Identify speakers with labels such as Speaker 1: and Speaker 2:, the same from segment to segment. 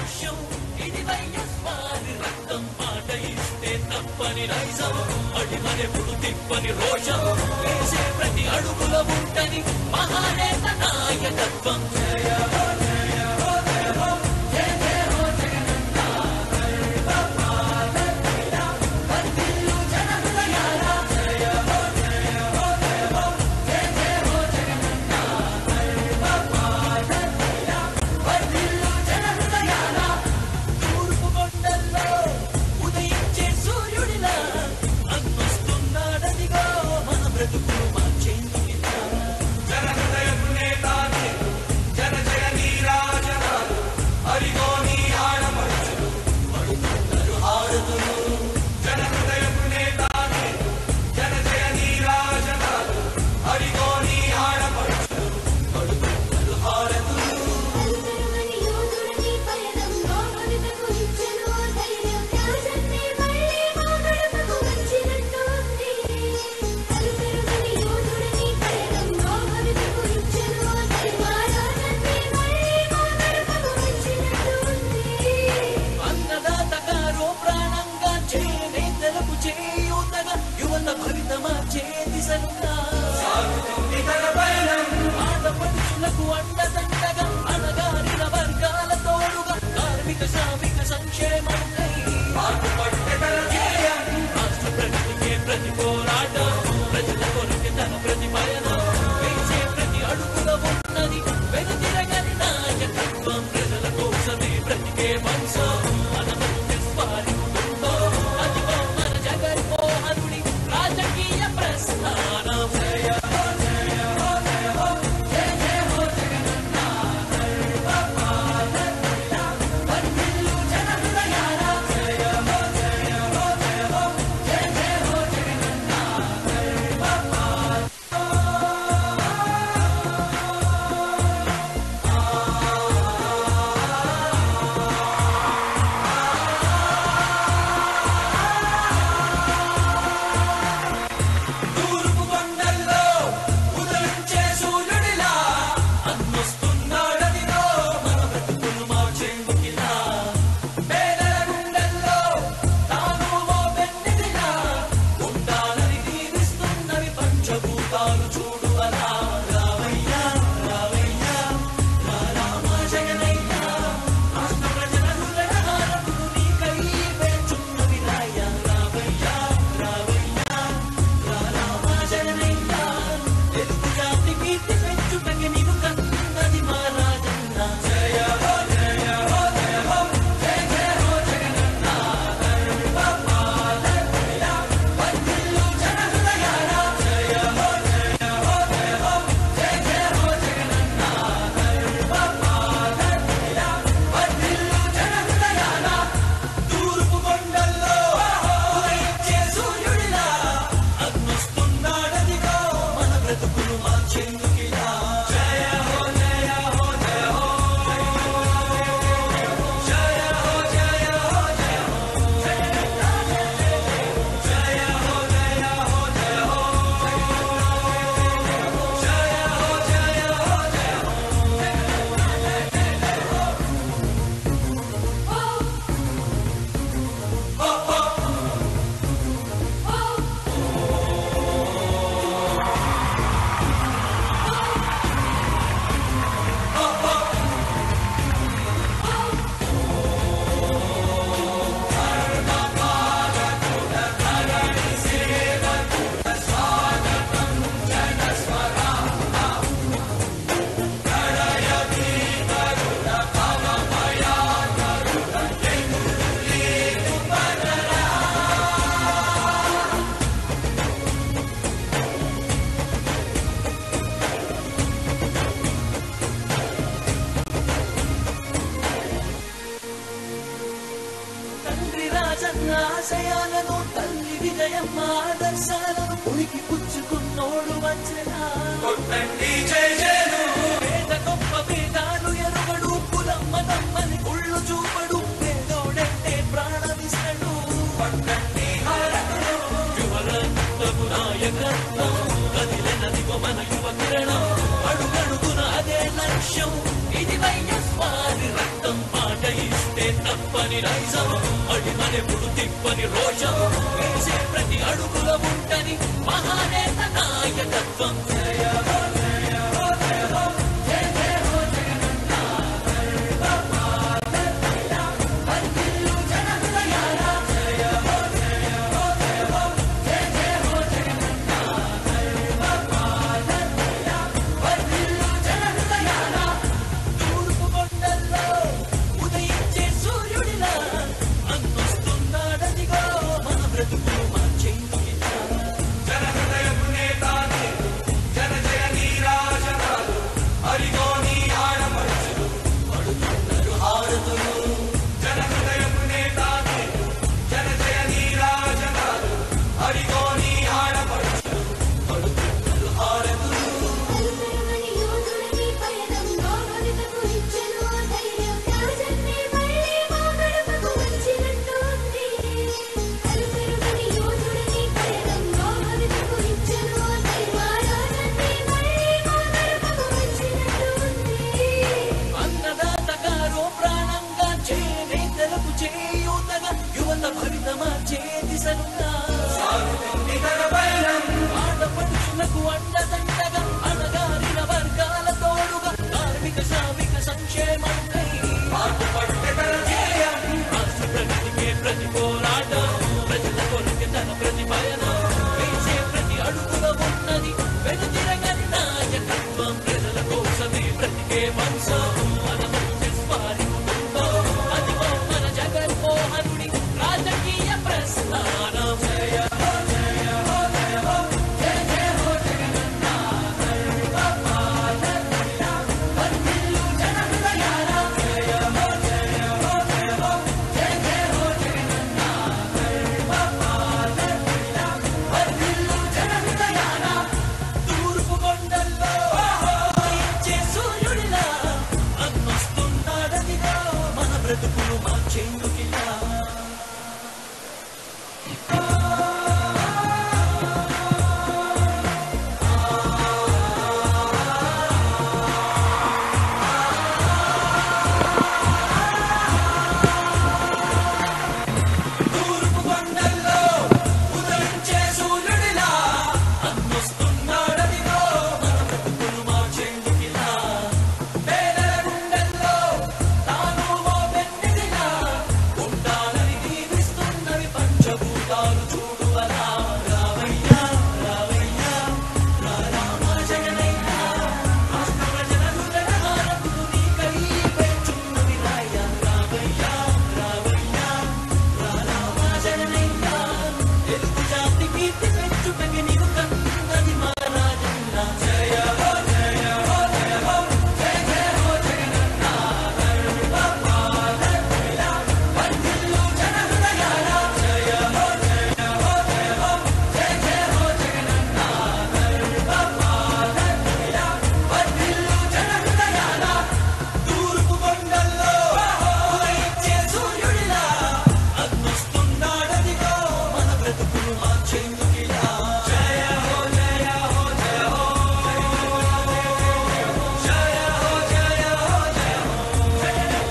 Speaker 1: లక్ష్యం ఇది వైఎస్వారి రక్తం మాట ఇస్తే తప్పని నైజం అడిమనెప్పుడు తిప్పని రోషం వేసే ప్రతి అడుగుల ఉంటని మహానేత నాయకత్వం తూర్పు కొండల్లో ఉదయించే సూర్యుడిలా అన్నొస్తున్నాడదిగో మన బ్రతుకులు మార్చేందుకిలా
Speaker 2: అలుపెరుగని యోధుడిని పయనం గోమరుగకు ఇచ్చెను ధైర్యం త్యాగన్ని మళ్ళీ మా గడపకు వచ్చినట్టు ఉంది అలుపెరుగని యోధుడిని పయనం గోమరుగకు ఇచ్చెను ధైర్యాన్ని మళ్ళీ మా గడపకు వచ్చినట్టు ఉంది
Speaker 1: అన్నదాత గారో ప్రాణంగా చేనేతలకు చేయూతగా యువత భవిత మార్చే దిశలుగా ఆడపడుచులకు అండదండగా అణగారిన వర్గాల తోడుగా కార్మిక శ్రామిక సంక్షేమముకై రాష్ట్ర ప్రగతికే ప్రతి పోరాటం ప్రజల కొరకే తన ప్రతి పయనం వేసే ప్రతి అడుగుల ఉన్నది వెనుతిరగని నాయకత్వం ప్రజల కోసమే బ్రతికే వంశం మన వారి కుటుంబం అదిగో మన జగన్మోహనుడి రాజకీయ ప్రస్థానం తూర్పు కొండల్లో ఉదయించే సూర్యుడిలా అన్నొస్తున్నాడదిగో మన బ్రతుకులు మార్చేందుకిలా పేదల గుండెల్లో తాను ఓ వెన్నెదిలా ఉండాలని దీవిస్తున్నవి పంచభూతాలు చూడు అలా రావయ్యా రావయ్యా రా రామ జగనయ్యా రాష్ట్ర ప్రజల హృదయ హారతులు నీకై వేచున్నవి రాయ్యా రావయ్యా రావయ్యా రా రామ జగనయ్యా తెలుగు జాతి కీర్తి పెంచుటకి నీవు కన్నది మా రాజన్న జయ హో జయ హో జయ హో జయ జయ హో జగనన్న వర్ధిల్లు జన హృదయాల జయ హో జయ హో జయ హో జయ జయ హో జగనన్న వర్ధిల్లు జన హృదయాల తూర్పు కొండల్లో ఉదయించే సూర్యుడిలా అగ్నొస్తున్నాడదిగో మన బ్రతుకులు మార్చేందుకిలా జయ హో జయ హో జయ హో జయ హో జయ హో జయ హో జయ హో జయ హో జయ హో జయ హో జయ హో జయ తండ్రి రాజన్న ఆశయాలను తల్లి విజయమ్మ ఆదర్శాలను ఉనికి పుచ్చుకున్నోడు వచ్చనా పేద గొప్ప భేదాలు ఎరుగడు కులమ్మ నమ్మని కుళ్ళు చూపడు పేదోడంటే ప్రాణమిస్తడు యువరత్నపు నాయకత్వం కదిలినదిగో మన యువ కిరణం అడుగడుగున అదే లక్ష్యం ఇది వైఎస్వారి రక్తం మాట ఇస్తే చెరగని నైజం అడిమనెప్పుడు తిప్పని రోషం వేసే ప్రతి అడుగుల ఉంటని మహానేత నాయకత్వం జయ హో జయ హో జయ హో జయ జయ హో జగనన్న వర్ధిల్లు జన హృదయాల జయ హో జయ హో జయ హో జయ జయ హో జగనన్న వర్ధిల్లు జన హృదయాల తూర్పు కొండల్లో ఉదయించే సూర్యుడిలా అన్నొస్తున్నాడదిగో మన బ్రతుకులు మార్చేందుకిలా
Speaker 3: జనహృదయపు నేతాని జన జయ నీరాజనాలు హరిగో నీ ఆడపడుచులు
Speaker 1: పడుతున్నారు హారతులు
Speaker 3: జనహృదయపు నేతాని జన జయ నీరాజనాలు హరిగో నీ ఆడపడుచులు
Speaker 1: పడుతున్నారు హారతులు
Speaker 2: అలుపెరుగని యోధుడిని పయనంలో భవితకు ఇచ్చెను ఆ ధైర్యం రాజన్నే మళ్ళీ మా గడపకు వచ్చినట్టు ఉంది అలుపెరుగని యోధుడిని పయనంలో భవితకు ఇచ్చెను ఆ ధైర్యం రాజన్నే మళ్ళీ మా గడపకు వచ్చినట్టు ఉంది
Speaker 1: అన్నదాత గారో ప్రాణంగా చేనేతలకు చేయూతగా యువత భవిత మార్చే దిశలుగా
Speaker 3: ఇతర పైనం
Speaker 1: ఆడపడుచులకు అండదండగా అణగారిన వర్గాల తోడుగా కార్మిక శ్రామిక సంక్షేమంకై
Speaker 3: పాటుపడితే తన ధ్యేయం
Speaker 1: రాష్ట్ర ప్రగతికే ప్రతి పోరాటం ప్రజల కొరకు తన ప్రతి పయనం వేసే ప్రతి అడుగులో ఉన్నది వెనుతిరగని నాయకత్వం ప్రజల కోసమే బ్రతికే వంశం మన మైసెస్ వారి కుటుంబం అదిగో మన జగన్మోహనుడి రాజకీయ ప్రస్థానం జయ హో జయ హో జయ హో జయ జయ హో జగనన్న వర్ధిల్లు జన హృదయాల జయ హో జయ హో జయ హో జయ జయ హో జగనన్న వర్ధిల్లు జన హృదయాల తూర్పు కొండల్లో ఇచ్చే సూర్యుడిలా అన్నొస్తున్నాడదిగా మన బ్రతుకులు మార్చేందుకిలా తూర్పు కొండల్లో ఉదయించే సూర్యుడిలా అన్నొస్తున్నాడదిగో మన బ్రతుకులు మార్చేందుకిలా పేదల గుండెల్లో తాను ఓ వెన్నెదిలా ఉండాలని దీవిస్తున్నవి పంచభూతాలు చూడువలా రావయ్యా రావయ్యా రా రామ జగనయ్యా రాష్ట్ర ప్రజల హృదయ హారతులు నీకై పెంచున్నవి రాయ్యా రావయ్యా రావయ్యా రా రామ జగనయ్యా తెలుగు జాతి కీర్తి పెంచుటకి నీవు కన్నది మా రాజన్న జయ హో జయ హో జయ హో జయ జయ హో జగనన్న వర్ధిల్లు జన హృదయాల జయ హో జయ హో జయ హో జయ జయ హో జగనన్న వర్ధిల్లు జన హృదయాల తూర్పు కొండల్లో ఉదయించే సూర్యుడిలా అన్నొస్తున్నాడదిగో మన బ్రతుకులు మార్చేందుకిలా జయ హో జయ హో జయ హో జయ హో జయ హో జయ హో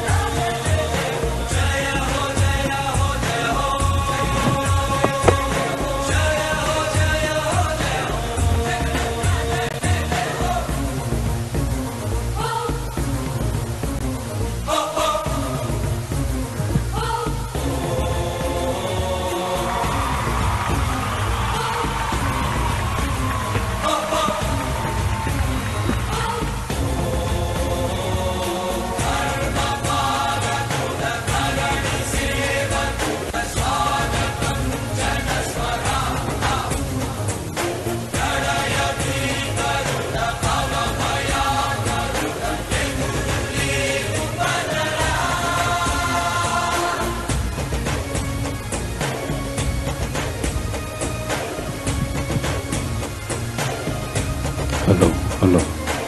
Speaker 4: హలో హలో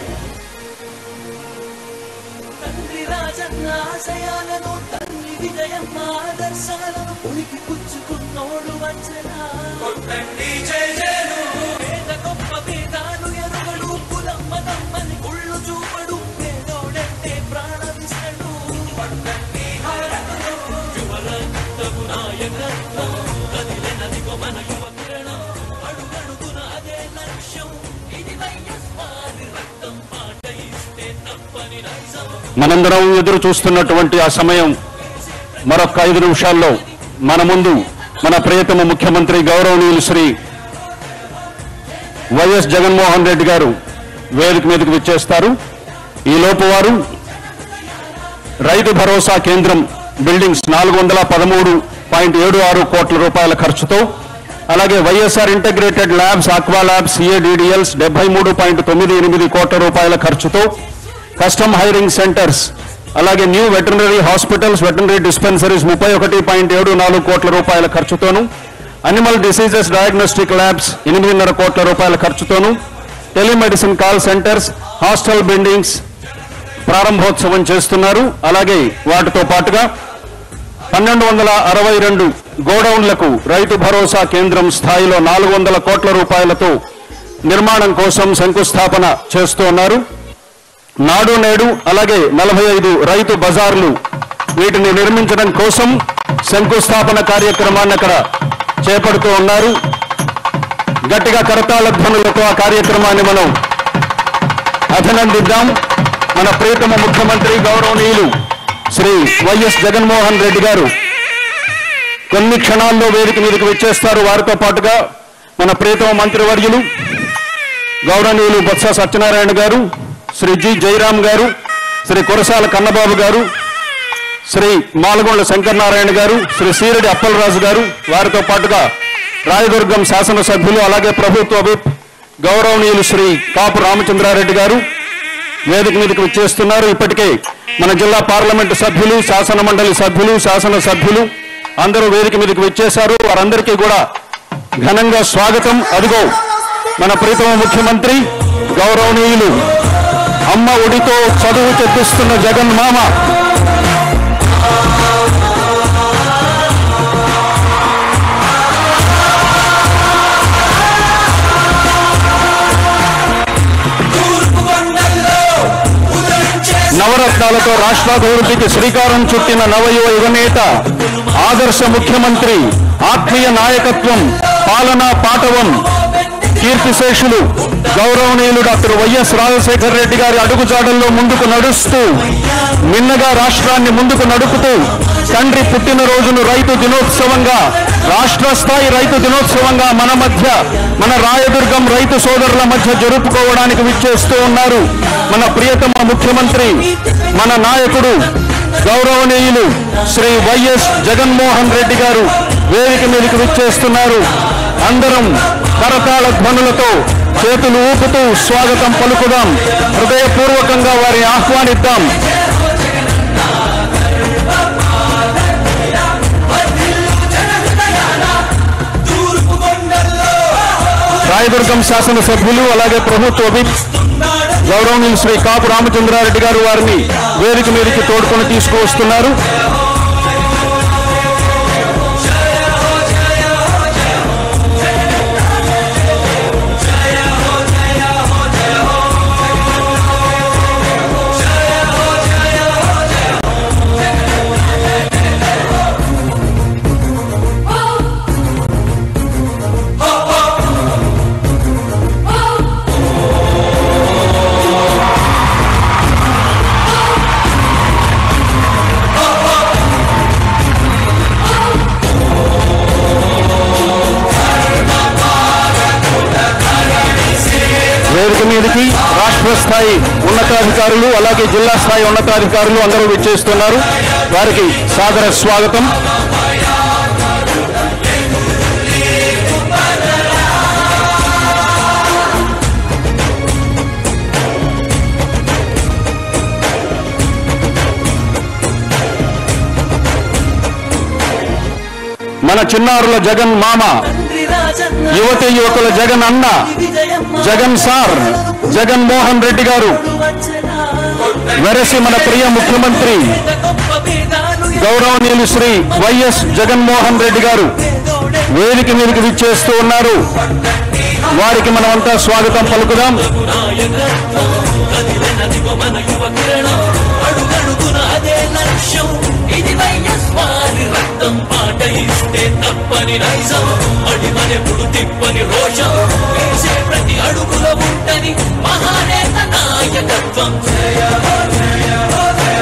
Speaker 1: తండ్రి రాజన్న ఆశయాలను తల్లి విజయం ఆదర్శాలను ఉనికి పుచ్చుకున్నోడు వచ్చరా
Speaker 3: కొట్టండి జయ జయను
Speaker 1: పేద గొప్ప భేదాలు ఎరుగడు కులం మతమ్మని కుళ్ళు చూపడు పేదోడంటే ప్రాణమిస్తడు
Speaker 3: కొట్టండి హారతులు
Speaker 1: యువ
Speaker 4: మనందరం ఎదురు చూస్తున్నటువంటి ఆ సమయం మరొక ఐదు నిమిషాల్లో మన ముందు మన ప్రియతమ ముఖ్యమంత్రి గౌరవనీయులు శ్రీ వైఎస్ జగన్మోహన్ రెడ్డి గారు వేదిక మీదకు విచ్చేస్తారు ఈ లోపు వారు రైతు భరోసా కేంద్రం బిల్డింగ్స్ నాలుగు వందల పదమూడు పాయింట్ ఏడు ఆరు కోట్ల రూపాయల ఖర్చుతో అలాగే YSR integrated labs aqua labs CADDLs డెబ్బై మూడు పాయింట్ తొమ్మిది ఎనిమిది కోట్ల రూపాయల ఖర్చుతో కస్టమ్ హైరింగ్ సెంటర్స్ అలాగే new veterinary hospitals veterinary dispensaries ముప్పై ఒకటి పాయింట్ ఏడు నాలుగు కోట్ల రూపాయల ఖర్చుతోనూ అనిమల్ డిసీజెస్ డయాగ్నోస్టిక్ ల్యాబ్స్ ఎనిమిదిన్నర కోట్ల రూపాయల ఖర్చుతోనూ telemedicine call centres hostel buildings ప్రారంభోత్సవం చేస్తున్నారు అలాగే వాటితో పాటుగా పన్నెండు వందల అరవై రెండు గోడౌన్లకు రైతు భరోసా కేంద్రం స్థాయిలో నాలుగు వందల కోట్ల రూపాయలతో నిర్మాణం కోసం శంకుస్థాపన చేస్తూ ఉన్నారు నాడు నేడు అలాగే నలభై ఐదు రైతు బజార్లు వీటిని నిర్మించడం కోసం శంకుస్థాపన కార్యక్రమాన్ని అక్కడ చేపడుతూ ఉన్నారు గట్టిగా కరతాళ ధ్వనులతో ఆ కార్యక్రమాన్ని మనం అభినందిద్దాం మన ప్రియతమ ముఖ్యమంత్రి గౌరవనీయులు శ్రీ వైఎస్ జగన్మోహన్ రెడ్డి గారు కొన్ని క్షణాల్లో వేదిక మీదకి వచ్చేస్తారు వారితో పాటుగా మన ప్రియతమ మంత్రివర్యులు గౌరవనీయులు బొత్స సత్యనారాయణ గారు శ్రీ జి జయరాం గారు శ్రీ కురసాల కన్నబాబు గారు శ్రీ మాలగొండ శంకరనారాయణ గారు శ్రీ సీరెడ్డి అప్పలరాజు గారు వారితో పాటుగా రాయదుర్గం శాసనసభ్యులు అలాగే ప్రభుత్వ విప్ గౌరవనీయులు శ్రీ కాపు రామచంద్రారెడ్డి గారు వేదిక మీదకి వచ్చేస్తున్నారు ఇప్పటికే మన జిల్లా పార్లమెంటు సభ్యులు శాసన మండలి సభ్యులు శాసన సభ్యులు అందరూ వేదిక మీదకి వచ్చేశారు వారందరికీ కూడా ఘనంగా స్వాగతం అదిగో మన ప్రీతమ ముఖ్యమంత్రి గౌరవనీయులు అమ్మ ఒడితో చదువు తెప్పిస్తున్న జగన్ మామ
Speaker 3: తూర్పు కొండల్లో ఉదయించే
Speaker 4: నవరత్నాలతో రాష్ట్రాభివృద్ధికి శ్రీకారం చుట్టిన నవయువ యువనేత ఆదర్శ ముఖ్యమంత్రి ఆత్మీయ నాయకత్వం పాలనా పాటవం కీర్తిశేషులు గౌరవనీయులు డాక్టర్ వైఎస్ రాజశేఖర రెడ్డి గారి అడుగుజాడల్లో ముందుకు నడుస్తూ మిన్నగా రాష్ట్రాన్ని ముందుకు నడుపుతూ తండ్రి పుట్టినరోజును రైతు దినోత్సవంగా రాష్ట్ర స్థాయి రైతు దినోత్సవంగా మన మధ్య మన రాయదుర్గం రైతు సోదరుల మధ్య జరుపుకోవడానికి విచ్చేస్తూ ఉన్నారు మన ప్రియతమ ముఖ్యమంత్రి మన నాయకుడు గౌరవనీయులు శ్రీ వైఎస్ జగన్మోహన్ రెడ్డి గారు వేదిక మీదకి విచ్చేస్తున్నారు అందరం కరతాళ ధ్వనులతో చేతులు ఊపుతూ స్వాగతం పలుకుదాం హృదయపూర్వకంగా వారిని ఆహ్వానిద్దాం
Speaker 3: తూర్పు కొండల్లో
Speaker 4: రాయదుర్గం శాసనసభ్యులు అలాగే ప్రభుత్వ విప్ గౌరవనీయులు శ్రీ కాపు రామచంద్రారెడ్డి గారు వారిని వేదిక మీదకి తోడుకొని తీసుకువస్తున్నారు వేదిక మీదకి రాష్ట్ర స్థాయి ఉన్నతాధికారులు అలాగే జిల్లా స్థాయి ఉన్నతాధికారులు అందరూ విచ్చేస్తున్నారు వారికి సాదర స్వాగతం మన చిన్నారుల జగన్ మామ యువతి యువకుల జగన్ అన్న జగన్ సార్ జగన్ మోహన్ రెడ్డి గారు వెరసి మన ప్రియ ముఖ్యమంత్రి గౌరవనీయులు శ్రీ వైఎస్ జగన్మోహన్ రెడ్డి గారు వేదిక మీదకి విచ్చేస్తూ ఉన్నారు వారికి మనమంతా స్వాగతం పలుకుదాం
Speaker 1: మన యువ కిరణం అడుగడుగున అదే లక్ష్యం ఇది వైఎస్ వారి రక్తం పాట ఇస్తే తప్పని నైజం అడిమనెప్పుడు తిప్పని రోషం వేసే ప్రతి అడుగులో ఉంటని మహానేత నాయకత్వం జయ హో జయ హో జయ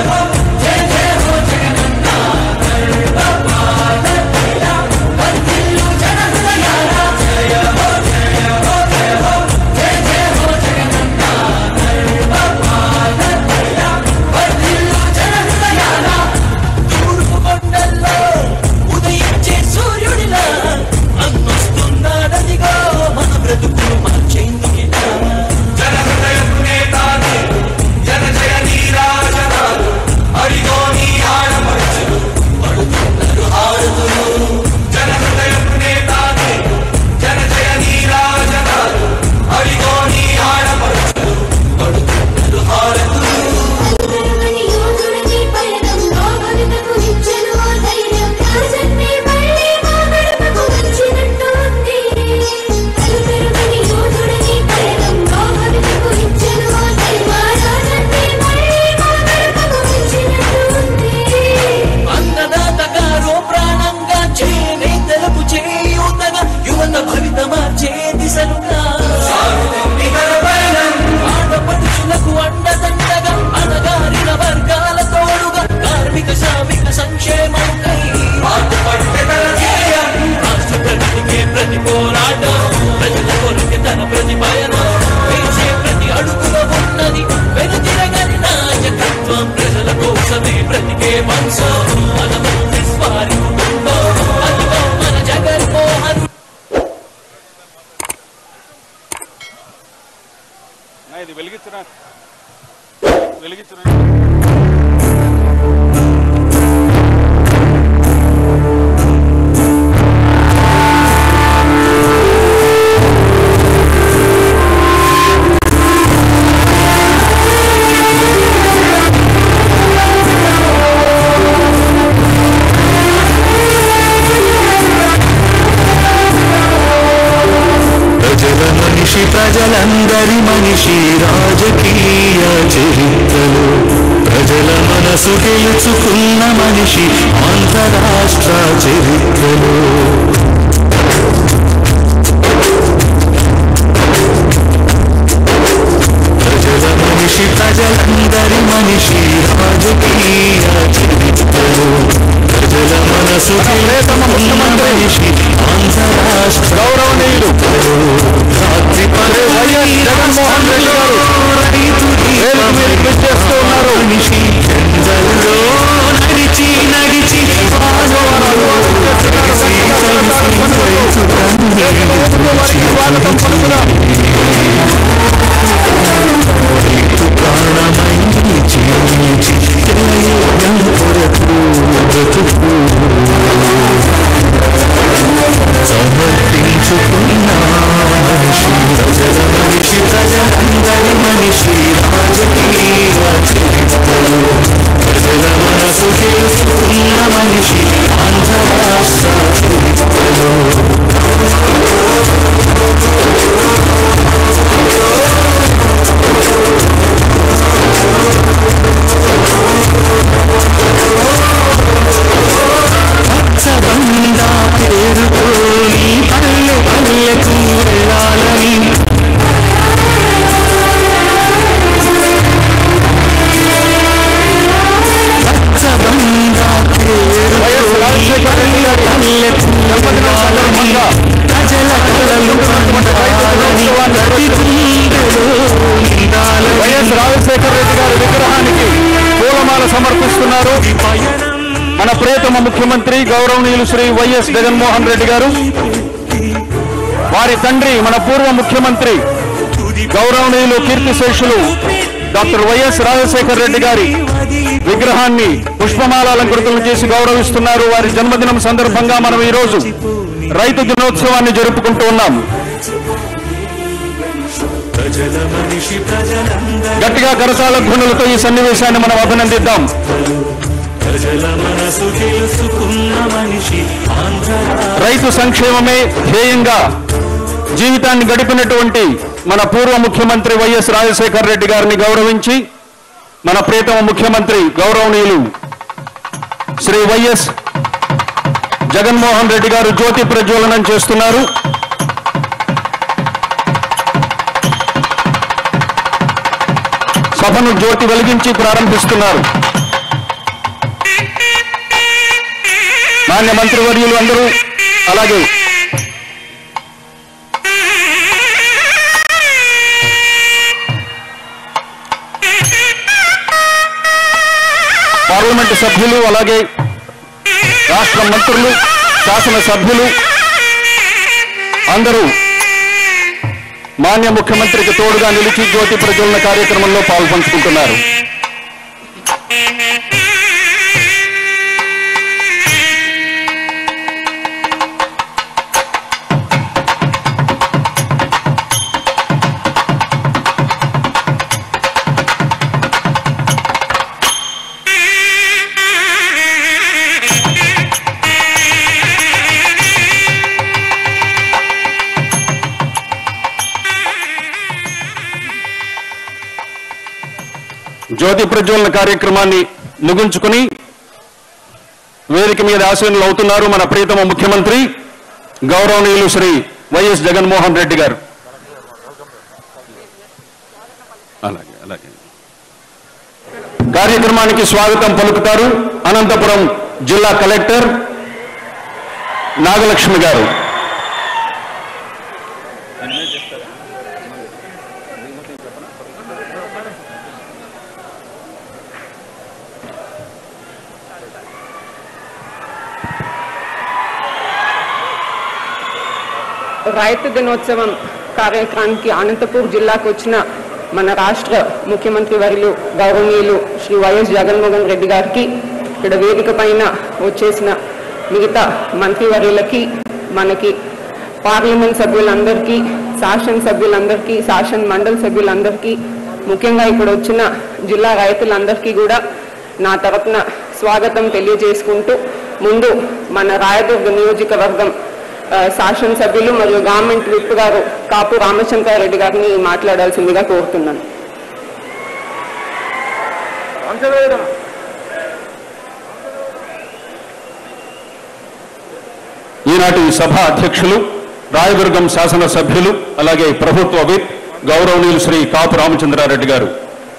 Speaker 1: సంక్షేమంకై పాటుపట్టెదల ధ్యేయం రాష్ట్ర ప్రగతికే ప్రతి పోరాటం ప్రజల కొరకు తన ప్రతి పయనం వేసే ప్రతి అడుగులో ఉన్నది వెనుతిరగని నాయకత్వం ప్రజల కోసమే బ్రతికే వంశం మనము నిస్వారి కుటుంబం అదిగో మన జగన్మోహన్
Speaker 4: ఇది వెలిగించిన వెలిగించిన
Speaker 5: ప్రజల మనిషి ప్రజలందరి మనిషి రాజకీయ చరిత్రలో ప్రజల మనసు గెలుచుకున్న మనిషి ఆంధ్రరాష్ట్ర చరిత్రలో ప్రజల మనిషి ప్రజలందరి మనిషి రాజకీయ చరిత్రలో ప్రజల మనసు గెలుచుకున్న మనిషి ఆంధ్రరాష్ట్ర
Speaker 4: గౌరవనీయులు
Speaker 5: రాత్రి పలు
Speaker 4: వైఎస్ జగన్మోహన్ రెడ్డి గారు వేదిక మీదకి విచ్చేస్తూ ఉన్నారు.
Speaker 5: మనిషి ఎందరిలో నడిచి నడిచి పాదవారు కలిసి కలిసి రైతు
Speaker 4: స్వాగతం పలుకుదాం.
Speaker 5: రైతు ప్రాణమై జీవించి జయయజ్ఞం కొరకు బ్రతుకు సమర్పించుకున్న మనిషి ప్రజల మనిషి ప్రజలందరి మనిషి రాజకీయ చరిత్రలో ప్రజల మనసు తెలుసుకున్న మనిషి ఆంధ్ర రాష్ట్ర చరిత్రలో పచ్చబండ పేరుతోని పల్లె పల్లెకు వెళ్ళాలని పచ్చబండ పేరుతోని పల్లె పల్లెకు వెళ్ళాలని ప్రజల కలలు పండాలని ప్రతి గుండెలో నిండాలని
Speaker 4: వైఎస్ రాజశేఖర రెడ్డి గారి విగ్రహానికి పూలమాల సమర్పిస్తున్నారు
Speaker 5: పయనం
Speaker 4: మన ప్రియతమ ముఖ్యమంత్రి గౌరవనీయులు శ్రీ వైఎస్ జగన్మోహన్ రెడ్డి గారు వారి తండ్రి మన పూర్వ ముఖ్యమంత్రి గౌరవనీయులు కీర్తిశేషులు డాక్టర్ వైఎస్ రాజశేఖర రెడ్డి గారి విగ్రహాన్ని పుష్పమాలాలంకృతులు చేసి గౌరవిస్తున్నారు వారి జన్మదినం సందర్భంగా మనం ఈ రోజు రైతు దినోత్సవాన్ని జరుపుకుంటూ ఉన్నాం
Speaker 5: ప్రజల మనిషి ప్రజలందరి
Speaker 4: గట్టిగా కరతాళ ధ్వనులతో ఈ సన్నివేశాన్ని మనం అభినందిద్దాం
Speaker 5: ప్రజల మనసు తెలుసుకున్న మనిషి ఆంధ్ర
Speaker 4: రైతు సంక్షేమమే ధ్యేయంగా జీవితాన్ని గడిపినటువంటి మన పూర్వ ముఖ్యమంత్రి వైఎస్ రాజశేఖర రెడ్డి గారిని గౌరవించి మన ప్రియతమ ముఖ్యమంత్రి గౌరవనీయులు శ్రీ వైఎస్ జగన్మోహన్ రెడ్డి గారు జ్యోతి ప్రజ్వలనం చేస్తున్నారు సభను జ్యోతి వెలిగించి ప్రారంభిస్తున్నారు మాన్య మంత్రివర్యులు అందరూ అలాగే పార్లమెంటు సభ్యులు అలాగే రాష్ట్ర మంత్రులు శాసన సభ్యులు అందరూ మాన్య ముఖ్యమంత్రికి తోడుగా నిలిచి జ్యోతి ప్రజ్వలన కార్యక్రమంలో పాల్పంచుకుంటున్నారు జ్యోతి ప్రజ్వలన కార్యక్రమాన్ని ముగించుకుని వేదిక మీద ఆశీనులు అవుతున్నారు మన ప్రియతమ ముఖ్యమంత్రి గౌరవనీయులు శ్రీ వైఎస్ జగన్మోహన్ రెడ్డి గారు అలాగే అలాగే కార్యక్రమానికి స్వాగతం పలుకుతారు అనంతపురం జిల్లా కలెక్టర్ నాగలక్ష్మి గారు
Speaker 6: రైతు దినోత్సవం కార్యక్రమానికి అనంతపూర్ జిల్లాకు వచ్చిన మన రాష్ట్ర ముఖ్యమంత్రి వర్యులు గౌరవనీయులు శ్రీ వైఎస్ జగన్మోహన్ రెడ్డి గారికి ఇక్కడ వేదిక పైన వచ్చేసిన మిగతా మంత్రివర్యులకి మనకి పార్లమెంట్ సభ్యులందరికీ శాసన సభ్యులందరికీ శాసన మండలి సభ్యులందరికీ ముఖ్యంగా ఇక్కడ వచ్చిన జిల్లా రైతులందరికీ కూడా నా తరపున స్వాగతం తెలియజేసుకుంటూ ముందు మన రాయదుర్గ నియోజకవర్గం ఆ, శాసనసభ్యులు మరియు గవర్నమెంట్ విప్ గారు కాపు రామచంద్రారెడ్డి గారిని మాట్లాడాల్సిందిగా కోరుతున్నాను
Speaker 4: ఈనాటి సభ అధ్యక్షులు రాయదుర్గం శాసనసభ్యులు అలాగే ప్రభుత్వ విప్ గౌరవనీయులు శ్రీ కాపు రామచంద్రారెడ్డి గారు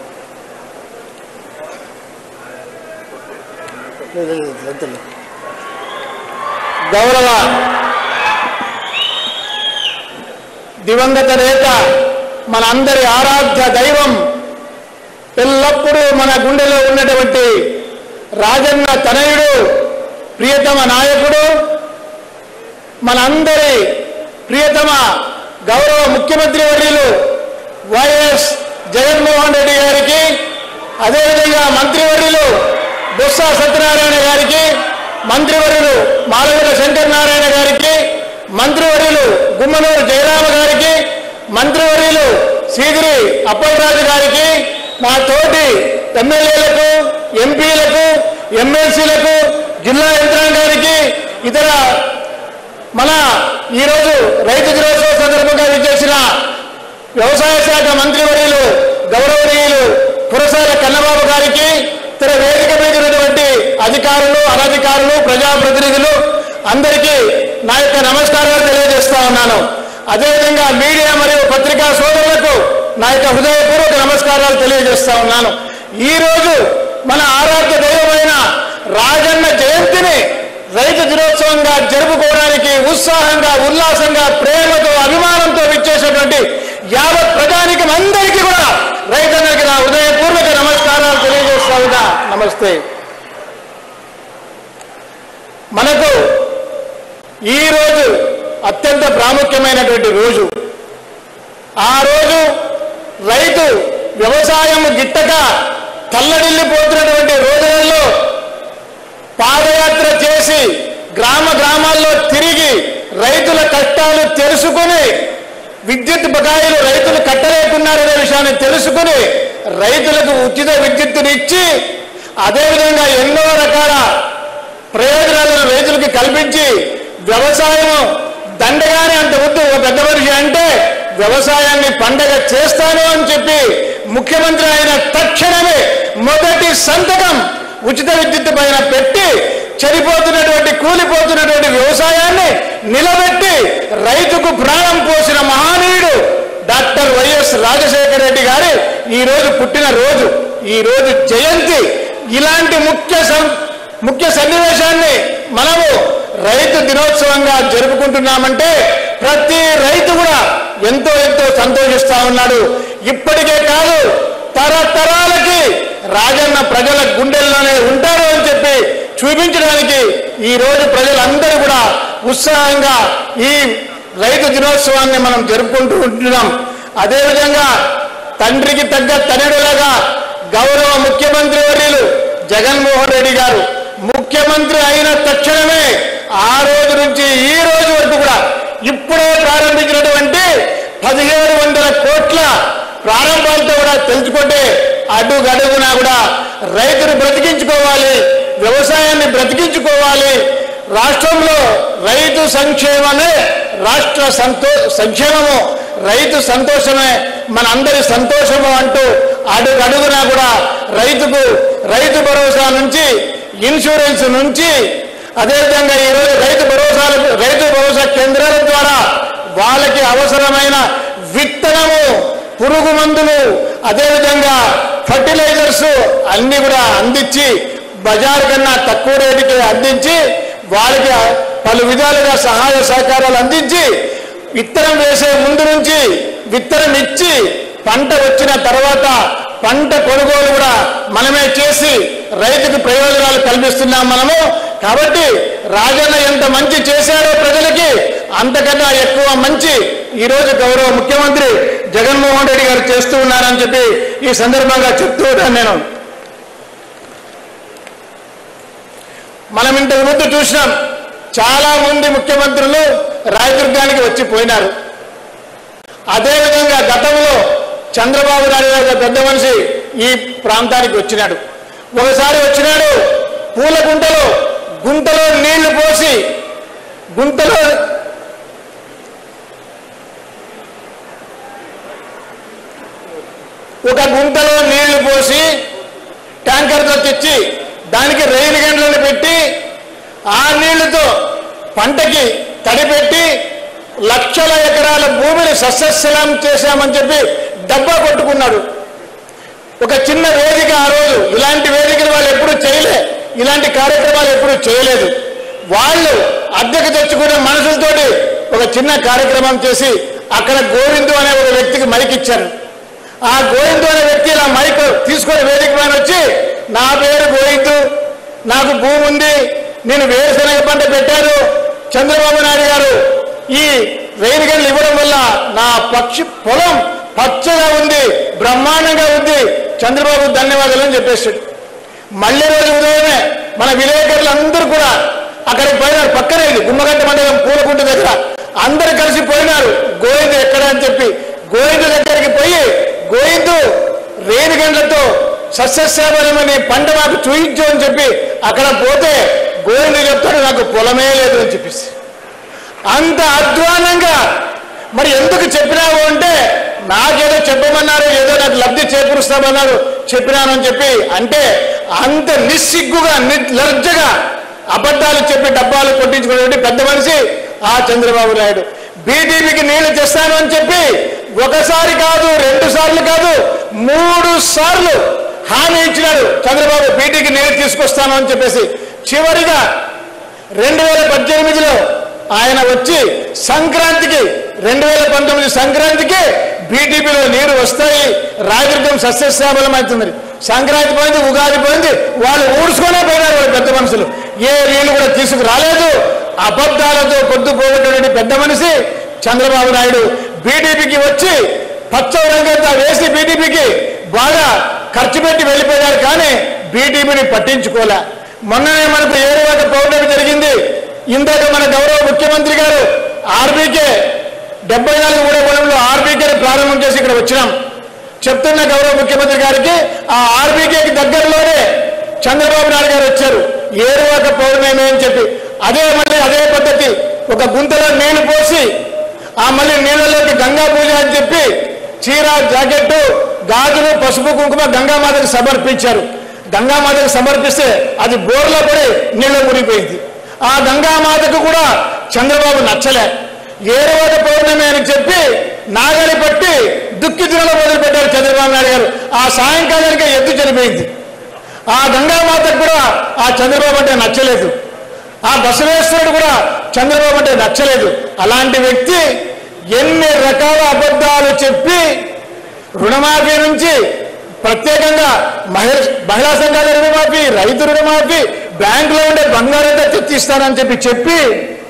Speaker 7: గౌరవ దివంగత నేత మనందరి ఆరాధ్య దైవం ఎల్లప్పుడూ మన గుండెలో ఉన్నటువంటి రాజన్న తనయుడు ప్రియతమ నాయకుడు మనందరి ప్రియతమ గౌరవ ముఖ్యమంత్రి వర్యులు వైఎస్ జగన్మోహన్ రెడ్డి గారికి అదేవిధంగా మంత్రివర్యులు బొత్స సత్యనారాయణ గారికి మంత్రివర్యులు మాలగుల శంకర్ నారాయణ గారికి మంత్రివర్యులు గుమ్మనూరు జయరామ గారికి మంత్రివర్యులు సీగిరి అప్పలరాజు గారికి నా తోటి ఎమ్మెల్యేలకు ఎంపీలకు ఎమ్మెల్సీలకు జిల్లా యంత్రాంగానికి ఇతర మన ఈరోజు రైతు దినోత్సవ సందర్భంగా విచ్చేసిన వ్యవసాయ శాఖ మంత్రివర్యులు గౌరవనీయులు పురసాల కన్నబాబు గారికి ఇతర వేదిక మీద ఉన్నటువంటి అధికారులు అనధికారులు ప్రజాప్రతినిధులు అందరికీ నా యొక్క నమస్కారాలు తెలియజేస్తా ఉన్నాను అదేవిధంగా మీడియా మరియు పత్రికా సోదరులకు నా యొక్క హృదయపూర్వక నమస్కారాలు తెలియజేస్తా ఉన్నాను ఈ రోజు మన ఆరాధ్య దైవమైన రాజన్న జయంతిని రైతు దినోత్సవంగా జరుపుకోవడానికి ఉత్సాహంగా ఉల్లాసంగా ప్రేమతో అభిమానంతో విచ్చేసినటువంటి యావత్ ప్రజానికి అందరికీ కూడా రైతన్నరికి నా హృదయపూర్వక నమస్కారాలు తెలియజేస్తా ఉన్నా నమస్తే మనకు ఈ రోజు అత్యంత ప్రాముఖ్యమైనటువంటి రోజు ఆ రోజు రైతు వ్యవసాయం గిట్టక తల్లడిల్లిపోతున్నటువంటి రోజులలో పాదయాత్ర చేసి గ్రామ గ్రామాల్లో తిరిగి రైతుల కష్టాలు తెలుసుకుని విద్యుత్ బకాయిలు రైతులు కట్టలేకున్నారనే విషయాన్ని తెలుసుకుని రైతులకు ఉచిత విద్యుత్తుని ఇచ్చి అదేవిధంగా ఎన్నో రకాల ప్రయోజనాలను రైతులకు కల్పించి వ్యవసాయం దండగానే అంత వద్దు ఒక పెద్ద మనిషి అంటే వ్యవసాయాన్ని పండగ చేస్తాను అని చెప్పి ముఖ్యమంత్రి అయిన తక్షణమే మొదటి సంతకం ఉచిత విద్యుత్ పైన పెట్టి చనిపోతున్నటువంటి కూలిపోతున్నటువంటి వ్యవసాయాన్ని నిలబెట్టి రైతుకు ప్రాణం పోసిన మహానీయుడు డాక్టర్ వైఎస్ రాజశేఖర రెడ్డి గారి ఈ రోజు పుట్టిన రోజు ఈ రోజు జయంతి ఇలాంటి ముఖ్య సం- ముఖ్య సన్నివేశాన్ని మనము రైతు దినోత్సవంగా జరుపుకుంటున్నామంటే ప్రతి రైతు కూడా ఎంతో ఎంతో సంతోషిస్తా ఉన్నాడు ఇప్పటికే కాదు తరతరాలకి రాజన్న ప్రజల గుండెల్లోనే ఉంటారు అని చెప్పి చూపించడానికి ఈ రోజు ప్రజలందరూ కూడా ఉత్సాహంగా ఈ రైతు దినోత్సవాన్ని మనం జరుపుకుంటూ ఉంటున్నాం అదేవిధంగా తండ్రికి తగ్గ తనయుడులాగా గౌరవ ముఖ్యమంత్రి వర్యులు జగన్మోహన్ రెడ్డి గారు ముఖ్యమంత్రి అయిన తక్షణమే ఆ రోజు నుంచి ఈ రోజు వరకు కూడా ఇప్పుడే ప్రారంభించినటువంటి పదిహేడు వందల కోట్ల ప్రారంభాలతో కూడా తెలుసుకుంటే అడుగడుగునా కూడా రైతును బ్రతికించుకోవాలి వ్యవసాయాన్ని బ్రతికించుకోవాలి రాష్ట్రంలో రైతు సంక్షేమమే రాష్ట్ర సంతో సంక్షేమము రైతు సంతోషమే మనందరి సంతోషము అంటూ అడుగడుగునా కూడా రైతుకు రైతు భరోసా నుంచి ఇన్సూరెన్స్ నుంచి అదేవిధంగా ఈరోజు రైతు భరోసాలు రైతు భరోసా కేంద్రాల ద్వారా వాళ్ళకి అవసరమైన విత్తనము పురుగు మందులు అదేవిధంగా ఫర్టిలైజర్స్ అన్ని కూడా అందించి బజారు కన్నా తక్కువ రేటుకి అందించి వాళ్ళకి పలు విధాలుగా సహాయ సహకారాలు అందించి విత్తనం వేసే ముందు నుంచి విత్తనం ఇచ్చి పంట వచ్చిన తర్వాత పంట కొనుగోలు కూడా మనమే చేసి రైతుకు ప్రయోజనాలు కల్పిస్తున్నాం మనము కాబట్టి రాజన్న ఎంత మంచి చేశాడో ప్రజలకి అంతకన్నా ఎక్కువ మంచి ఈరోజు గౌరవ ముఖ్యమంత్రి జగన్మోహన్ రెడ్డి గారు చేస్తూ ఉన్నారని చెప్పి ఈ సందర్భంగా చెప్తూ ఉన్నాను నేను మనం ఇంతకు ముందు చూసినాం చాలా మంది ముఖ్యమంత్రులు రాయదుర్గానికి వచ్చి పోయినారు అదేవిధంగా గతంలో చంద్రబాబు నాయుడు గారు పెద్ద మనిషి ఈ ప్రాంతానికి వచ్చినాడు ఒకసారి వచ్చినాడు పూల గుంటలో గుంటలో నీళ్లు పోసి గుంటలో ఒక గుంటలో నీళ్లు పోసి ట్యాంకర్తో తెచ్చి దానికి రైలు గంటలను పెట్టి ఆ నీళ్లతో పంటకి తడిపెట్టి లక్షల ఎకరాల భూమిని సస్యశలం చేశామని చెప్పి డబ్బా కొట్టుకున్నాడు ఒక చిన్న వేదిక ఆ రోజు ఇలాంటి వేదికలు వాళ్ళు ఎప్పుడూ చేయలే ఇలాంటి కార్యక్రమాలు ఎప్పుడూ చేయలేదు వాళ్ళు అద్దెకు తెచ్చుకునే మనుషులతోటి ఒక చిన్న కార్యక్రమం చేసి అక్కడ గోవిందు అనే ఒక వ్యక్తికి మైక్ ఇచ్చారు ఆ గోవిందు అనే వ్యక్తి ఇలా మైక్ తీసుకొని వేదిక పైన వచ్చి నా పేరు గోవిందు నాకు భూమి ఉంది నేను వేరుశనగ పంట పెట్టాను చంద్రబాబు నాయుడు గారు ఈ రైలు గంటలు ఇవ్వడం వల్ల నా పక్షి పొలం పచ్చగా ఉంది బ్రహ్మాండంగా ఉంది చంద్రబాబు ధన్యవాదాలు అని చెప్పేసాడు మళ్ళీ రోజు ఉదయమే మన విలేకరులు అందరూ కూడా అక్కడికి పోయినారు పక్కనే ఇది గుమ్మగంట మండలం పూలకుంట దగ్గర అందరు కలిసి పోయినారు గోవిందు ఎక్కడ అని చెప్పి గోవిందు దగ్గరికి పోయి గోవిందు రేణుగండ్లతో సస్యశ్యామలమని పంట మాకు చూయించు అని చెప్పి అక్కడ పోతే గోవిందు చెప్తాడు నాకు పొలమే లేదు అని చెప్పేసి అంత అధ్వానంగా మరి ఎందుకు చెప్పినావు అంటే నాకేదో చెప్పమన్నారు ఏదో నాకు లబ్ధి చేకూరుస్తామన్నారు చెప్పినాను అని చెప్పి అంటే అంత నిస్సిగ్గుగా నిర్లజ్జగా అబద్ధాలు చెప్పి డబ్బాలు కొట్టించుకునేటువంటి పెద్ద మనిషి ఆ చంద్రబాబు నాయుడు బీజేపీకి నీళ్లు తెస్తాను అని చెప్పి ఒకసారి కాదు రెండు సార్లు కాదు మూడు సార్లు హామీ ఇచ్చినాడు చంద్రబాబు బీటీకి నీళ్లు తీసుకొస్తాను అని చెప్పేసి చివరిగా రెండు వేల పద్దెనిమిదిలో ఆయన వచ్చి సంక్రాంతికి రెండు వేల పంతొమ్మిది సంక్రాంతికి బీటీపీలో నీరు వస్తాయి రాజదుర్గం సస్యశ్యామలం అవుతుంది సంక్రాంతి పోయింది ఉగాది పోయింది వాళ్ళు ఊడ్చుకొనే పోయినారు వాళ్ళు పెద్ద మనుషులు ఏ నీళ్లు కూడా తీసుకురాలేదు అబద్ధాలతో పొద్దుపోయేటువంటి పెద్ద మనిషి చంద్రబాబు నాయుడు బీటీపీకి వచ్చి పచ్చ రంగంతా వేసి బీటీపీకి బాగా ఖర్చు పెట్టి వెళ్ళిపోయారు కానీ బీటీపీని పట్టించుకోలే మొన్ననే మనకు ఏరువాక పౌర్ణమి జరిగింది ఇందాక మన గౌరవ ముఖ్యమంత్రి గారు ఆర్బీకే డెబ్బై నాలుగు మూడవడంలో ఆర్బీకేని ప్రారంభం చేసి ఇక్కడ వచ్చినాం చెప్తున్న గౌరవ ముఖ్యమంత్రి గారికి ఆ ఆర్బీకేకి దగ్గరలోనే చంద్రబాబు నాయుడు గారు వచ్చారు ఏరువాక పౌర్ణమి అని చెప్పి అదే మళ్ళీ అదే పద్ధతి ఒక గుంతలో నీళ్లు పోసి ఆ మళ్ళీ నీళ్ళలోకి గంగా పూజ అని చెప్పి చీర జాకెట్టు గాజులు పసుపు కుంకుమ గంగామాతకి సమర్పించారు గంగామాతకు సమర్పిస్తే అది బోర్లో పడి నీళ్ళు మునిగిపోయింది ఆ గంగామాతకు కూడా చంద్రబాబు నచ్చలే ఏరవద పౌర్ణమి అని చెప్పి నాగలి పట్టి దుక్కి దినలో మొదలుపెట్టారు చంద్రబాబు నాయుడు గారు ఆ సాయంకాలానికి ఎద్దు చనిపోయింది ఆ గంగామాతకు కూడా ఆ చంద్రబాబు అంటే నచ్చలేదు ఆ బసవేశ్వరుడు కూడా చంద్రబాబు అంటే నచ్చలేదు అలాంటి వ్యక్తి ఎన్ని రకాల అబద్ధాలు చెప్పి రుణమాఫీ నుంచి ప్రత్యేకంగా మహిళ మహిళా సంఘాల రుణమాఫీ రైతు రుణమాఫీ బ్యాంకులో ఉండే బంగారంతా తెచ్చిస్తానని చెప్పి చెప్పి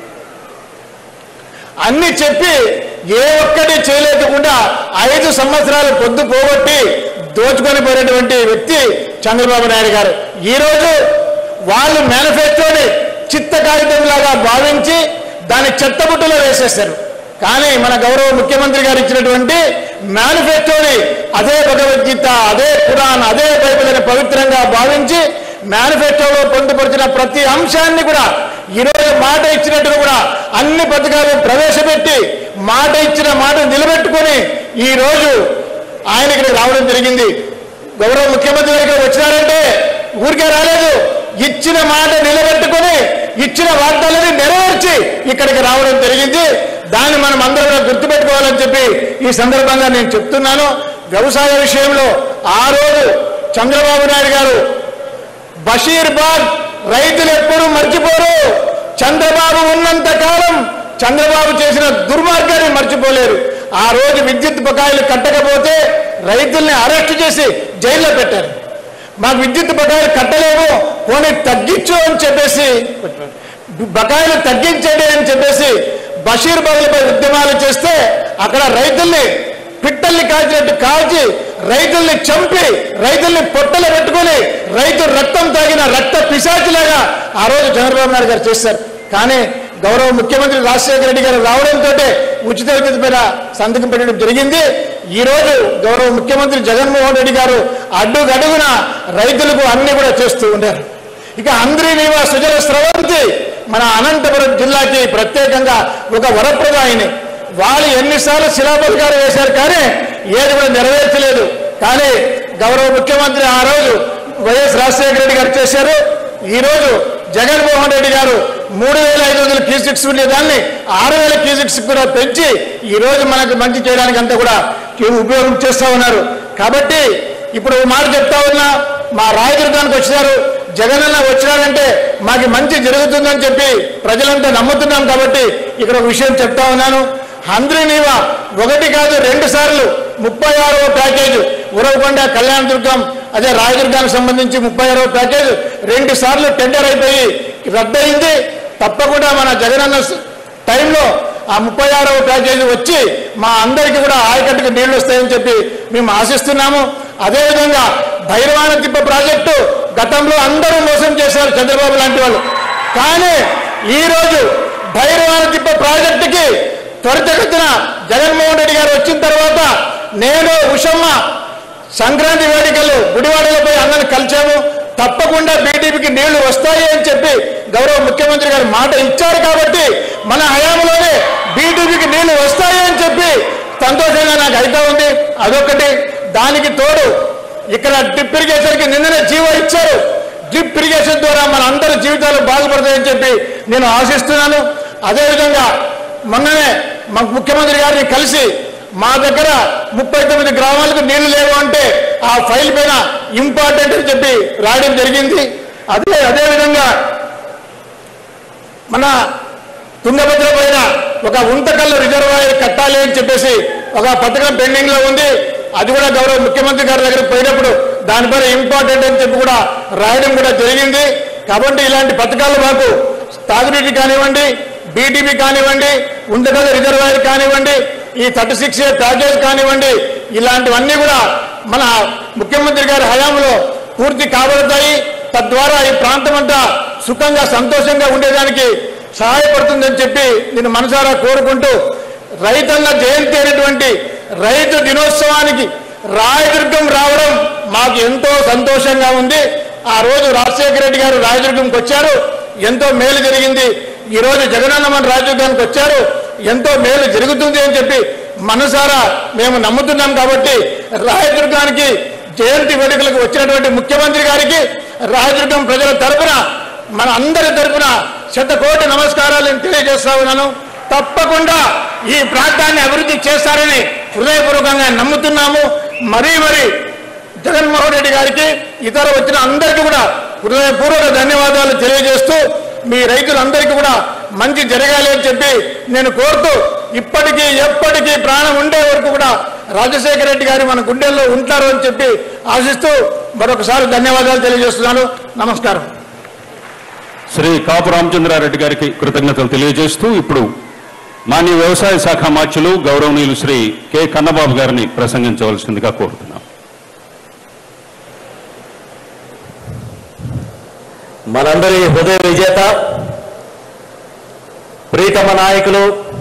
Speaker 7: అన్ని చెప్పి ఏ ఒక్కటి చేయలేకుండా ఐదు సంవత్సరాలు పొద్దు పోగొట్టి దోచుకొని పోయినటువంటి వ్యక్తి చంద్రబాబు నాయుడు గారు ఈరోజు వాళ్ళు మేనిఫెస్టోని చిత్త కాగితంలాగా భావించి దాన్ని చెత్తబుట్టలో వేసేస్తారు కానీ మన గౌరవ ముఖ్యమంత్రి గారు ఇచ్చినటువంటి మేనిఫెస్టోని అదే భగవద్గీత అదే పురాణ్ అదే బైబిల్ అని పవిత్రంగా భావించి మేనిఫెస్టోలో పొందుపరిచిన ప్రతి అంశాన్ని కూడా ఈరోజు మాట ఇచ్చినట్టుగా కూడా అన్ని పథకాలు ప్రవేశపెట్టి మాట ఇచ్చిన మాట నిలబెట్టుకొని ఈ రోజు ఆయన ఇక్కడికి రావడం జరిగింది గౌరవ ముఖ్యమంత్రి గారు ఇక్కడ వచ్చినారంటే ఊరికే రాలేదు ఇచ్చిన మాట నిలబెట్టుకొని ఇచ్చిన వాగ్దానాన్ని నెరవేర్చి ఇక్కడికి రావడం జరిగింది దాన్ని మనం అందరం కూడా గుర్తుపెట్టుకోవాలని చెప్పి ఈ సందర్భంగా నేను చెప్తున్నాను వ్యవసాయ విషయంలో ఆ రోజు చంద్రబాబు నాయుడు గారు బషీర్బాగ్ రైతులు ఎప్పుడూ మర్చిపోరు చంద్రబాబు ఉన్నంత కాలం చంద్రబాబు చేసిన దుర్మార్గాన్ని మర్చిపోలేరు ఆ రోజు విద్యుత్ బకాయిలు కట్టకపోతే రైతుల్ని అరెస్ట్ చేసి జైల్లో పెట్టారు మాకు విద్యుత్ బకాయిలు కట్టలేము పోనీ తగ్గించు అని చెప్పేసి బకాయిలు తగ్గించండి అని చెప్పేసి బషీర్ బదులపై ఉద్యమాలు చేస్తే అక్కడ రైతుల్ని పిట్టల్ని కాల్చినట్టు కాల్చి రైతుల్ని చంపి రైతుల్ని పొట్టలు పెట్టుకొని రైతు రక్తం తాగిన రక్త పిశాచిలాగా ఆ రోజు చంద్రబాబు నాయుడు గారు చేశారు కానీ గౌరవ ముఖ్యమంత్రి రాజశేఖర రెడ్డి గారు రావడంతో ఉచిత విద్యుత్ పైన సంతకం పెట్టడం జరిగింది ఈ రోజు గౌరవ ముఖ్యమంత్రి జగన్మోహన్ రెడ్డి గారు అడ్డుగడుగున రైతులకు అన్ని కూడా చేస్తూ ఉన్నారు ఇక అంద్రి నీవా సుజల స్రవంతి మన అనంతపురం జిల్లాకి ప్రత్యేకంగా ఒక వరప్రదాయిని వాళ్ళు ఎన్నిసార్లు శిలాపథకాలు వేశారు కానీ ఏది కూడా నెరవేర్చలేదు కానీ గౌరవ ముఖ్యమంత్రి ఆ రోజు వైఎస్ రాజశేఖర రెడ్డి గారు చేశారు ఈ రోజు జగన్మోహన్ రెడ్డి గారు మూడు వేల ఐదు వందల క్యూసిక్స్ ఉండే దాన్ని ఆరు వేల క్యూసిక్స్ కూడా పెంచి ఈ రోజు మనకు మంచి చేయడానికి అంతా కూడా ఉపయోగం చేస్తా ఉన్నారు కాబట్టి ఇప్పుడు ఒక మాట చెప్తా ఉన్నా మా రాయదుర్గానికి వచ్చినారు జగనన్న వచ్చినారంటే మాకు మంచి జరుగుతుందని చెప్పి ప్రజలంతా నమ్ముతున్నాం కాబట్టి ఇక్కడ ఒక విషయం చెప్తా ఉన్నాను హంద్రీనీవా ఒకటి కాదు రెండు సార్లు ముప్పై ఆరవ ప్యాకేజ్ ఉరవకొండ కళ్యాణదుర్గం అదే రాయదుర్గానికి సంబంధించి ముప్పై ఆరవ ప్యాకేజ్ రెండు సార్లు టెండర్ అయిపోయి రద్దయింది తప్పకుండా మన జగనన్న స- టైంలో ఆ ముప్పై ఆరవ ప్యాకేజీ వచ్చి మా అందరికీ కూడా ఆయకట్టుకు నీళ్లు వస్తాయని చెప్పి మేము ఆశిస్తున్నాము అదేవిధంగా భైరవాన తిప్ప ప్రాజెక్టు గతంలో అందరూ మోసం చేశారు చంద్రబాబు లాంటి వాళ్ళు కానీ ఈ రోజు భైరవాన తిప్ప ప్రాజెక్టుకి త్వరితగతిన జగన్మోహన్ రెడ్డి గారు వచ్చిన తర్వాత నేను ఉషమ్మ సంక్రాంతి వేడుకలు గుడివాడలో పోయి అన్నని కలిచాము తప్పకుండా బీటీపీకి నీళ్లు వస్తాయి అని చెప్పి గౌరవ ముఖ్యమంత్రి గారు మాట ఇచ్చారు కాబట్టి మన హయాంలోనే బీటీపీకి నీళ్లు వస్తాయి అని చెప్పి సంతోషంగా నాకు అయితే ఉంది అదొకటి దానికి తోడు ఇక్కడ డ్రిప్ ఇరిగేషన్కి నిన్ననే జీవో ఇచ్చారు డ్రిప్ ఇరిగేషన్ ద్వారా మన అందరి జీవితాలు బాగుపడతాయని చెప్పి నేను ఆశిస్తున్నాను అదేవిధంగా మొన్ననే మా ముఖ్యమంత్రి గారిని కలిసి మా దగ్గర ముప్పై తొమ్మిది గ్రామాలకు నీళ్లు లేవు అంటే ఆ ఫైల్ పైన ఇంపార్టెంట్ అని చెప్పి రాయడం జరిగింది అదే అదేవిధంగా మన తుంగభద్ర పైన ఒక ఉంతకల్లు రిజర్వాయర్ కట్టాలి అని చెప్పేసి ఒక పథకం పెండింగ్ లో ఉంది అది కూడా గౌరవ ముఖ్యమంత్రి గారి దగ్గరికి పోయినప్పుడు దానిపైన ఇంపార్టెంట్ అని చెప్పి కూడా రాయడం కూడా జరిగింది కాబట్టి ఇలాంటి పథకాలు మాకు తాగునీటి కానివ్వండి బీటీపీ కానివ్వండి ఉంతకల్లు రిజర్వాయర్ కానివ్వండి ఈ థర్టీ సిక్స్ ఏ ప్యాకేజ్ కానివ్వండి ఇలాంటివన్నీ కూడా మన ముఖ్యమంత్రి గారి హయాంలో పూర్తి కాబడతాయి తద్వారా ఈ ప్రాంతం అంతా సుఖంగా సంతోషంగా ఉండేదానికి సహాయపడుతుందని చెప్పి నేను మనసారా కోరుకుంటూ రైతన్న జయంతి అయినటువంటి రైతు దినోత్సవానికి రాయదుర్గం రావడం మాకు ఎంతో సంతోషంగా ఉంది ఆ రోజు రాజశేఖర రెడ్డి గారు రాయదుర్గంకి వచ్చారు ఎంతో మేలు జరిగింది ఈ రోజు జగనన్న మన రాజదుర్గానికి వచ్చారు ఎంతో మేలు జరుగుతుంది అని చెప్పి మనసారా మేము నమ్ముతున్నాం కాబట్టి రాయదుర్గానికి జయంతి వేడుకలకు వచ్చినటువంటి ముఖ్యమంత్రి గారికి రాయదుర్గం ప్రజల తరపున మన అందరి తరపున శతకోటి నమస్కారాలు నేను తెలియజేస్తా ఉన్నాను తప్పకుండా ఈ ప్రాంతాన్ని అభివృద్ధి చేస్తారని హృదయపూర్వకంగా నమ్ముతున్నాము మరీ మరి జగన్మోహన్ రెడ్డి గారికి ఇతర వచ్చిన అందరికీ కూడా హృదయపూర్వక ధన్యవాదాలు తెలియజేస్తూ మీ రైతులందరికీ కూడా మంచి జరగాలి అని చెప్పి నేను కోరుతూ ఇప్పటికీ ఎప్పటికీ ప్రాణం ఉండే వరకు కూడా రాజశేఖర రెడ్డి గారు మన గుండెల్లో ఉంటారు అని చెప్పి ఆశిస్తూ మరొకసారి ధన్యవాదాలు తెలియజేస్తున్నాను నమస్కారం
Speaker 4: శ్రీ కాపు రామచంద్రారెడ్డి గారికి కృతజ్ఞతలు తెలియజేస్తూ ఇప్పుడు మాన్య వ్యవసాయ శాఖ మార్చులు గౌరవనీయులు శ్రీ కె కన్నబాబు గారిని ప్రసంగించవలసిందిగా కోరుతున్నాం
Speaker 8: మనందరి హృదయ విజేత ప్రీతమ నాయకులు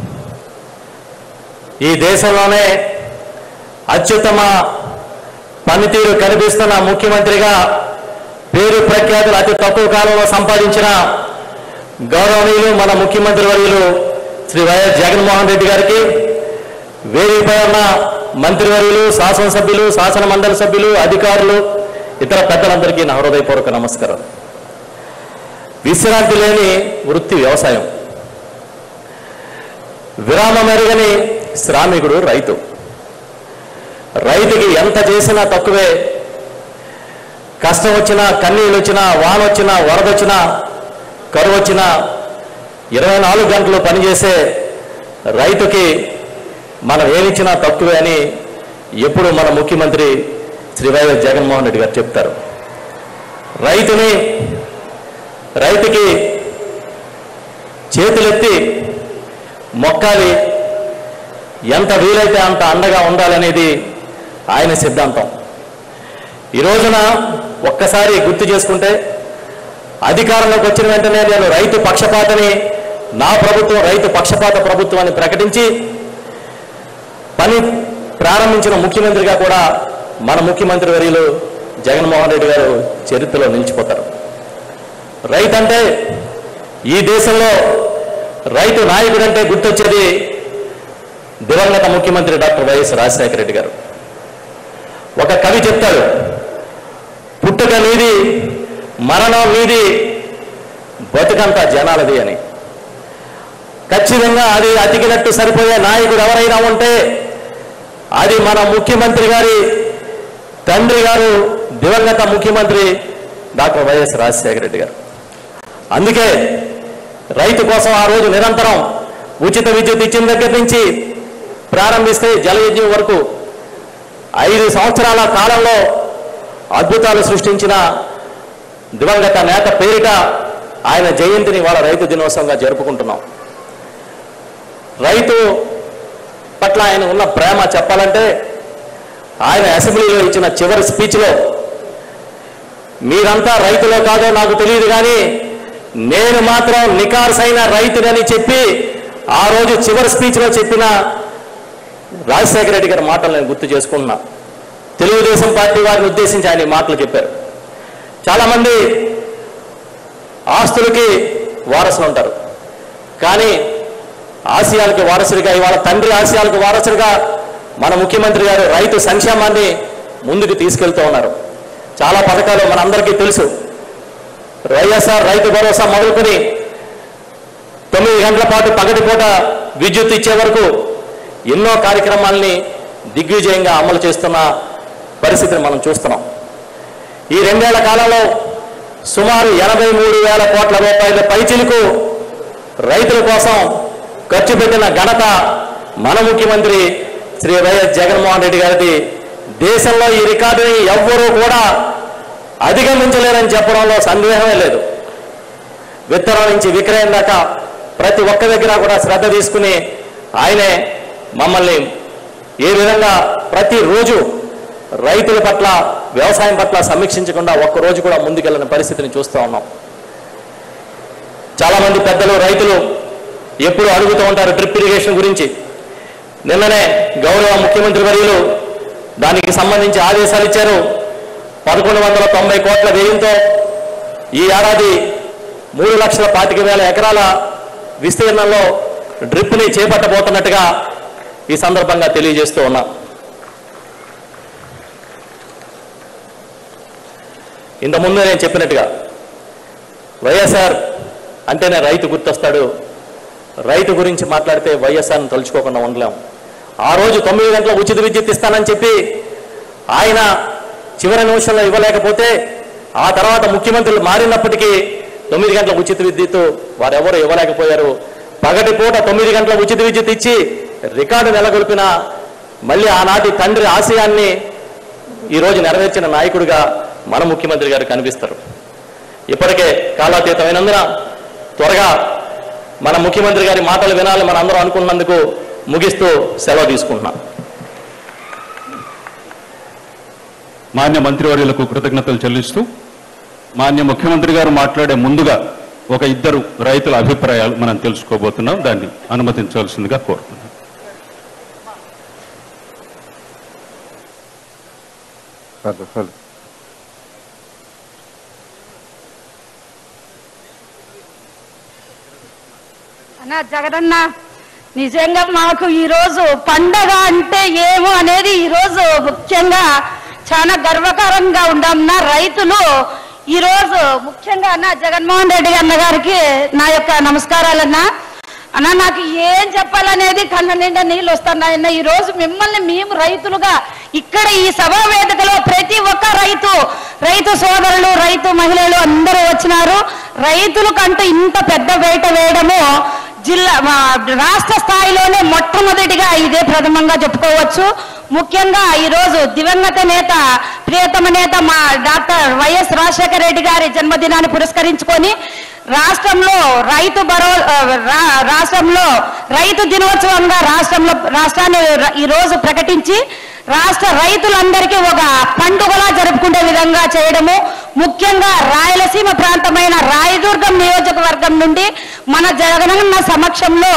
Speaker 8: ఈ దేశంలోనే అత్యుత్తమ పనితీరు కనిపిస్తున్న ముఖ్యమంత్రిగా పేరు ప్రఖ్యాతులు అతి తక్కువ కాలంలో సంపాదించిన గౌరవనీయులు మన ముఖ్యమంత్రి వర్యులు శ్రీ వైఎస్ జగన్మోహన్ రెడ్డి గారికి వేదికపై ఉన్న మంత్రివర్యులు శాసనసభ్యులు శాసన మండలి సభ్యులు అధికారులు ఇతర పెద్దలందరికీ నా హృదయపూర్వక నమస్కారం విశ్రాంతి లేని వృత్తి వ్యవసాయం విరామం ఎరగని శ్రామికుడు రైతు రైతుకి ఎంత చేసినా తక్కువే కష్టం వచ్చినా కన్నీళ్ళు వచ్చినా వాన వచ్చినా వరద వచ్చినా కరువు వచ్చినా ఇరవై నాలుగు గంటలు పనిచేసే రైతుకి మనం ఏమిచ్చినా తక్కువే అని ఎప్పుడు మన ముఖ్యమంత్రి శ్రీ వైఎస్ జగన్మోహన్ రెడ్డి గారు చెప్తారు రైతుని రైతుకి చేతులెత్తి మొక్కాలి ఎంత వీలైతే అంత అండగా ఉండాలనేది ఆయన సిద్ధాంతం ఈ రోజున ఒక్కసారి గుర్తు చేసుకుంటే అధికారంలోకి వచ్చిన వెంటనే నేను రైతు పక్షపాతని నా ప్రభుత్వం రైతు పక్షపాత ప్రభుత్వం అని ప్రకటించి పని ప్రారంభించిన ముఖ్యమంత్రిగా కూడా మన ముఖ్యమంత్రి వర్యులు జగన్మోహన్ రెడ్డి గారు చరిత్రలో నిలిచిపోతారు రైతు అంటే ఈ దేశంలో రైతు నాయకుడు అంటే గుర్తొచ్చేది దివంగత ముఖ్యమంత్రి డాక్టర్ వైఎస్ రాజశేఖర రెడ్డి గారు ఒక కవి చెప్తాడు పుట్టుక నీది మరణం నీది బతుకంతా జనాలది అని ఖచ్చితంగా అది అతికినట్టు సరిపోయే నాయకుడు ఎవరైనా ఉంటే అది మన ముఖ్యమంత్రి గారి తండ్రి గారు దివంగత ముఖ్యమంత్రి డాక్టర్ వైఎస్ రాజశేఖర రెడ్డి గారు అందుకే రైతు కోసం ఆ రోజు నిరంతరం ఉచిత విద్యుత్ ఇచ్చిన దగ్గర నుంచి ప్రారంభిస్తే జలయజ్ఞం వరకు ఐదు సంవత్సరాల కాలంలో అద్భుతాలు సృష్టించిన దివంగత నేత పేరిట ఆయన జయంతిని వాళ్ళ రైతు దినోత్సవంగా జరుపుకుంటున్నాం రైతు పట్ల ఆయన ఉన్న ప్రేమ చెప్పాలంటే ఆయన అసెంబ్లీలో ఇచ్చిన చివరి స్పీచ్లో మీరంతా రైతులో కాదో నాకు తెలియదు కానీ నేను మాత్రం నికార్సైన రైతునని చెప్పి ఆ రోజు చివరి స్పీచ్లో చెప్పిన రాజశేఖర రెడ్డి గారి మాటలు నేను గుర్తు చేసుకుంటున్నా తెలుగుదేశం పార్టీ వారిని ఉద్దేశించి ఆయన ఈ మాటలు చెప్పారు చాలామంది ఆస్తులకి వారసులు ఉంటారు కానీ ఆశయాలకి వారసుడిగా ఇవాళ తండ్రి ఆశయాలకు వారసుడిగా మన ముఖ్యమంత్రి గారు రైతు సంక్షేమాన్ని ముందుకు తీసుకెళ్తూ ఉన్నారు చాలా పథకాలు మనందరికీ తెలుసు వైఎస్ఆర్ రైతు భరోసా మొదలుకొని తొమ్మిది గంటల పాటు పగటిపూట విద్యుత్ ఇచ్చే వరకు ఎన్నో కార్యక్రమాల్ని దిగ్విజయంగా అమలు చేస్తున్న పరిస్థితిని మనం చూస్తున్నాం ఈ రెండేళ్ల కాలంలో సుమారు ఎనభై మూడు వేల కోట్ల రూపాయల పైచిలకు రైతుల కోసం ఖర్చు పెట్టిన ఘనత మన ముఖ్యమంత్రి శ్రీ వైఎస్ జగన్మోహన్ రెడ్డి గారిది దేశంలో ఈ రికార్డుని ఎవ్వరూ కూడా అధిగమించలేరని చెప్పడంలో సందేహమే లేదు విత్తనం నుంచి విక్రయం దాకా ప్రతి ఒక్క దగ్గర కూడా శ్రద్ధ తీసుకుని ఆయనే మమ్మల్ని ఏ విధంగా ప్రతిరోజు రైతుల పట్ల వ్యవసాయం పట్ల సమీక్షించకుండా ఒక్క రోజు కూడా ముందుకెళ్ళిన పరిస్థితిని చూస్తూ ఉన్నాం చాలామంది పెద్దలు రైతులు ఎప్పుడు అడుగుతూ ఉంటారు డ్రిప్ ఇరిగేషన్ గురించి నిన్ననే గౌరవ ముఖ్యమంత్రి వర్యులు దానికి సంబంధించి ఆదేశాలు ఇచ్చారు పదకొండు వందల తొంభై కోట్ల వ్యయంతో ఈ ఏడాది మూడు లక్షల పాతిక వేల ఎకరాల విస్తీర్ణంలో డ్రిప్ని చేపట్టబోతున్నట్టుగా ఈ సందర్భంగా తెలియజేస్తూ ఉన్నా ఇంతకుముందు నేను చెప్పినట్టుగా వైఎస్ఆర్ అంటేనే రైతు గుర్తొస్తాడు రైతు గురించి మాట్లాడితే వైఎస్ఆర్ని తలుచుకోకుండా ఉండలేం ఆ రోజు తొమ్మిది గంటల ఉచిత విద్యుత్ ఇస్తానని చెప్పి ఆయన చివరి నిమిషంలో ఇవ్వలేకపోతే ఆ తర్వాత ముఖ్యమంత్రులు మారినప్పటికీ తొమ్మిది గంటల ఉచిత విద్యుత్ వారెవరు ఇవ్వలేకపోయారు పగటి పూట తొమ్మిది గంటల ఉచిత విద్యుత్ ఇచ్చి రికార్డు నెలకొల్పిన మళ్ళీ ఆనాటి తండ్రి ఆశయాన్ని ఈరోజు నెరవేర్చిన నాయకుడిగా మన ముఖ్యమంత్రి గారు కనిపిస్తారు ఇప్పటికే కాలాతీతమైనందున త్వరగా మన ముఖ్యమంత్రి గారి మాటలు వినాలి మన అందరం అనుకున్నందుకు ముగిస్తూ సెలవు తీసుకుంటున్నాం
Speaker 4: మాన్య మంత్రివర్యులకు కృతజ్ఞతలు చెల్లిస్తూ మాన్య ముఖ్యమంత్రి గారు మాట్లాడే ముందుగా ఒక ఇద్దరు రైతుల అభిప్రాయాలు మనం తెలుసుకోబోతున్నాం దాన్ని అనుమతించవలసిందిగా కోరుతున్నాం
Speaker 9: అన్న జగనన్న నిజంగా మాకు ఈరోజు పండగ అంటే ఏమో అనేది ఈరోజు ముఖ్యంగా చాలా గర్వకారంగా ఉండన్న రైతులు ఈరోజు ముఖ్యంగా అన్న జగన్మోహన్ రెడ్డి అన్న గారికి నా యొక్క నమస్కారాలన్నా అన్న నాకు ఏం చెప్పాలనేది కళ్ళ నిండా నీళ్ళు వస్తున్నాయన్న ఈ రోజు మిమ్మల్ని మేము రైతులుగా ఇక్కడ ఈ సభా వేదికలో ప్రతి ఒక్క రైతు రైతు సోదరులు రైతు మహిళలు అందరూ వచ్చినారు రైతులకంటూ ఇంత పెద్ద వేట వేయడము జిల్లా మా రాష్ట్ర స్థాయిలోనే మొట్టమొదటిగా ఇదే ప్రథమంగా చెప్పుకోవచ్చు ముఖ్యంగా ఈరోజు దివంగత నేత ప్రియతమ నేత మా డాక్టర్ వైఎస్ రాజశేఖర రెడ్డి గారి జన్మదినాన్ని పురస్కరించుకొని రాష్ట్రంలో రైతు భరో ఆ, రా- రాష్ట్రంలో రైతు దినోత్సవంగా రాష్ట్రంలో రాష్ట్రాన్ని ర- ఈ రోజు ప్రకటించి రాష్ట్ర రైతులందరికీ ఒక పండుగలా జరుపుకునే విధంగా చేయడము ముఖ్యంగా రాయలసీమ ప్రాంతమైన రాయదుర్గం నియోజకవర్గం నుండి మన జగనన్న సమక్షంలో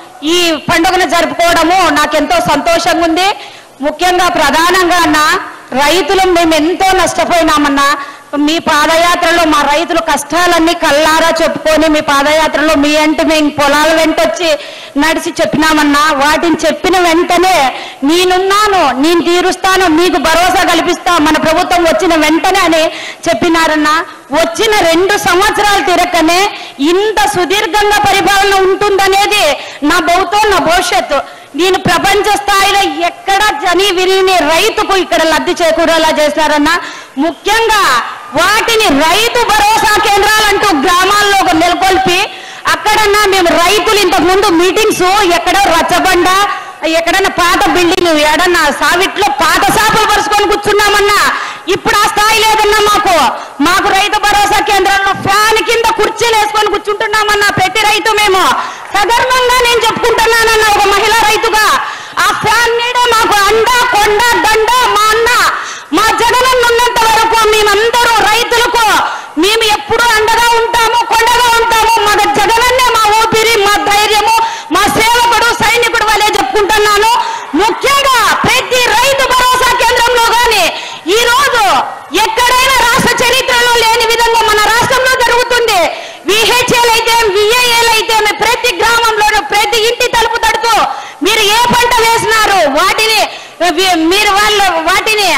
Speaker 9: ఈ పండుగను జరుపుకోవడము నాకెంతో సంతోషంగా ఉంది ముఖ్యంగా ప్రధానంగా అన్న రైతులు మేము ఎంతో నష్టపోయినామన్నా మీ పాదయాత్రలో మా రైతుల కష్టాలన్నీ కల్లారా చెప్పుకొని మీ పాదయాత్రలో మీ అంటే మేము పొలాల వెంట వచ్చి నడిచి చెప్పినామన్నా వాటిని చెప్పిన వెంటనే నేనున్నాను నేను తీరుస్తాను మీకు భరోసా కల్పిస్తా మన ప్రభుత్వం వచ్చిన వెంటనే అని చెప్పినారన్నా వచ్చిన రెండు సంవత్సరాలు తిరగనే ఇంత సుదీర్ఘంగా పరిపాలన ఉంటుందనేది నా భౌతం నా భవిష్యత్తు నేను ప్రపంచ స్థాయిలో ఎక్కడ జని విరిని రైతుకు ఇక్కడ లబ్ధి చేకూరేలా చేశారన్న ముఖ్యంగా వాటిని రైతు భరోసా కేంద్రాలంటూ గ్రామాల్లో నెలకొల్పి అక్కడన్నా మేము రైతులు ఇంతకు ముందు మీటింగ్స్ ఎక్కడో రచ్చబండ ఎక్కడన్నా పాత బిల్డింగ్ ఎడన్నా సావిట్లో పాత సాపులు పరుచుకొని కూర్చున్నామన్నా ఇప్పుడు ఆ స్థాయి లేదన్నా మాకు మాకు రైతు భరోసా కేంద్రంలో ఫ్యాన్ కింద కుర్చీలు వేసుకొని కూర్చుంటున్నామన్నా ప్రతి రైతు మేము సగర్వంగా నేను చెప్పుకుంటున్నానన్న ఒక మహిళా రైతుగా ఆ ఫ్యాన్ నీడే మాకు అండ కొండ దండ మా అన్న మా జగనన్న ఉన్నంత వరకు మేమందరూ రైతులకు మేము ఎప్పుడూ అండగా ఉంటాము కొండగా ఉంటాము మా జగనన్నే మా ఊపిరి మా ధైర్యము మా సేవకుడు సైనికుడు వలె చెప్పుకుంటున్నాను ముఖ్యంగా ప్రతి రైతు భరోసా కేంద్రంలో గాని ఈ రోజు ఎక్కడైనా రాష్ట్ర చరిత్రలో లేని విధంగా మన రాష్ట్రంలో జరుగుతుంది విహెచ్ఎల్ అయితే విఏఎల్ అయితే ప్రతి గ్రామంలోనూ ప్రతి ఇంటి తలుపు తడుతూ మీరు ఏ పంట వేసినారు వాటిని వి- మీరు వాళ్ళు వాటిని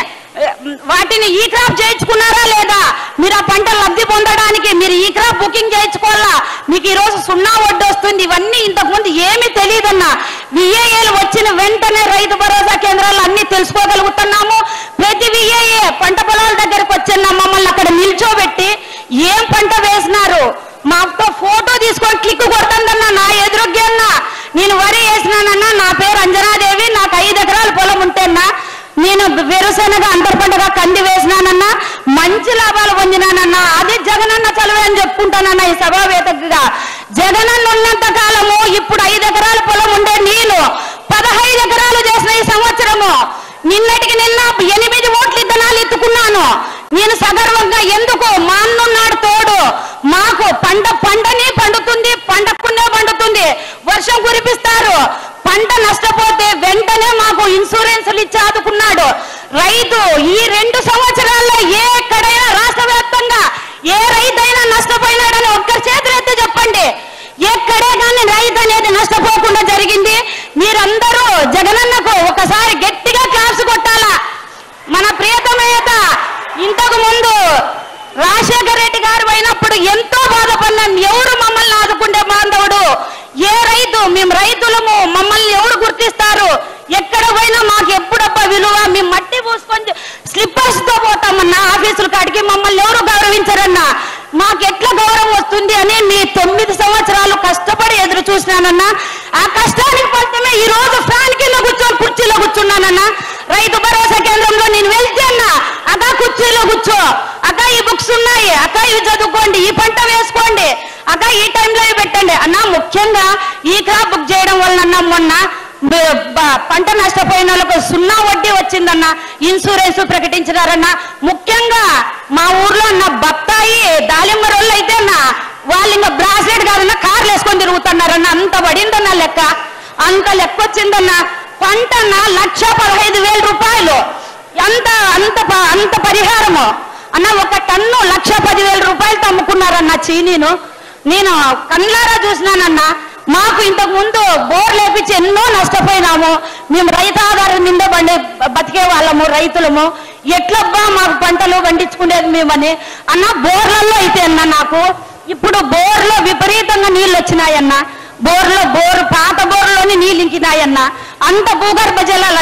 Speaker 9: వాటిని ఈ క్రాప్ చేయించుకున్నారా లేదా మీరు ఆ పంట లబ్ధి పొందడానికి మీరు ఈ క్రాప్ బుకింగ్ చేయించుకోవాలా మీకు ఈ రోజు సున్నా వడ్డీ వస్తుంది ఇవన్నీ ఇంతకు ముందు ఏమీ తెలియదన్నా విఏఏలు వచ్చిన వెంటనే రైతు భరోసా కేంద్రాలు అన్ని తెలుసుకోగలుగుతున్నాము ప్రతి విఏఏ పంట పొలాల దగ్గరకు వచ్చిన మమ్మల్ని అక్కడ నిల్చోబెట్టి ఏం పంట వేసినారు మాతో ఫోటో తీసుకొని క్లిక్ కొడుతుందన్నా నా ఎదురుగ్గా నేను వరి వేసినానన్నా నా పేరు అంజనాదేవి నాకు ఐదు ఎకరాల పొలం ఉంటేనా నేను వేరుశెనగ అంతర్ పంటగా కంది వేసినానన్నా మంచి లాభాలు పొందినానన్నా అది జగనన్న చలవే అని చెప్పుకుంటానన్నా ఈ సభా వేదికగా జగనన్న ఉన్నంత కాలము ఇప్పుడు ఐదు ఎకరాల పొలం ఉండే నేను పదహైదు ఎకరాలు చేసిన ఈ సంవత్సరము నిన్నటికి నిన్న ఎనిమిది ఓట్ల ఇద్దనాలు ఎత్తుకున్నాను నేను సగర్వంగా ఎందుకు మా అన్నున్నాడు తోడు మాకు పంట పంటని పండుతుంది పండకుండే పండుతుంది వర్షం కురిపిస్తారు పంట నష్టపోతే వెంటనే మాకు ఇన్సూరెన్సులు ఇచ్చి ఆదుకున్నాడు రైతు ఈ రెండు సంవత్సరాల్లో ఏ ఎక్కడైనా రాష్ట్ర వ్యాప్తంగా ఏ రైతైనా నష్టపోయినాడని ఒక్కరి చేతులు ఎత్తి చెప్పండి ఎక్కడే కానీ రైతు అనేది నష్టపోకుండా జరిగింది మీరందరూ జగనన్నకు ఒకసారి గట్టిగా క్లాస్ కొట్టాలా మన ప్రియతమేత ఇంతకు ముందు రాజశేఖర రెడ్డి గారు అయినప్పుడు ఎంతో బాధపడినాం ఎవరు మమ్మల్ని ఆదుకుంటే బాంధవుడు ఏ రైతు మేము రైతులము మమ్మల్ని ఎవరు గుర్తిస్తారు ఎక్కడ పోయినా మాకు ఎప్పుడబ్బా విలువ మేము మట్టి పూసుకొని స్లిప్పర్స్ తో పోతామన్నా ఆఫీసుల కాడికి మమ్మల్ని ఎవరు గౌరవించరన్నా మాకు ఎట్లా గౌరవం వస్తుంది అని మీ తొమ్మిది సంవత్సరాలు కష్టపడి ఎదురు చూసినానన్నా ఆ కష్టానికి ఫలితమే ఈ రోజు ఫ్యాన్ కింద కూర్చొని కుర్చీలో కూర్చున్నానన్నా రైతు భరోసా కేంద్రంలో నేను వెళ్తే అన్నా అక్క కుర్చీలో కూర్చో అక్క ఈ బుక్స్ ఉన్నాయి అక్క ఇవి చదువుకోండి ఈ పంట వేసుకోండి అక్క ఈ టైంలో ఇవి పెట్టండి అన్న ముఖ్యంగా ఈ క్రాప్ బుక్ చేయడం వలన మొన్న బ- బ- పంట నష్టపోయిన వాళ్ళకు సున్నా వడ్డీ వచ్చిందన్న ఇన్సూరెన్స్ ప్రకటించినారన్న ముఖ్యంగా మా ఊర్లో ఉన్న బత్తాయి దాలింబ రోళ్ళు అయితే అన్న వాళ్ళు ఇంకా బ్రాస్లెట్ కాదన్న కార్లు వేసుకొని తిరుగుతున్నారన్న అంత పడిందన్న లెక్క అంత లెక్క వచ్చిందన్న పంట అన్న లక్ష పదహైదు వేల రూపాయలు అంత అంత ప- అంత పరిహారము అన్న ఒక టన్ను లక్ష పదివేల రూపాయలతో అమ్ముకున్నారన్న చీనీను నేను కళ్ళారా చూసినానన్న మాకు ఇంతకు ముందు బోర్ లేపించి ఎన్నో నష్టపోయినాము మేము రైతు ఆధారం మీద బండి బతికే వాళ్ళము రైతులము ఎట్లబ్బా మాకు పంటలు పండించుకునేది మేమని అన్న బోర్లలో అయితే అన్న నాకు ఇప్పుడు బోర్లో విపరీతంగా నీళ్ళు వచ్చినాయన్న బోర్లో బోరు పాత బోర్లోని నీళ్ళు ఇంకినాయన్న అంత భూగర్భ జలాలన్న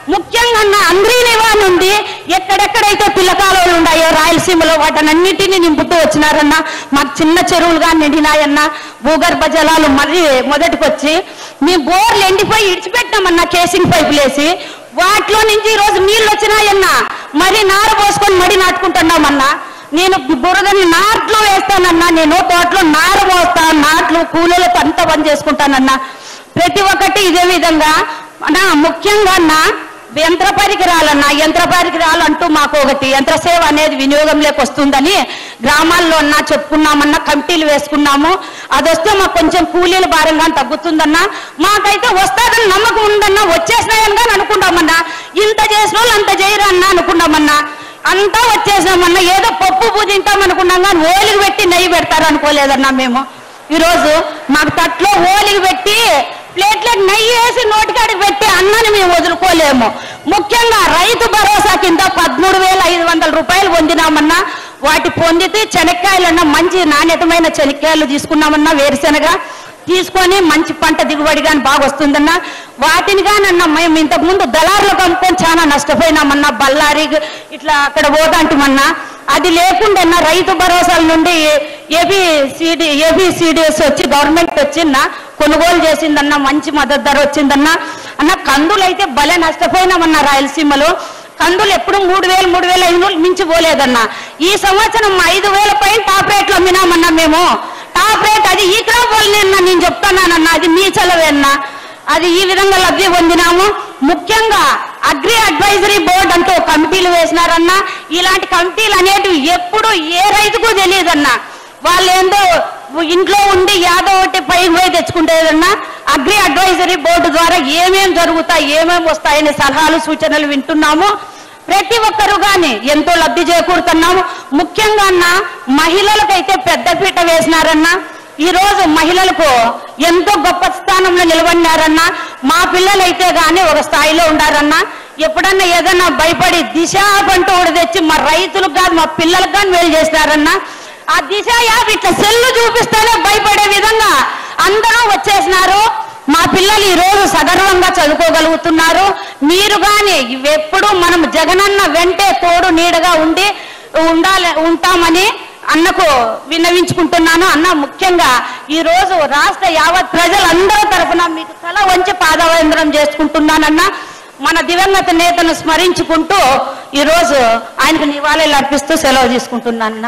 Speaker 9: ముఖ్యంగా అన్న అంద్రీనివా నుండి ఎక్కడెక్కడైతే పిల్లకాలువలు ఉన్నాయో రాయలసీమలో వాటన్నిటిని నింపుతూ వచ్చినారన్న మాకు చిన్న చెరువులుగా నిండినాయన్న భూగర్భ జలాలు మళ్ళీ మొదటికి వచ్చి మేము బోర్లు ఎండిపోయి ఇడిచిపెట్టామన్న కేసింగ్ పైపులు వేసి వాటిలో నుంచి ఈ రోజు నీళ్ళు వచ్చినాయన్న మరి నార పోసుకొని మడి నాటుకుంటున్నామన్నా నేను బురదని నాట్లు వేస్తానన్నా నేను తోటలో నార పోస్తా నాట్లు కూలీలతో అంతా పని చేసుకుంటానన్నా ప్రతి ఒక్కటి ఇదే విధంగా నా ముఖ్యంగా అన్న యంత్ర పరికరాలన్నా యంత్ర పరికరాలు అంటూ మాకు ఒకటి యంత్ర సేవ అనేది వినియోగంలోకి వస్తుందని గ్రామాల్లో అన్నా చెప్పుకున్నామన్నా కమిటీలు వేసుకున్నాము అది వస్తే మాకు కొంచెం కూలీల భారంగా తగ్గుతుందన్నా మాకైతే వస్తాదని నమ్మకం ఉందన్నా వచ్చేసినాయని కానీ అనుకుంటామన్నా ఇంత చేసిన వాళ్ళు అంత చేయరు అన్నా అనుకున్నామన్నా అంతా వచ్చేసామన్నా ఏదో పప్పు పూజింటాం అనుకున్నాం కానీ ఓలికి పెట్టి నెయ్యి పెడతారు అనుకోలేదన్నా మేము ఈరోజు మాకు తట్లో ఓలికి పెట్టి ప్లేట్లకు నెయ్యి వేసి నోటికాడికి పెట్టి అన్నాన్ని మేము వదులుకోలేము ముఖ్యంగా రైతు భరోసా కింద పదమూడు వేల ఐదు వందల రూపాయలు పొందినామన్నా వాటి పొందితే చెనక్కాయలన్నా మంచి నాణ్యతమైన చెనక్కాయలు తీసుకున్నామన్నా వేరుశెనగ తీసుకొని మంచి పంట దిగుబడి కానీ బాగా వస్తుందన్నా వాటిని కానన్నా మేము ఇంతకు ముందు దళారులు కనుక్కొని చాలా నష్టపోయినామన్నా బళ్ళారి ఇట్లా అక్కడ పోదాంటిమన్నా అది లేకుండా రైతు భరోసాల నుండి ఏపీ సిడి ఏపీ సిడిఎస్ వచ్చి గవర్నమెంట్ వచ్చిందన్న కొనుగోలు చేసిందన్న మంచి మద్దతు ధర వచ్చిందన్న అన్న కందులు అయితే భలే నష్టపోయినామన్న రాయలసీమలో కందులు ఎప్పుడు మూడు వేలు మూడు వేలు ఐదు వేలు మించి పోలేదన్న ఈ సంవత్సరం ఐదు వేల పైన టాప్ రేట్లు అమ్మినామన్నా మేము టాప్ రేట్ అది ఈ క్రాప్ వల్లనే అన్న నేను చెప్తున్నానన్న అది మీ చలవే అన్న అది ఈ విధంగా లబ్ధి పొందినాము ముఖ్యంగా అగ్రి అడ్వైజరీ బోర్డు అంటూ కమిటీలు వేసినారన్న ఇలాంటి కమిటీలు అనేటివి ఎప్పుడు ఏ రైతుకు తెలియదన్నా వాళ్ళు ఏందో ఇంట్లో ఉండి యాదో ఒకటి పైకి పోయి తెచ్చుకుంటేదన్నా అగ్రి అడ్వైజరీ బోర్డు ద్వారా ఏమేం జరుగుతాయి ఏమేం వస్తాయనే సలహాలు సూచనలు వింటున్నాము ప్రతి ఒక్కరు గాని ఎంతో లబ్ధి చేకూరుతున్నాము ముఖ్యంగా అన్న మహిళలకైతే పెద్దపీట వేసినారన్న ఈ రోజు మహిళలకు ఎంతో గొప్ప స్థానంలో నిలబడినారన్న మా పిల్లలైతే గాని ఒక స్థాయిలో ఉండారన్న ఎప్పుడన్నా ఏదన్నా భయపడి దిశ పంట ఒకటి తెచ్చి మా రైతులకు కాదు మా పిల్లలకు కానీ మేలు చేసినారన్న ఆ దిశ యాప్ ఇట్లా సెల్లు చూపిస్తేనే భయపడే విధంగా అందరూ వచ్చేసినారు మా పిల్లలు ఈ రోజు సగర్వంగా చదువుకోగలుగుతున్నారు మీరు గాని ఎప్పుడు మనం జగనన్న వెంటే తోడు నీడగా ఉండి ఉండాలి ఉంటామని అన్నకు విన్నవించుకుంటున్నాను అన్న ముఖ్యంగా ఈ రోజు రాష్ట్ర యావత్ ప్రజలందరి తరఫున మీకు తల వంచి పాదవేంద్రం చేసుకుంటున్నానన్న మన దివంగత నేతను స్మరించుకుంటూ ఈ రోజు ఆయనకు నివాళులు అర్పిస్తూ సెలవు తీసుకుంటున్నానన్న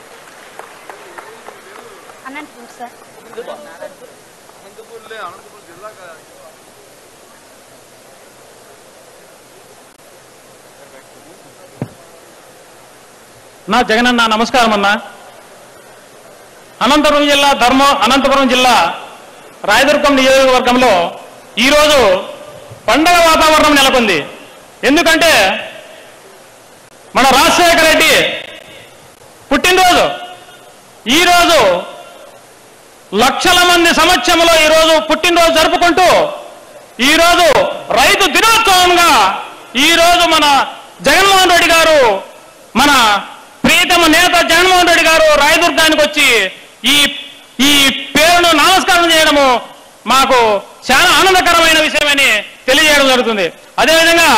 Speaker 9: అనంతపురం సార్
Speaker 10: నా జగనన్న నమస్కారం అన్న అనంతపురం జిల్లా ధర్మ అనంతపురం జిల్లా రాయదుర్గం నియోజకవర్గంలో ఈరోజు పండగ వాతావరణం నెలకొంది ఎందుకంటే మన రాజశేఖర రెడ్డి పుట్టినరోజు ఈరోజు లక్షల మంది సమక్షంలో ఈరోజు పుట్టినరోజు జరుపుకుంటూ ఈరోజు రైతు దినోత్సవంగా ఈరోజు మన జగన్మోహన్ రెడ్డి గారు మన ప్రీతమ నేత జగన్మోహన్ రెడ్డి గారు రాయదుర్గానికి వచ్చి ఈ ఈ పేరును నమస్కారం చేయడము మాకు చాలా ఆనందకరమైన విషయమని తెలియజేయడం జరుగుతుంది అదేవిధంగా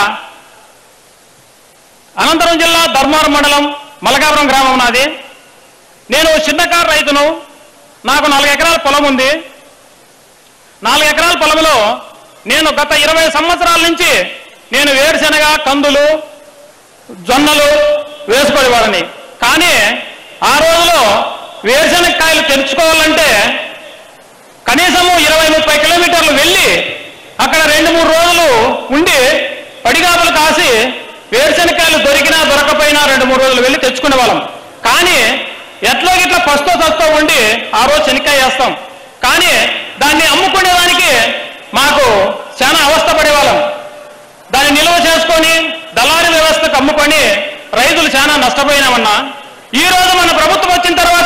Speaker 10: అనంతపురం జిల్లా ధర్మవరం మండలం మలకాపురం గ్రామం నాది నేను చిన్నకారు రైతును నాకు నాలుగు ఎకరాల పొలం ఉంది నాలుగు ఎకరాల పొలంలో నేను గత ఇరవై సంవత్సరాల నుంచి నేను వేరుశెనగ కందులు జొన్నలు వేసుకునేవాడిని కానీ ఆ రోజులో వేరుశెనగకాయలు తెరుచుకోవాలంటే కనీసము ఇరవై ముప్పై కిలోమీటర్లు వెళ్ళి అక్కడ రెండు మూడు రోజులు ఉండి పడిగాపులు కాసి వేరుశెనగకాయలు దొరికినా దొరకపోయినా రెండు మూడు రోజులు వెళ్ళి తెచ్చుకునే వాళ్ళం కానీ ఎట్లో గిట్లా పస్తో సస్తో ఉండి ఆ రోజు శనక్కాయ వేస్తాం కానీ దాన్ని అమ్ముకునేదానికి మాకు చాలా అవస్థ పడేవాళ్ళం దాన్ని నిల్వ చేసుకొని దళారీ వ్యవస్థకు అమ్ముకొని రైతులు చాలా నష్టపోయినామన్నా ఈ రోజు మన ప్రభుత్వం వచ్చిన తర్వాత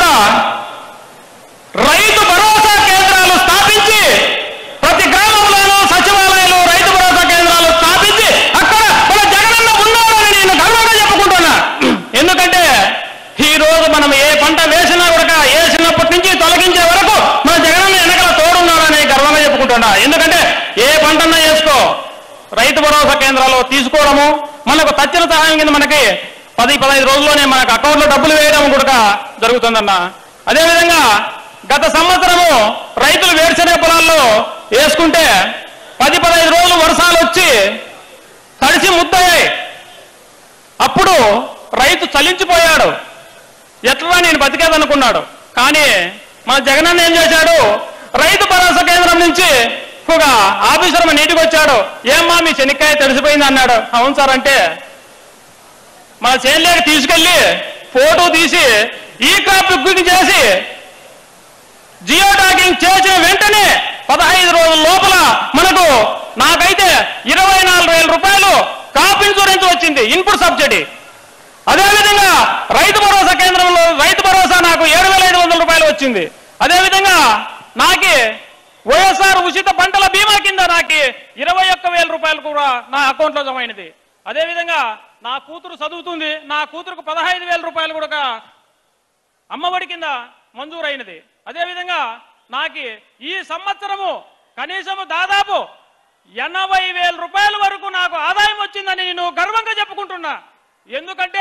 Speaker 10: రైతు భరోసా కేంద్రాలు స్థాపించి ప్రతి గ్రామంలోనూ సచివాలయాలు రైతు భరోసా కేంద్రాలు స్థాపించి అక్కడ మన జగనన్న ఉన్నాడని నేను గర్వంగా చెప్పుకుంటున్నా ఎందుకంటే ఈ రోజు మనం ఏ పంట వేసినా కూడా వేసినప్పటి నుంచి తొలగించే వరకు మన జగనన్న వెనకాల తోడున్నాడని గర్వంగా చెప్పుకుంటున్నా ఎందుకంటే ఏ పంటన్నా వేసుకో రైతు భరోసా కేంద్రాలు తీసుకోవడము మనకు తచ్చిన సహాయం కింద మనకి పది పదహైదు రోజుల్లోనే మనకు అకౌంట్లో డబ్బులు వేయడం కూడా జరుగుతుందన్న అదేవిధంగా గత సంవత్సరము రైతులు వేరుశనగ పొలాల్లో వేసుకుంటే పది పదహైదు రోజులు వర్షాలు వచ్చి తడిసి ముద్దయ్యాయి అప్పుడు రైతు చలించిపోయాడు ఎట్లా నేను బతికేదనుకున్నాడు కానీ మన జగనన్న ఏం చేశాడు రైతు భరోసా కేంద్రం నుంచి ఒక ఆఫీసర్ నీటికి వచ్చాడు ఏమ్మా మీ శనిక్కాయ తడిసిపోయింది అన్నాడు అవును సార్ అంటే మన చేనులోకి తీసుకెళ్లి ఫోటో తీసి ఈ క్రాప్ బుకింగ్ చేసి జియో ట్యాగింగ్ చేసిన వెంటనే పదహైదు రోజుల లోపల మనకు నాకైతే ఇరవై నాలుగు వేల రూపాయలు కాప్ ఇన్సూరెన్స్ వచ్చింది ఇన్పుట్ సబ్సిడీ అదేవిధంగా రైతు భరోసా కేంద్రంలో రైతు భరోసా నాకు ఏడు వేల ఐదు వందల రూపాయలు వచ్చింది అదేవిధంగా నాకి వైఎస్ఆర్ ఉచిత పంటల బీమా కింద నాకు ఇరవై ఒక్క వేల రూపాయలు కూడా నా అకౌంట్లో జమ అయినది అదేవిధంగా నా కూతురు చదువుతుంది నా కూతురుకు పదహైదు వేల రూపాయలు కూడా అమ్మఒడి కింద మంజూరైనది అదేవిధంగా నాకు ఈ సంవత్సరము కనీసము దాదాపు ఎనభై వేల రూపాయల వరకు నాకు ఆదాయం వచ్చిందని నేను గర్వంగా చెప్పుకుంటున్నా ఎందుకంటే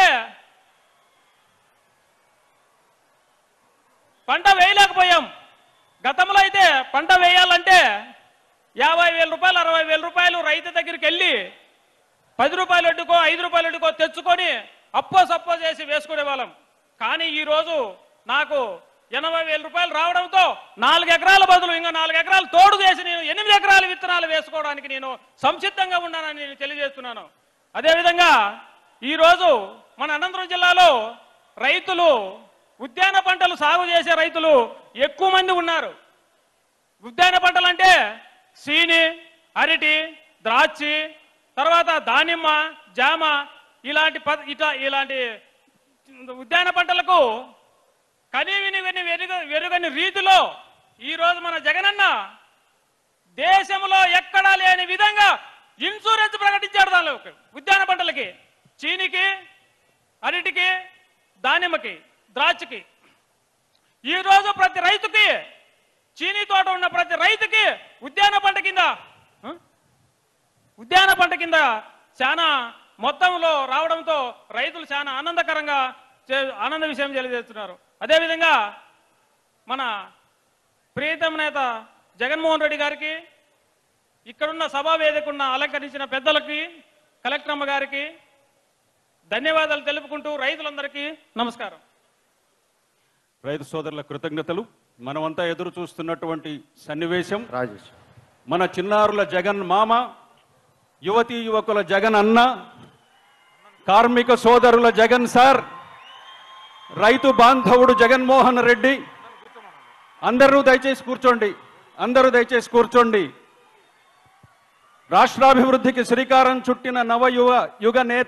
Speaker 10: పంట వేయలేకపోయాం గతంలో అయితే పంట వేయాలంటే యాభై వేల రూపాయలు అరవై వేల రూపాయలు రైతు దగ్గరికి వెళ్ళి పది రూపాయలు అడ్డుకో ఐదు రూపాయలు అడ్డుకో తెచ్చుకొని అప్పో సప్పో చేసి వేసుకునే వాళ్ళం కానీ ఈ రోజు నాకు ఎనభై వేల రూపాయలు రావడంతో నాలుగు ఎకరాల బదులు ఇంకా నాలుగు ఎకరాలు తోడు చేసి నేను ఎనిమిది ఎకరాల విత్తనాలు వేసుకోవడానికి నేను సంసిద్ధంగా ఉన్నానని నేను తెలియజేస్తున్నాను అదేవిధంగా ఈరోజు మన అనంతపురం జిల్లాలో రైతులు ఉద్యాన పంటలు సాగు చేసే రైతులు ఎక్కువ మంది ఉన్నారు ఉద్యాన పంటలు అంటే సీని అరటి ద్రాక్షి తర్వాత దానిమ్మ జామ ఇలాంటి ప ఇట్లా ఇలాంటి ఉద్యాన పంటలకు కనీవిని విని వెరుగ వెరుగని రీతిలో ఈ రోజు మన జగనన్న దేశంలో ఎక్కడా లేని విధంగా ఇన్సూరెన్స్ ప్రకటించాడు దానిలోకి ఉద్యాన పంటలకి చీనికి అరటికి దానిమ్మకి ద్రాక్షకి ఈ రోజు ప్రతి రైతుకి చీనీ తోట ఉన్న ప్రతి రైతుకి ఉద్యాన పంట కింద ఆ? ఉద్యాన పంట కింద చాలా మొత్తంలో రావడంతో రైతులు చాలా ఆనందకరంగా చే- ఆనంద విషయం తెలియజేస్తున్నారు అదేవిధంగా మన ప్రియతమ నేత జగన్మోహన్ రెడ్డి గారికి ఇక్కడున్న సభా వేదికన్న అలంకరించిన పెద్దలకి కలెక్టర్ అమ్మ గారికి ధన్యవాదాలు తెలుపుకుంటూ రైతులందరికీ నమస్కారం
Speaker 4: రైతు సోదరుల కృతజ్ఞతలు మనమంతా ఎదురు చూస్తున్నటువంటి సన్నివేశం
Speaker 11: రాజేష్
Speaker 4: మన చిన్నారుల జగన్ మామ యువతీ యువకుల జగన్ అన్న కార్మిక సోదరుల జగన్ సార్ రైతు బాంధవుడు జగన్మోహన్ రెడ్డి అందరూ దయచేసి కూర్చోండి అందరూ దయచేసి కూర్చోండి రాష్ట్రాభివృద్ధికి శ్రీకారం చుట్టిన నవయువ యుగ నేత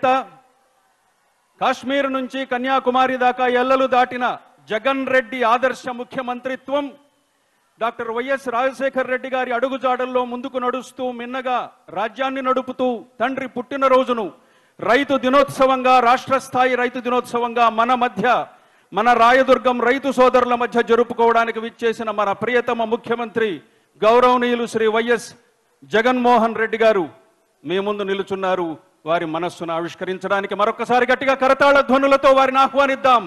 Speaker 4: కాశ్మీర్ నుంచి కన్యాకుమారి దాకా ఎల్లలు దాటిన జగన్ రెడ్డి ఆదర్శ ముఖ్యమంత్రిత్వం డాక్టర్ వైఎస్ రాజశేఖర్ రెడ్డి గారి అడుగుజాడల్లో ముందుకు నడుస్తూ మిన్నగా రాజ్యాన్ని నడుపుతూ తండ్రి పుట్టినరోజును రైతు దినోత్సవంగా రాష్ట్ర స్థాయి రైతు దినోత్సవంగా మన మధ్య మన రాయదుర్గం రైతు సోదరుల మధ్య జరుపుకోవడానికి విచ్చేసిన మన ప్రియతమ ముఖ్యమంత్రి గౌరవనీయులు శ్రీ వైఎస్ జగన్మోహన్ రెడ్డి గారు మీ ముందు నిలుచున్నారు వారి మనస్సును ఆవిష్కరించడానికి మరొకసారి గట్టిగా కరతాళ ధ్వనులతో వారిని ఆహ్వానిద్దాం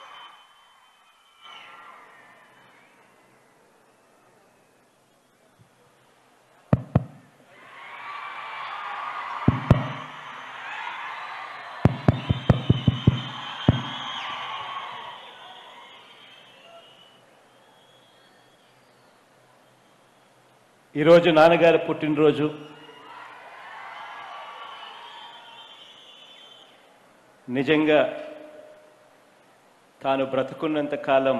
Speaker 12: ఈరోజు నాన్నగారి పుట్టినరోజు నిజంగా తాను బ్రతుకున్నంత కాలం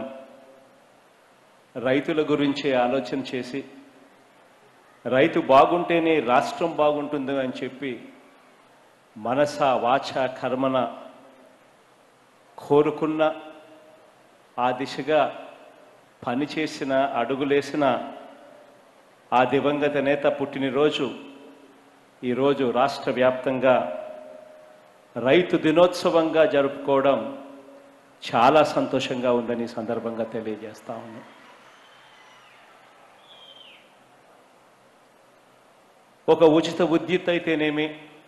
Speaker 12: రైతుల గురించి ఆలోచన చేసి రైతు బాగుంటేనే రాష్ట్రం బాగుంటుంది అని చెప్పి మనస వాచ కర్మన కోరుకున్న ఆ దిశగా పనిచేసిన అడుగులేసిన ఆ దివంగత నేత పుట్టినరోజు ఈరోజు రాష్ట్ర వ్యాప్తంగా రైతు దినోత్సవంగా జరుపుకోవడం చాలా సంతోషంగా ఉందని ఈ సందర్భంగా తెలియజేస్తా ఉన్నాను ఒక ఉచిత విద్యుత్ అయితేనేమి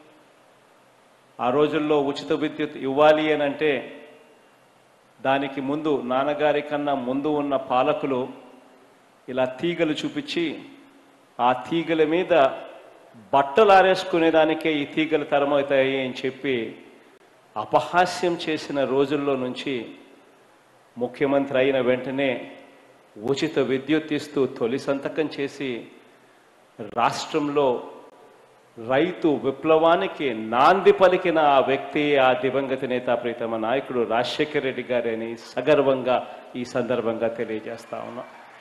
Speaker 12: ఆ రోజుల్లో ఉచిత విద్యుత్ ఇవ్వాలి అని అంటే దానికి ముందు నాన్నగారి కన్నా ముందు ఉన్న పాలకులు ఇలా తీగలు చూపించి ఆ తీగల మీద బట్టలు ఆరేసుకునేదానికే ఈ తీగలు తరమవుతాయి అని చెప్పి అపహాస్యం చేసిన రోజుల్లో నుంచి ముఖ్యమంత్రి అయిన వెంటనే ఉచిత విద్యుత్ ఇస్తూ తొలి సంతకం చేసి రాష్ట్రంలో రైతు విప్లవానికి నాంది పలికిన ఆ వ్యక్తి ఆ దివంగత నేత ప్రీతమ నాయకుడు రాజశేఖర రెడ్డి గారని సగర్వంగా ఈ సందర్భంగా తెలియజేస్తా ఉన్నా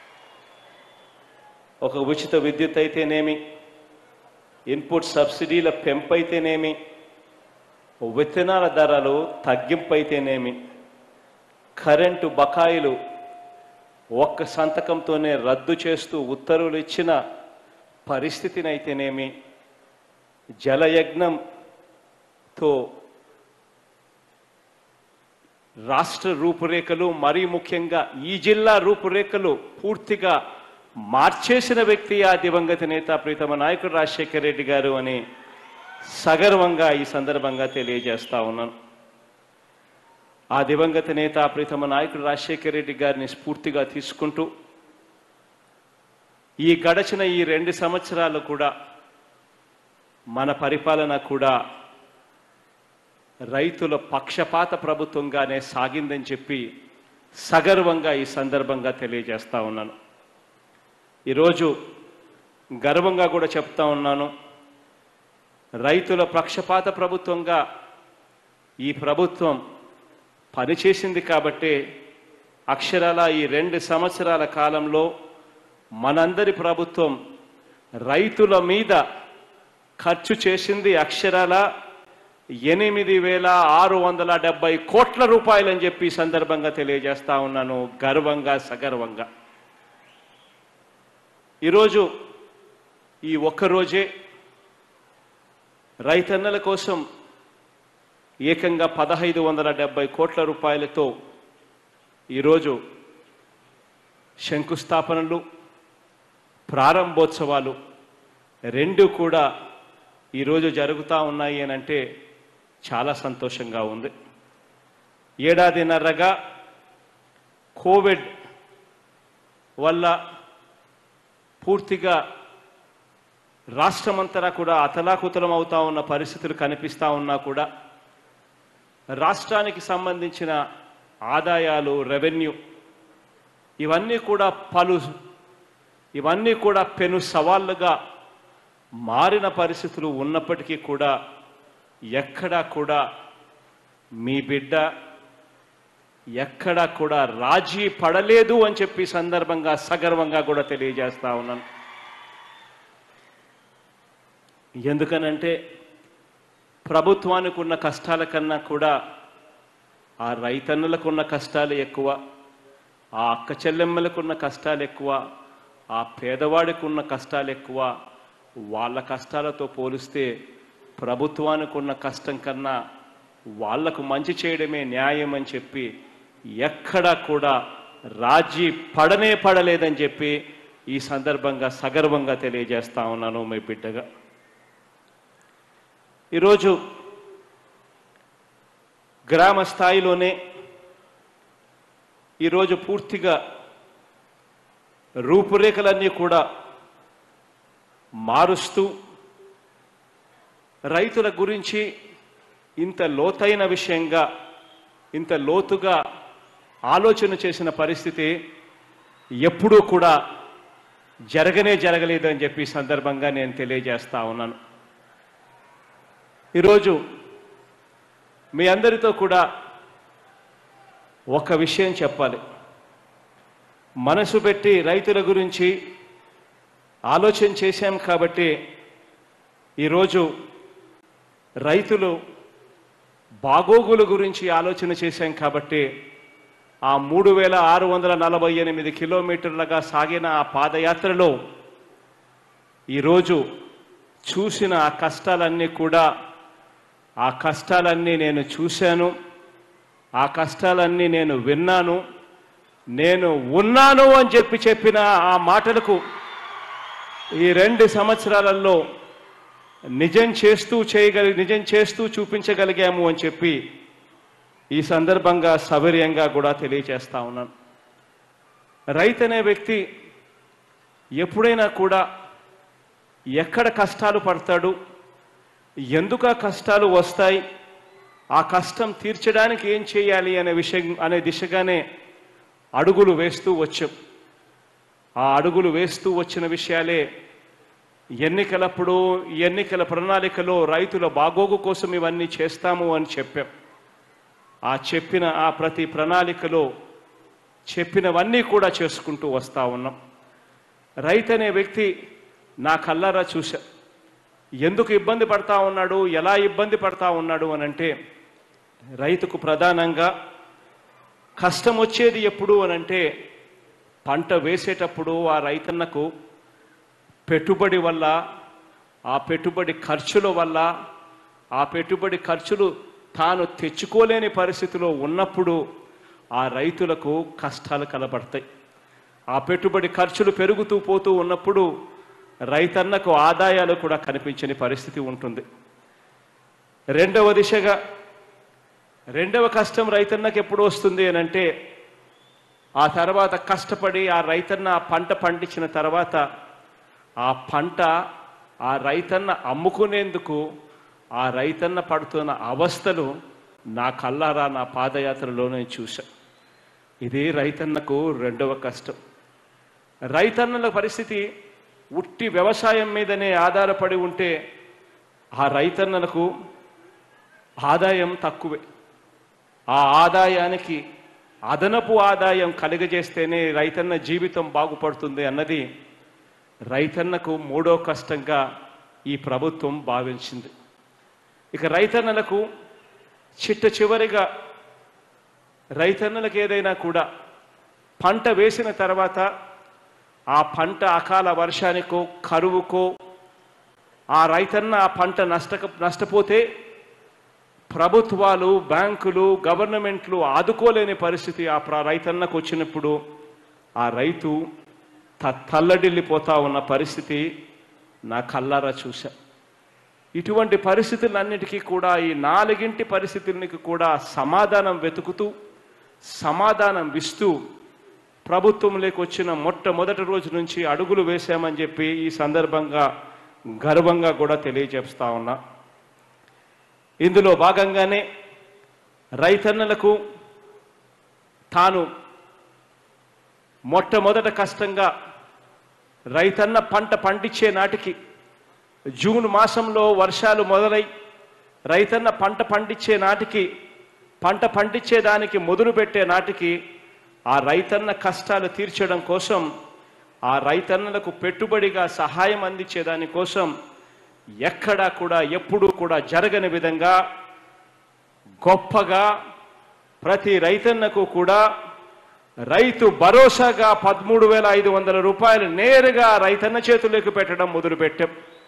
Speaker 12: ఒక ఉచిత విద్యుత్ అయితేనేమి ఇన్పుట్ సబ్సిడీల పెంపైతేనేమి విత్తనాల ధరలు తగ్గింపు అయితేనేమి కరెంటు బకాయిలు ఒక్క సంతకంతోనే రద్దు చేస్తూ ఉత్తర్వులు ఇచ్చిన పరిస్థితిని అయితేనేమి జలయజ్ఞంతో రాష్ట్ర రూపురేఖలు మరీ ముఖ్యంగా ఈ జిల్లా రూపురేఖలు పూర్తిగా మార్చేసిన వ్యక్తి ఆ దివంగత నేత ప్రీతమ నాయకుడు రాజశేఖర రెడ్డి గారు అని సగర్వంగా ఈ సందర్భంగా తెలియజేస్తా ఉన్నాను ఆ దివంగత నేత ప్రీతమ నాయకుడు రాజశేఖర రెడ్డి గారిని స్ఫూర్తిగా తీసుకుంటూ ఈ గడచిన ఈ రెండు సంవత్సరాలు కూడా మన పరిపాలన కూడా రైతుల పక్షపాత ప్రభుత్వంగానే సాగిందని చెప్పి సగర్వంగా ఈ సందర్భంగా తెలియజేస్తా ఉన్నాను ఈరోజు గర్వంగా కూడా చెప్తా ఉన్నాను రైతుల పక్షపాత ప్రభుత్వంగా ఈ ప్రభుత్వం పనిచేసింది కాబట్టే అక్షరాల ఈ రెండు సంవత్సరాల కాలంలో మనందరి ప్రభుత్వం రైతుల మీద ఖర్చు చేసింది అక్షరాల ఎనిమిది వేల ఆరు వందల డెబ్బై కోట్ల రూపాయలని చెప్పి ఈ సందర్భంగా తెలియజేస్తా ఉన్నాను గర్వంగా సగర్వంగా ఈరోజు ఈ ఒక్కరోజే రైతన్నల కోసం ఏకంగా పదహైదు వందల డెబ్బై కోట్ల రూపాయలతో ఈరోజు శంకుస్థాపనలు ప్రారంభోత్సవాలు రెండు కూడా ఈరోజు జరుగుతూ ఉన్నాయి అని అంటే చాలా సంతోషంగా ఉంది ఏడాదిన్నరగా కోవిడ్ వల్ల పూర్తిగా రాష్ట్రమంతటా కూడా అతలాకుతలం అవుతా ఉన్న పరిస్థితులు కనిపిస్తూ ఉన్నా కూడా రాష్ట్రానికి సంబంధించిన ఆదాయాలు రెవెన్యూ ఇవన్నీ కూడా పలు ఇవన్నీ కూడా పెను సవాళ్ళుగా మారిన పరిస్థితులు ఉన్నప్పటికీ కూడా ఎక్కడా కూడా మీ బిడ్డ ఎక్కడా కూడా రాజీ పడలేదు అని చెప్పి ఈ సందర్భంగా సగర్వంగా కూడా తెలియజేస్తా ఉన్నాను ఎందుకనంటే ప్రభుత్వానికి ఉన్న కష్టాల కన్నా కూడా ఆ రైతన్నులకు ఉన్న కష్టాలు ఎక్కువ ఆ అక్క చెల్లెమ్మలకు ఉన్న కష్టాలు ఎక్కువ ఆ పేదవాడికి ఉన్న కష్టాలు ఎక్కువ వాళ్ళ కష్టాలతో పోలిస్తే ప్రభుత్వానికి ఉన్న కష్టం కన్నా వాళ్లకు మంచి చేయడమే న్యాయం అని చెప్పి ఎక్కడా కూడా రాజీ పడనే పడలేదని చెప్పి ఈ సందర్భంగా సగర్వంగా తెలియజేస్తా ఉన్నాను మీ బిడ్డగా ఈరోజు గ్రామ స్థాయిలోనే ఈరోజు పూర్తిగా రూపురేఖలన్నీ కూడా మారుస్తూ రైతుల గురించి ఇంత లోతైన విషయంగా ఇంత లోతుగా ఆలోచన చేసిన పరిస్థితి ఎప్పుడూ కూడా జరగనే జరగలేదు అని చెప్పి ఈ సందర్భంగా నేను తెలియజేస్తా ఉన్నాను ఈరోజు మీ అందరితో కూడా ఒక విషయం చెప్పాలి మనసు పెట్టి రైతుల గురించి ఆలోచన చేశాం కాబట్టి ఈరోజు రైతులు బాగోగుల గురించి ఆలోచన చేశాం కాబట్టి ఆ మూడు వేల ఆరు వందల నలభై ఎనిమిది కిలోమీటర్లుగా సాగిన ఆ పాదయాత్రలో ఈరోజు చూసిన ఆ కష్టాలన్నీ కూడా ఆ కష్టాలన్నీ నేను చూశాను ఆ కష్టాలన్నీ నేను విన్నాను నేను ఉన్నాను అని చెప్పి చెప్పిన ఆ మాటలకు ఈ రెండు సంవత్సరాలలో నిజం చేస్తూ చేయగలి నిజం చేస్తూ చూపించగలిగాము అని చెప్పి ఈ సందర్భంగా సౌకర్యంగా కూడా తెలియజేస్తా ఉన్నాను రైతు అనే వ్యక్తి ఎప్పుడైనా కూడా ఎక్కడ కష్టాలు పడతాడు ఎందుకు ఆ కష్టాలు వస్తాయి ఆ కష్టం తీర్చడానికి ఏం చేయాలి అనే విషయం అనే దిశగానే అడుగులు వేస్తూ వచ్చాం ఆ అడుగులు వేస్తూ వచ్చిన విషయాలే ఎన్నికలప్పుడు ఈ ఎన్నికల ప్రణాళికలో రైతుల బాగోగు కోసం ఇవన్నీ చేస్తాము అని చెప్పాం ఆ చెప్పిన ఆ ప్రతి ప్రణాళికలో చెప్పినవన్నీ కూడా చేసుకుంటూ వస్తా ఉన్నాం రైతు అనే వ్యక్తి నా కల్లారా చూశా ఎందుకు ఇబ్బంది పడతా ఉన్నాడు ఎలా ఇబ్బంది పడతా ఉన్నాడు అని అంటే రైతుకు ప్రధానంగా కష్టం వచ్చేది ఎప్పుడు అని అంటే పంట వేసేటప్పుడు ఆ రైతన్నకు పెట్టుబడి వల్ల ఆ పెట్టుబడి ఖర్చుల వల్ల ఆ పెట్టుబడి ఖర్చులు తాను తెచ్చుకోలేని పరిస్థితిలో ఉన్నప్పుడు ఆ రైతులకు కష్టాలు కనబడతాయి ఆ పెట్టుబడి ఖర్చులు పెరుగుతూ పోతూ ఉన్నప్పుడు రైతన్నకు ఆదాయాలు కూడా కనిపించని పరిస్థితి ఉంటుంది రెండవ దిశగా రెండవ కష్టం రైతన్నకు ఎప్పుడు వస్తుంది అని అంటే ఆ తర్వాత కష్టపడి ఆ రైతన్న ఆ పంట పండించిన తర్వాత ఆ పంట ఆ రైతన్న అమ్ముకునేందుకు ఆ రైతన్న పడుతున్న అవస్థలు నా కల్లారా నా పాదయాత్రలో నేను చూశా ఇది రైతన్నకు రెండవ కష్టం రైతన్నల పరిస్థితి ఉట్టి వ్యవసాయం మీదనే ఆధారపడి ఉంటే ఆ రైతన్నలకు ఆదాయం తక్కువే ఆ ఆదాయానికి అదనపు ఆదాయం కలుగజేస్తేనే రైతన్న జీవితం బాగుపడుతుంది అన్నది రైతన్నకు మూడో కష్టంగా ఈ ప్రభుత్వం భావించింది ఇక రైతన్నలకు చిట్ట చివరిగా రైతన్నలకు ఏదైనా కూడా పంట వేసిన తర్వాత ఆ పంట అకాల వర్షానికో కరువుకో ఆ రైతన్న ఆ పంట నష్ట నష్టపోతే ప్రభుత్వాలు బ్యాంకులు గవర్నమెంట్లు ఆదుకోలేని పరిస్థితి ఆ ప్ర- రైతన్నకు వచ్చినప్పుడు ఆ రైతు త- తల్లడిల్లిపోతా ఉన్న పరిస్థితి నా కల్లారా చూశా ఇటువంటి పరిస్థితులన్నిటికీ కూడా ఈ నాలుగింటి పరిస్థితులకి కూడా సమాధానం వెతుకుతూ సమాధానం ఇస్తూ ప్రభుత్వంలోకి వచ్చిన మొట్టమొదటి రోజు నుంచి అడుగులు వేశామని చెప్పి ఈ సందర్భంగా గర్వంగా కూడా తెలియజేస్తా ఉన్నా ఇందులో భాగంగానే రైతన్నలకు తాను మొట్టమొదట కష్టంగా రైతన్న పంట పండించే నాటికి జూన్ మాసంలో వర్షాలు మొదలై రైతన్న పంట పండించే నాటికి పంట పండించేదానికి మొదలు పెట్టే నాటికి ఆ రైతన్న కష్టాలు తీర్చడం కోసం ఆ రైతన్నలకు పెట్టుబడిగా సహాయం అందించే దానికోసం ఎక్కడా కూడా ఎప్పుడూ కూడా జరగని విధంగా గొప్పగా ప్రతి రైతన్నకు కూడా రైతు భరోసాగా పదమూడు వేల ఐదు వందల రూపాయలు నేరుగా రైతన్న చేతుల్లోకి పెట్టడం మొదలుపెట్టాం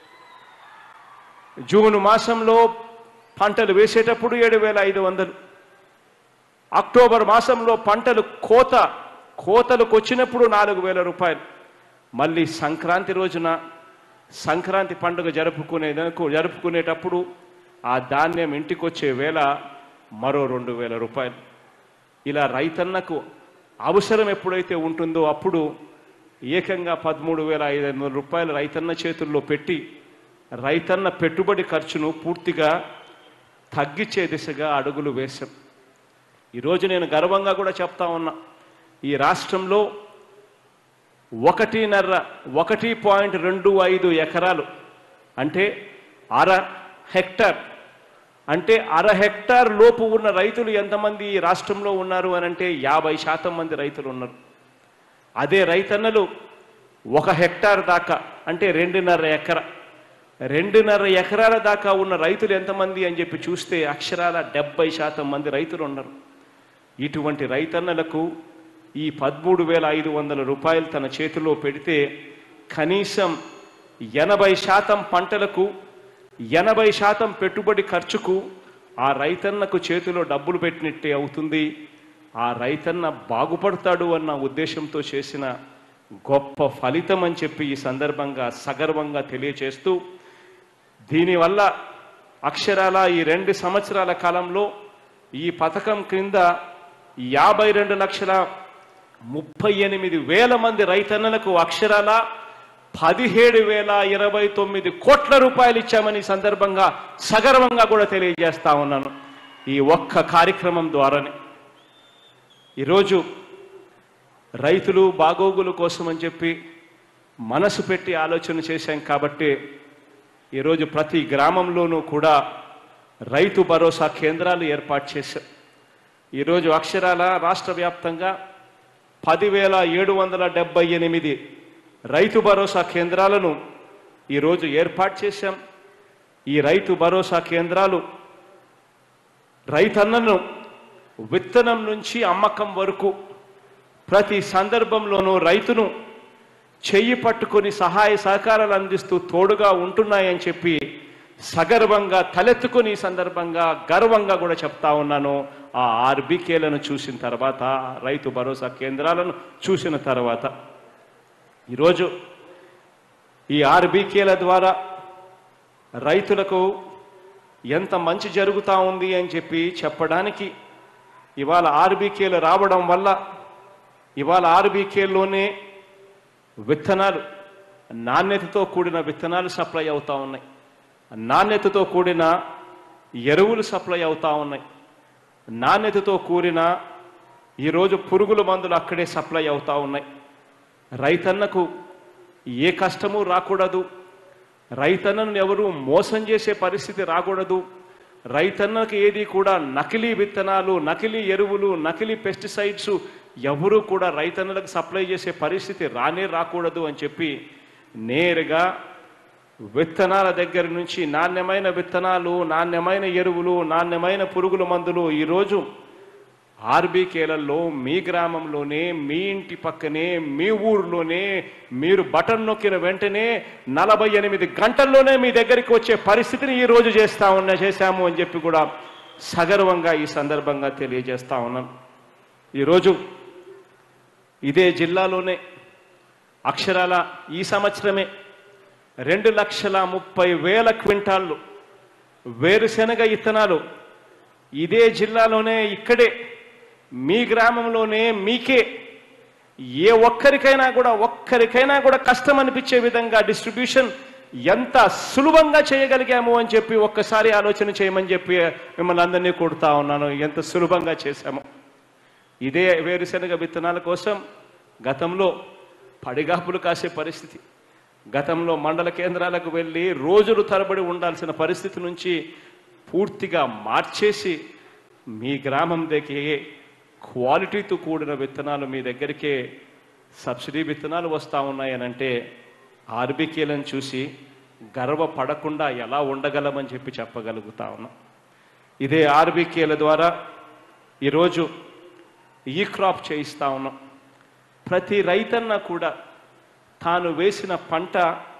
Speaker 12: జూన్ మాసంలో పంటలు వేసేటప్పుడు ఏడు వేల ఐదు వందలు అక్టోబర్ మాసంలో పంటలు కోత కోతలకు వచ్చినప్పుడు నాలుగు వేల రూపాయలు మళ్ళీ సంక్రాంతి రోజున సంక్రాంతి పండుగ జరుపుకునేదనుకు జరుపుకునేటప్పుడు ఆ ధాన్యం ఇంటికి వచ్చే వేళ మరో రెండు వేల రూపాయలు ఇలా రైతన్నకు అవసరం ఎప్పుడైతే ఉంటుందో అప్పుడు ఏకంగా పదమూడు వేల ఐదు వందల రూపాయలు రైతన్న చేతుల్లో పెట్టి రైతన్న పెట్టుబడి ఖర్చును పూర్తిగా తగ్గించే దిశగా అడుగులు వేశాం ఈరోజు నేను గర్వంగా కూడా చెప్తా ఉన్నా ఈ రాష్ట్రంలో ఒకటిన్నర ఒకటి పాయింట్ రెండు ఐదు ఎకరాలు అంటే అర హెక్టార్ అంటే అర హెక్టార్ లోపు ఉన్న రైతులు ఎంతమంది ఈ రాష్ట్రంలో ఉన్నారు అని అంటే యాభై శాతం మంది రైతులు ఉన్నారు అదే రైతన్నలు ఒక హెక్టార్ దాకా అంటే రెండున్నర ఎకర రెండున్నర ఎకరాల దాకా ఉన్న రైతులు ఎంతమంది అని చెప్పి చూస్తే అక్షరాల డెబ్బై శాతం మంది రైతులు ఉన్నారు ఇటువంటి రైతన్నలకు ఈ పదమూడు వేల ఐదు వందల రూపాయలు తన చేతిలో పెడితే కనీసం ఎనభై శాతం పంటలకు ఎనభై శాతం పెట్టుబడి ఖర్చుకు ఆ రైతన్నకు చేతిలో డబ్బులు పెట్టినట్టే అవుతుంది ఆ రైతన్న బాగుపడతాడు అన్న ఉద్దేశంతో చేసిన గొప్ప ఫలితం అని చెప్పి ఈ సందర్భంగా సగర్వంగా తెలియచేస్తూ దీనివల్ల అక్షరాల ఈ రెండు సంవత్సరాల కాలంలో ఈ పథకం క్రింద యాభై రెండు లక్షల ముప్పై ఎనిమిది వేల మంది రైతన్నలకు అక్షరాల పదిహేడు వేల ఇరవై తొమ్మిది కోట్ల రూపాయలు ఇచ్చామని ఈ సందర్భంగా సగర్వంగా కూడా తెలియజేస్తా ఉన్నాను ఈ ఒక్క కార్యక్రమం ద్వారానే ఈరోజు రైతులు బాగోగుల కోసం అని చెప్పి మనసు పెట్టి ఆలోచన చేశాం కాబట్టి ఈరోజు ప్రతి గ్రామంలోనూ కూడా రైతు భరోసా కేంద్రాలు ఏర్పాటు చేశాం ఈరోజు అక్షరాల రాష్ట్ర వ్యాప్తంగా పదివేల ఏడు వందల డెబ్బై ఎనిమిది రైతు భరోసా కేంద్రాలను ఈరోజు ఏర్పాటు చేశాం ఈ రైతు భరోసా కేంద్రాలు రైతన్నను విత్తనం నుంచి అమ్మకం వరకు ప్రతి సందర్భంలోనూ రైతును చెయ్యి పట్టుకొని సహాయ సహకారాలు అందిస్తూ తోడుగా ఉంటున్నాయని చెప్పి సగర్వంగా తలెత్తుకొని ఈ సందర్భంగా గర్వంగా కూడా చెప్తా ఉన్నాను ఆ ఆర్బీకేలను చూసిన తర్వాత రైతు భరోసా కేంద్రాలను చూసిన తర్వాత ఈరోజు ఈ ఆర్బీకేల ద్వారా రైతులకు ఎంత మంచి జరుగుతూ ఉంది అని చెప్పి చెప్పడానికి ఇవాళ ఆర్బీకేలు రావడం వల్ల ఇవాళ ఆర్బీకేలోనే విత్తనాలు నాణ్యతతో కూడిన విత్తనాలు సప్లై అవుతా ఉన్నాయి నాణ్యతతో కూడిన ఎరువులు సప్లై అవుతా ఉన్నాయి నాణ్యతతో కూడిన ఈరోజు పురుగుల మందులు అక్కడే సప్లై అవుతా ఉన్నాయి రైతన్నకు ఏ కష్టము రాకూడదు రైతన్నను ఎవరు మోసం చేసే పరిస్థితి రాకూడదు రైతన్నకు ఏది కూడా నకిలీ విత్తనాలు నకిలీ ఎరువులు నకిలీ పెస్టిసైడ్స్ ఎవరు కూడా రైతన్నలకు సప్లై చేసే పరిస్థితి రానే రాకూడదు అని చెప్పి నేరుగా విత్తనాల దగ్గర నుంచి నాణ్యమైన విత్తనాలు నాణ్యమైన ఎరువులు నాణ్యమైన పురుగుల మందులు ఈరోజు ఆర్బీకేలలో మీ గ్రామంలోనే మీ ఇంటి పక్కనే మీ ఊర్లోనే మీరు బటన్ నొక్కిన వెంటనే నలభై ఎనిమిది గంటల్లోనే మీ దగ్గరికి వచ్చే పరిస్థితిని ఈ రోజు చేస్తా ఉన్నా చేశాము అని చెప్పి కూడా సగర్వంగా ఈ సందర్భంగా తెలియజేస్తా ఉన్నాను ఈరోజు ఇదే జిల్లాలోనే అక్షరాల ఈ సంవత్సరమే రెండు లక్షల ముప్పై వేల క్వింటాళ్ళు వేరుశెనగ ఇత్తనాలు ఇదే జిల్లాలోనే ఇక్కడే మీ గ్రామంలోనే మీకే ఏ ఒక్కరికైనా కూడా ఒక్కరికైనా కూడా కష్టం అనిపించే విధంగా డిస్ట్రిబ్యూషన్ ఎంత సులభంగా చేయగలిగాము అని చెప్పి ఒక్కసారి ఆలోచన చేయమని చెప్పి మిమ్మల్ని అందరినీ కొడుతా ఉన్నాను ఎంత సులభంగా చేశాము ఇదే వేరుశెనగ విత్తనాల కోసం గతంలో పడిగాపులు కాసే పరిస్థితి గతంలో మండల కేంద్రాలకు వెళ్ళి రోజులు తరబడి ఉండాల్సిన పరిస్థితి నుంచి పూర్తిగా మార్చేసి మీ గ్రామం దగ్గరే క్వాలిటీతో కూడిన విత్తనాలు మీ దగ్గరికే సబ్సిడీ విత్తనాలు వస్తూ ఉన్నాయనంటే ఆర్బీకేలను చూసి గర్వపడకుండా ఎలా ఉండగలమని చెప్పి చెప్పగలుగుతా ఉన్నాం ఇదే ఆర్బీకేల ద్వారా ఈరోజు ఈ క్రాప్ చేయిస్తా ఉన్నాం ప్రతి రైతన్న కూడా తాను వేసిన పంట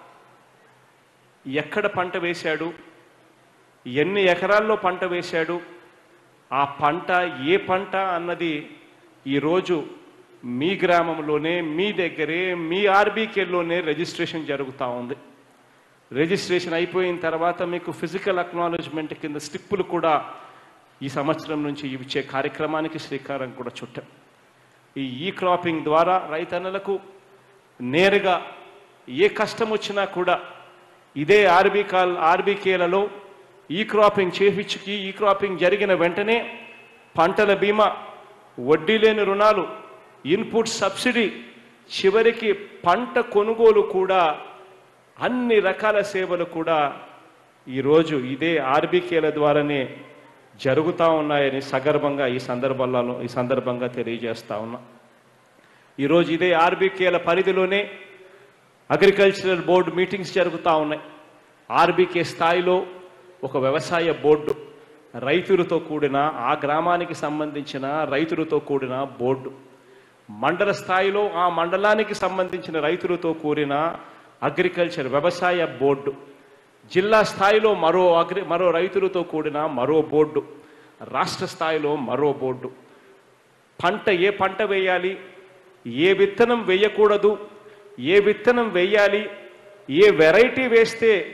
Speaker 12: ఎక్కడ పంట వేశాడు ఎన్ని ఎకరాల్లో పంట వేశాడు ఆ పంట ఏ పంట అన్నది ఈరోజు మీ గ్రామంలోనే మీ దగ్గరే మీ ఆర్బీకేలోనే రిజిస్ట్రేషన్ జరుగుతూ ఉంది రిజిస్ట్రేషన్ అయిపోయిన తర్వాత మీకు ఫిజికల్ అక్నాలజ్మెంట్ కింద స్లిప్పులు కూడా ఈ సంవత్సరం నుంచి ఇచ్చే కార్యక్రమానికి శ్రీకారం కూడా చుట్టాం ఈ ఈ క్రాపింగ్ ద్వారా రైతన్నలకు నేరుగా ఏ కష్టం వచ్చినా కూడా ఇదే ఆర్బీకాల్ ఆర్బీకేలలో ఈ క్రాపింగ్ చేపించుకి ఈ క్రాపింగ్ జరిగిన వెంటనే పంటల బీమా వడ్డీ లేని రుణాలు ఇన్పుట్ సబ్సిడీ చివరికి పంట కొనుగోలు కూడా అన్ని రకాల సేవలు కూడా ఈరోజు ఇదే ఆర్బీకేల ద్వారానే జరుగుతూ ఉన్నాయని సగర్భంగా ఈ సందర్భాలలో ఈ సందర్భంగా తెలియజేస్తా ఉన్నా ఈరోజు ఇదే ఆర్బీకేల పరిధిలోనే అగ్రికల్చరల్ బోర్డు మీటింగ్స్ జరుగుతూ ఉన్నాయి ఆర్బీకే స్థాయిలో ఒక వ్యవసాయ బోర్డు రైతులతో కూడిన ఆ గ్రామానికి సంబంధించిన రైతులతో కూడిన బోర్డు మండల స్థాయిలో ఆ మండలానికి సంబంధించిన రైతులతో కూడిన అగ్రికల్చర్ వ్యవసాయ బోర్డు జిల్లా స్థాయిలో మరో అగ్రి మరో రైతులతో కూడిన మరో బోర్డు రాష్ట్ర స్థాయిలో మరో బోర్డు పంట ఏ పంట వేయాలి ఏ విత్తనం వేయకూడదు ఏ విత్తనం వేయాలి ఏ వెరైటీ వేస్తే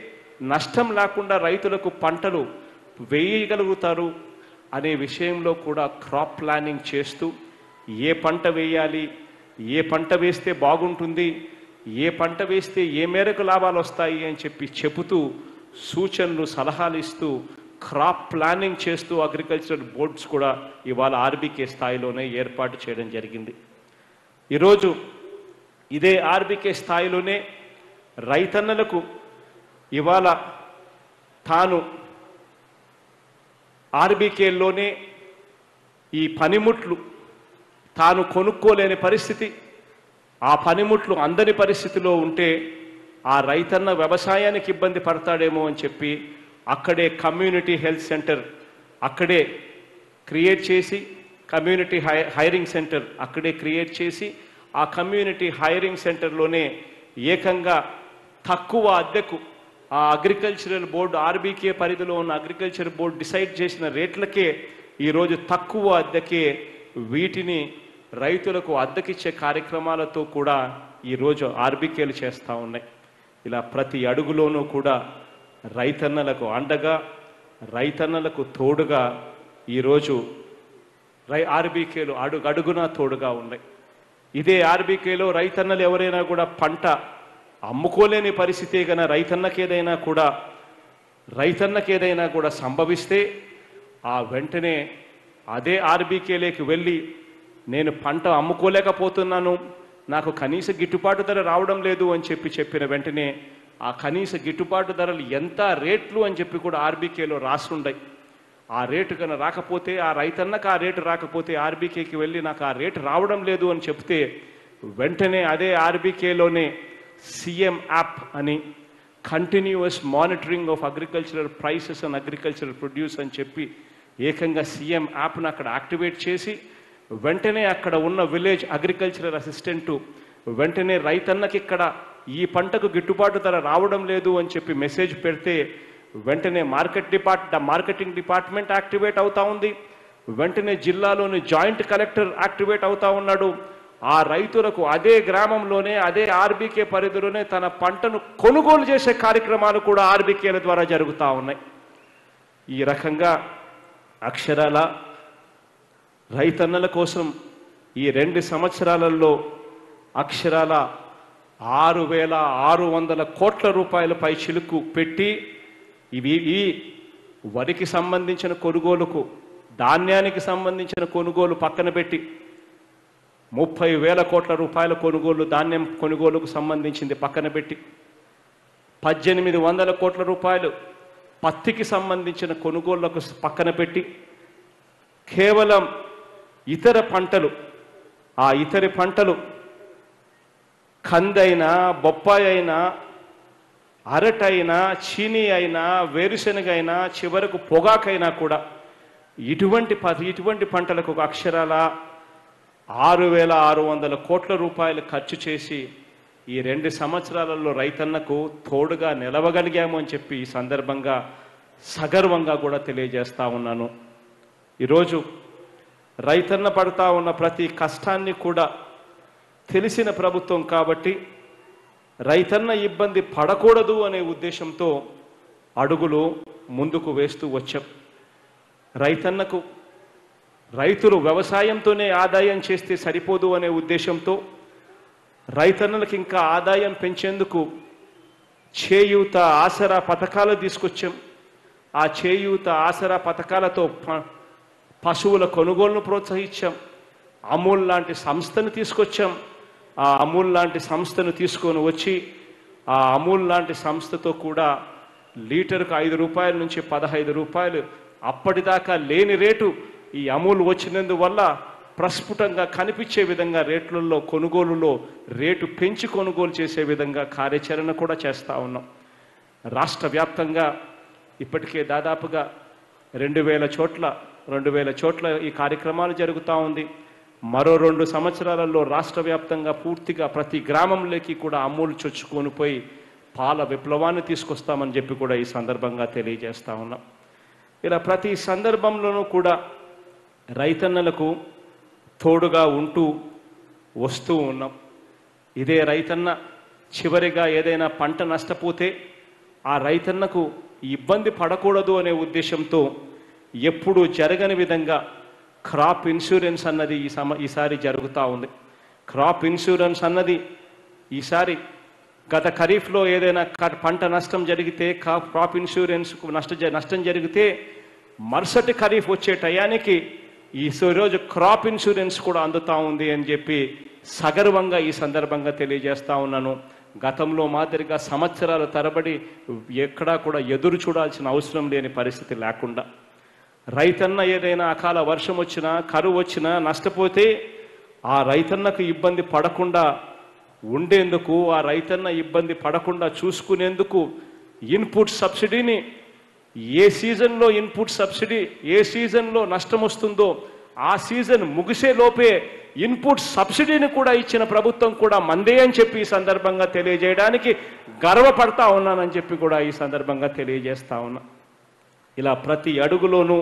Speaker 12: నష్టం లేకుండా రైతులకు పంటలు వేయగలుగుతారు అనే విషయంలో కూడా క్రాప్ ప్లానింగ్ చేస్తూ ఏ పంట వేయాలి ఏ పంట వేస్తే బాగుంటుంది ఏ పంట వేస్తే ఏ మేరకు లాభాలు వస్తాయి అని చెప్పి చెబుతూ సూచనలు సలహాలు ఇస్తూ క్రాప్ ప్లానింగ్ చేస్తూ అగ్రికల్చర్ బోర్డ్స్ కూడా ఇవాళ ఆర్బీకే స్థాయిలోనే ఏర్పాటు చేయడం జరిగింది ఈరోజు ఇదే ఆర్బీకే స్థాయిలోనే రైతన్నలకు ఇవాళ తాను ఆర్బీకేలోనే ఈ పనిముట్లు తాను కొనుక్కోలేని పరిస్థితి ఆ పనిముట్లు అందని పరిస్థితిలో ఉంటే ఆ రైతన్న వ్యవసాయానికి ఇబ్బంది పడతాడేమో అని చెప్పి అక్కడే కమ్యూనిటీ హెల్త్ సెంటర్ అక్కడే క్రియేట్ చేసి కమ్యూనిటీ హై హైరింగ్ సెంటర్ అక్కడే క్రియేట్ చేసి ఆ కమ్యూనిటీ హైరింగ్ సెంటర్లోనే ఏకంగా తక్కువ అద్దెకు ఆ అగ్రికల్చరల్ బోర్డు ఆర్బీకే పరిధిలో ఉన్న అగ్రికల్చర్ బోర్డు డిసైడ్ చేసిన రేట్లకే ఈరోజు తక్కువ అద్దెకే వీటిని రైతులకు అద్దెకిచ్చే కార్యక్రమాలతో కూడా ఈరోజు ఆర్బీకేలు చేస్తూ ఉన్నాయి ఇలా ప్రతి అడుగులోనూ కూడా రైతన్నలకు అండగా రైతన్నలకు తోడుగా ఈరోజు రై ఆర్బీకేలు అడుగు అడుగునా తోడుగా ఉన్నాయి ఇదే ఆర్బీకేలో రైతన్నలు ఎవరైనా కూడా పంట అమ్ముకోలేని పరిస్థితే గన రైతన్నకి ఏదైనా కూడా రైతన్నకి ఏదైనా కూడా సంభవిస్తే ఆ వెంటనే అదే ఆర్బీకేలోకి వెళ్ళి నేను పంట అమ్ముకోలేకపోతున్నాను నాకు కనీస గిట్టుబాటు ధర రావడం లేదు అని చెప్పి చెప్పిన వెంటనే ఆ కనీస గిట్టుబాటు ధరలు ఎంత రేట్లు అని చెప్పి కూడా ఆర్బీకేలో రాసుండయి ఆ రేటు కన్నా రాకపోతే ఆ రైతన్నకు ఆ రేటు రాకపోతే ఆర్బీకేకి వెళ్ళి నాకు ఆ రేటు రావడం లేదు అని చెప్తే వెంటనే అదే ఆర్బీకేలోనే సీఎం యాప్ అని continuous monitoring of agricultural prices and agricultural produce అని చెప్పి ఏకంగా సీఎం యాప్ను అక్కడ యాక్టివేట్ చేసి వెంటనే అక్కడ ఉన్న విలేజ్ అగ్రికల్చరల్ అసిస్టెంటు వెంటనే రైతన్నకి ఇక్కడ ఈ పంటకు గిట్టుబాటు ధర రావడం లేదు అని చెప్పి మెసేజ్ పెడితే వెంటనే market depart marketing department activate అవుతా ఉంది వెంటనే జిల్లాలోని జాయింట్ కలెక్టర్ యాక్టివేట్ అవుతా ఉన్నాడు ఆ రైతులకు అదే గ్రామంలోనే అదే ఆర్బీకే పరిధిలోనే తన పంటను కొనుగోలు చేసే కార్యక్రమాలు కూడా ఆర్బీకేల ద్వారా జరుగుతూ ఉన్నాయి ఈ రకంగా అక్షరాల రైతన్నల కోసం ఈ రెండు సంవత్సరాలలో అక్షరాల ఆరు వేల ఆరు వందల కోట్ల రూపాయలపై చిలుకు పెట్టి ఇవి ఈ వరికి సంబంధించిన కొనుగోలుకు ధాన్యానికి సంబంధించిన కొనుగోలు పక్కన పెట్టి ముప్పై వేల కోట్ల రూపాయల కొనుగోలు ధాన్యం కొనుగోలుకు సంబంధించింది పక్కన పెట్టి పద్దెనిమిది వందల కోట్ల రూపాయలు పత్తికి సంబంధించిన కొనుగోళ్లకు పక్కన పెట్టి కేవలం ఇతర పంటలు ఆ ఇతర పంటలు కందైనా బొప్పాయి అయినా అరటైనా చీనీ అయినా వేరుశనగ అయినా చివరకు పొగాకైనా కూడా ఇటువంటి ప ఇటువంటి పంటలకు ఒక అక్షరాల ఆరు వేల ఆరు వందల కోట్ల రూపాయలు ఖర్చు చేసి ఈ రెండు సంవత్సరాలలో రైతన్నకు తోడుగా నిలవగలిగాము అని చెప్పి ఈ సందర్భంగా సగర్వంగా కూడా తెలియజేస్తా ఉన్నాను ఈరోజు రైతన్న పడతా ఉన్న ప్రతి కష్టాన్ని కూడా తెలిసిన ప్రభుత్వం కాబట్టి రైతన్న ఇబ్బంది పడకూడదు అనే ఉద్దేశంతో అడుగులు ముందుకు వేస్తూ వచ్చాం రైతన్నకు రైతులు వ్యవసాయంతోనే ఆదాయం చేస్తే సరిపోదు అనే ఉద్దేశంతో రైతన్నలకు ఇంకా ఆదాయం పెంచేందుకు చేయూత ఆసరా పథకాలు తీసుకొచ్చాం ఆ చేయూత ఆసరా పథకాలతో ప- పశువుల కొనుగోలును ప్రోత్సహించాం అమూల్ లాంటి సంస్థను తీసుకొచ్చాం ఆ అమూల్ లాంటి సంస్థను తీసుకొని వచ్చి ఆ అమూల్ లాంటి సంస్థతో కూడా లీటర్కు ఐదు రూపాయల నుంచి పదహైదు రూపాయలు అప్పటిదాకా లేని రేటు ఈ అమూల్ వచ్చినందువల్ల ప్రస్ఫుటంగా కనిపించే విధంగా రేట్లలో కొనుగోలులో రేటు పెంచి కొనుగోలు చేసే విధంగా కార్యాచరణ కూడా చేస్తూ ఉన్నాం రాష్ట్ర వ్యాప్తంగా ఇప్పటికే దాదాపుగా రెండు వేల చోట్ల రెండు వేల చోట్ల ఈ కార్యక్రమాలు జరుగుతూ ఉంది మరో రెండు సంవత్సరాలలో రాష్ట్ర వ్యాప్తంగా పూర్తిగా ప్రతి గ్రామంలోకి కూడా అమూల్ చొచ్చుకొని పోయి పాల విప్లవాన్ని తీసుకొస్తామని చెప్పి కూడా ఈ సందర్భంగా తెలియజేస్తా ఉన్నాం ఇలా ప్రతి సందర్భంలోనూ కూడా రైతన్నలకు తోడుగా ఉంటూ వస్తూ ఉన్నాం ఇదే రైతన్న చివరిగా ఏదైనా పంట నష్టపోతే ఆ రైతన్నకు ఇబ్బంది పడకూడదు అనే ఉద్దేశంతో ఎప్పుడు జరగని విధంగా క్రాప్ ఇన్సూరెన్స్ అన్నది ఈ సమ ఈసారి జరుగుతూ ఉంది క్రాప్ ఇన్సూరెన్స్ అన్నది ఈసారి గత ఖరీఫ్లో ఏదైనా క- పంట నష్టం జరిగితే కా- క్రాప్ ఇన్సూరెన్స్కు నష్ట జ- నష్టం జరిగితే మరుసటి ఖరీఫ్ వచ్చే టయానికి ఈ సో- రోజు క్రాప్ ఇన్సూరెన్స్ కూడా అందుతా ఉంది అని చెప్పి సగర్వంగా ఈ సందర్భంగా తెలియజేస్తా ఉన్నాను గతంలో మాదిరిగా సంవత్సరాల తరబడి ఎక్కడా కూడా ఎదురు చూడాల్సిన అవసరం లేని పరిస్థితి లేకుండా రైతన్న ఏదైనా అకాల వర్షం వచ్చినా కరువు వచ్చినా నష్టపోతే ఆ రైతన్నకు ఇబ్బంది పడకుండా ఉండేందుకు ఆ రైతన్న ఇబ్బంది పడకుండా చూసుకునేందుకు ఇన్పుట్ సబ్సిడీని ఏ సీజన్లో ఇన్పుట్ సబ్సిడీ ఏ సీజన్లో నష్టం వస్తుందో ఆ సీజన్ ముగిసే లోపే ఇన్పుట్ సబ్సిడీని కూడా ఇచ్చిన ప్రభుత్వం కూడా మందే అని చెప్పి ఈ సందర్భంగా తెలియజేయడానికి గర్వపడతా ఉన్నానని చెప్పి కూడా ఈ సందర్భంగా తెలియజేస్తా ఉన్నా ఇలా ప్రతి అడుగులోనూ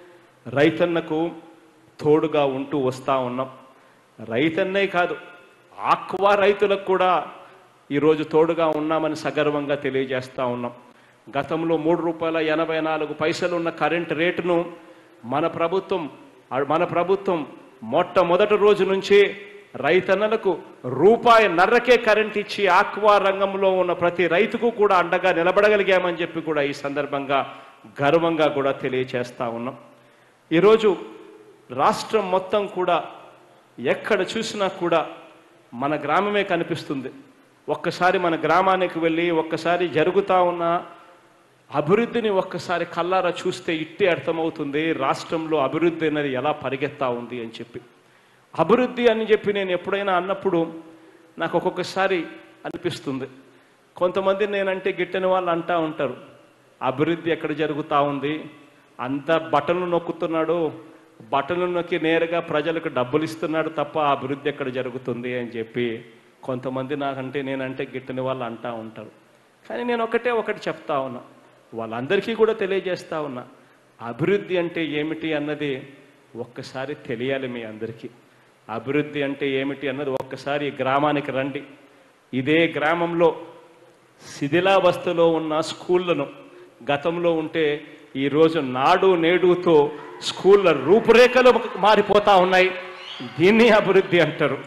Speaker 12: రైతన్నకు తోడుగా ఉంటూ వస్తూ ఉన్నాం రైతన్నే కాదు ఆక్వా రైతులకు కూడా ఈరోజు తోడుగా ఉన్నామని సగర్వంగా తెలియజేస్తా ఉన్నాం గతంలో మూడు రూపాయల ఎనభై నాలుగు పైసలు ఉన్న కరెంట్ రేటును మన ప్రభుత్వం మన ప్రభుత్వం మొట్టమొదటి రోజు నుంచి రైతన్నలకు రూపాయి నర్రకే కరెంట్ ఇచ్చి ఆక్వా రంగంలో ఉన్న ప్రతి రైతుకు కూడా అండగా నిలబడగలిగామని చెప్పి కూడా ఈ సందర్భంగా గర్వంగా కూడా తెలియచేస్తా ఉన్నాం ఈరోజు రాష్ట్రం మొత్తం కూడా ఎక్కడ చూసినా కూడా మన గ్రామమే కనిపిస్తుంది ఒక్కసారి మన గ్రామానికి వెళ్ళి ఒక్కసారి జరుగుతా ఉన్న అభివృద్ధిని ఒక్కసారి కల్లారా చూస్తే ఇట్టే అర్థమవుతుంది రాష్ట్రంలో అభివృద్ధి అనేది ఎలా పరిగెత్తా ఉంది అని చెప్పి అభివృద్ధి అని చెప్పి నేను ఎప్పుడైనా అన్నప్పుడు నాకు ఒక్కొక్కసారి అనిపిస్తుంది కొంతమంది నేనంటే గిట్టని వాళ్ళు అంటా ఉంటారు అభివృద్ధి ఎక్కడ జరుగుతూ ఉంది అంత బట్టలు నొక్కుతున్నాడు బట్టలు నొక్కి నేరుగా ప్రజలకు డబ్బులు ఇస్తున్నాడు తప్ప అభివృద్ధి ఎక్కడ జరుగుతుంది అని చెప్పి కొంతమంది నాకంటే నేనంటే గిట్టని వాళ్ళు అంటా ఉంటారు కానీ నేను ఒకటే ఒకటి చెప్తా ఉన్నా వాళ్ళందరికీ కూడా తెలియజేస్తా ఉన్నా అభివృద్ధి అంటే ఏమిటి అన్నది ఒక్కసారి తెలియాలి మీ అందరికీ అభివృద్ధి అంటే ఏమిటి అన్నది ఒక్కసారి ఈ గ్రామానికి రండి ఇదే గ్రామంలో శిథిలావస్థలో ఉన్న స్కూళ్ళను గతంలో ఉంటే ఈరోజు నాడు నేడుతో స్కూళ్ళ రూపురేఖలు మారిపోతా ఉన్నాయి దీన్ని అభివృద్ధి అంటారు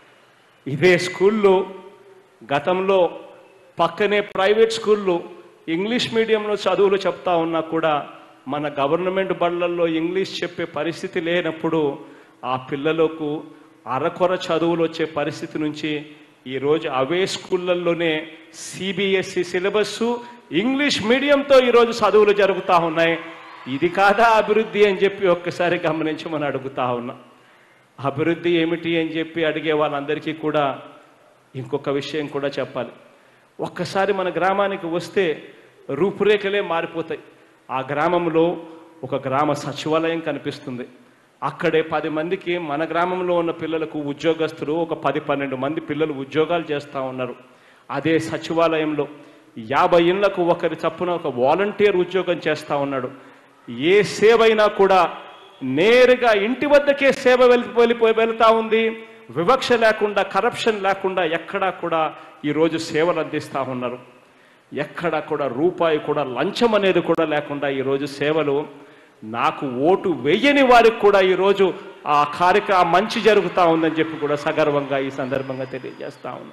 Speaker 12: ఇదే స్కూళ్ళు గతంలో పక్కనే ప్రైవేట్ స్కూళ్ళు ఇంగ్లీష్ మీడియంలో చదువులు చెప్తా ఉన్నా కూడా మన గవర్నమెంట్ బళ్ళల్లో ఇంగ్లీష్ చెప్పే పరిస్థితి లేనప్పుడు ఆ పిల్లలకు అరకొర చదువులు వచ్చే పరిస్థితి నుంచి ఈరోజు అవే స్కూళ్ళల్లోనే సిబిఎస్ఈ సిలబస్ ఇంగ్లీష్ మీడియంతో ఈరోజు చదువులు జరుగుతూ ఉన్నాయి ఇది కాదా అభివృద్ధి అని చెప్పి ఒక్కసారి గమనించమని అడుగుతా ఉన్నా అభివృద్ధి ఏమిటి అని చెప్పి అడిగే వాళ్ళందరికీ కూడా ఇంకొక విషయం కూడా చెప్పాలి ఒక్కసారి మన గ్రామానికి వస్తే రూపురేఖలే మారిపోతాయి ఆ గ్రామంలో ఒక గ్రామ సచివాలయం కనిపిస్తుంది అక్కడే పది మందికి మన గ్రామంలో ఉన్న పిల్లలకు ఉద్యోగస్తులు ఒక పది పన్నెండు మంది పిల్లలు ఉద్యోగాలు చేస్తూ ఉన్నారు అదే సచివాలయంలో యాభై ఇళ్లకు ఒకరి చప్పున ఒక వాలంటీర్ ఉద్యోగం చేస్తూ ఉన్నాడు ఏ సేవ అయినా కూడా నేరుగా ఇంటి వద్దకే సేవ వెళ్ళి వెళ్ళిపోయి వెళ్తా ఉంది వివక్ష లేకుండా కరప్షన్ లేకుండా ఎక్కడా కూడా ఈరోజు సేవలు అందిస్తూ ఉన్నారు ఎక్కడ కూడా రూపాయి కూడా లంచం అనేది కూడా లేకుండా ఈరోజు సేవలు నాకు ఓటు వెయ్యని వారికి కూడా ఈరోజు ఆ కార్యక్రమ ఆ మంచి జరుగుతూ ఉందని చెప్పి కూడా సగర్వంగా ఈ సందర్భంగా తెలియజేస్తా ఉన్నా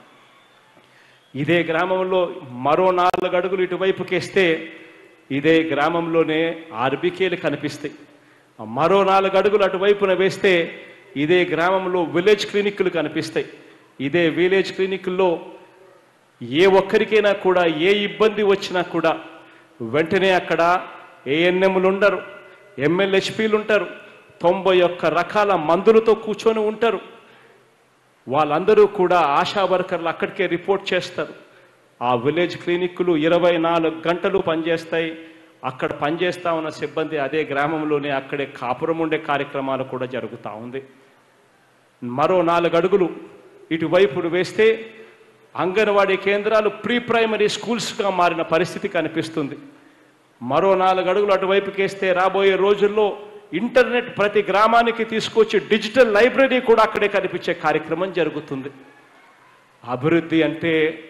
Speaker 12: ఇదే గ్రామంలో మరో నాలుగు అడుగులు ఇటువైపుకేస్తే ఇదే గ్రామంలోనే ఆర్బికేలు కనిపిస్తాయి ఆ మరో నాలుగు అడుగులు అటువైపున వేస్తే ఇదే గ్రామంలో విలేజ్ క్లినిక్లు కనిపిస్తాయి ఇదే విలేజ్ క్లినిక్లో ఏ ఒక్కరికైనా కూడా ఏ ఇబ్బంది వచ్చినా కూడా వెంటనే అక్కడ ఏఎన్ఎంలు ఉండరు ఎంఎల్హెచ్పీలు ఉంటారు తొంభై ఒక్క రకాల మందులతో కూర్చొని ఉంటారు వాళ్ళందరూ కూడా ఆశా వర్కర్లు అక్కడికే రిపోర్ట్ చేస్తారు ఆ విలేజ్ క్లినిక్లు ఇరవై నాలుగు గంటలు పనిచేస్తాయి అక్కడ పనిచేస్తా ఉన్న సిబ్బంది అదే గ్రామంలోనే అక్కడే కాపురం ఉండే కార్యక్రమాలు కూడా జరుగుతూ ఉంది మరో నాలుగు అడుగులు ఇటువైపు వేస్తే అంగన్వాడీ కేంద్రాలు ప్రీ ప్రైమరీ స్కూల్స్గా మారిన పరిస్థితి కనిపిస్తుంది మరో నాలుగు అడుగులు అటువైపుకి వేస్తే రాబోయే రోజుల్లో ఇంటర్నెట్ ప్రతి గ్రామానికి తీసుకొచ్చి డిజిటల్ లైబ్రరీ కూడా అక్కడే కనిపించే కార్యక్రమం జరుగుతుంది అభివృద్ధి అంటే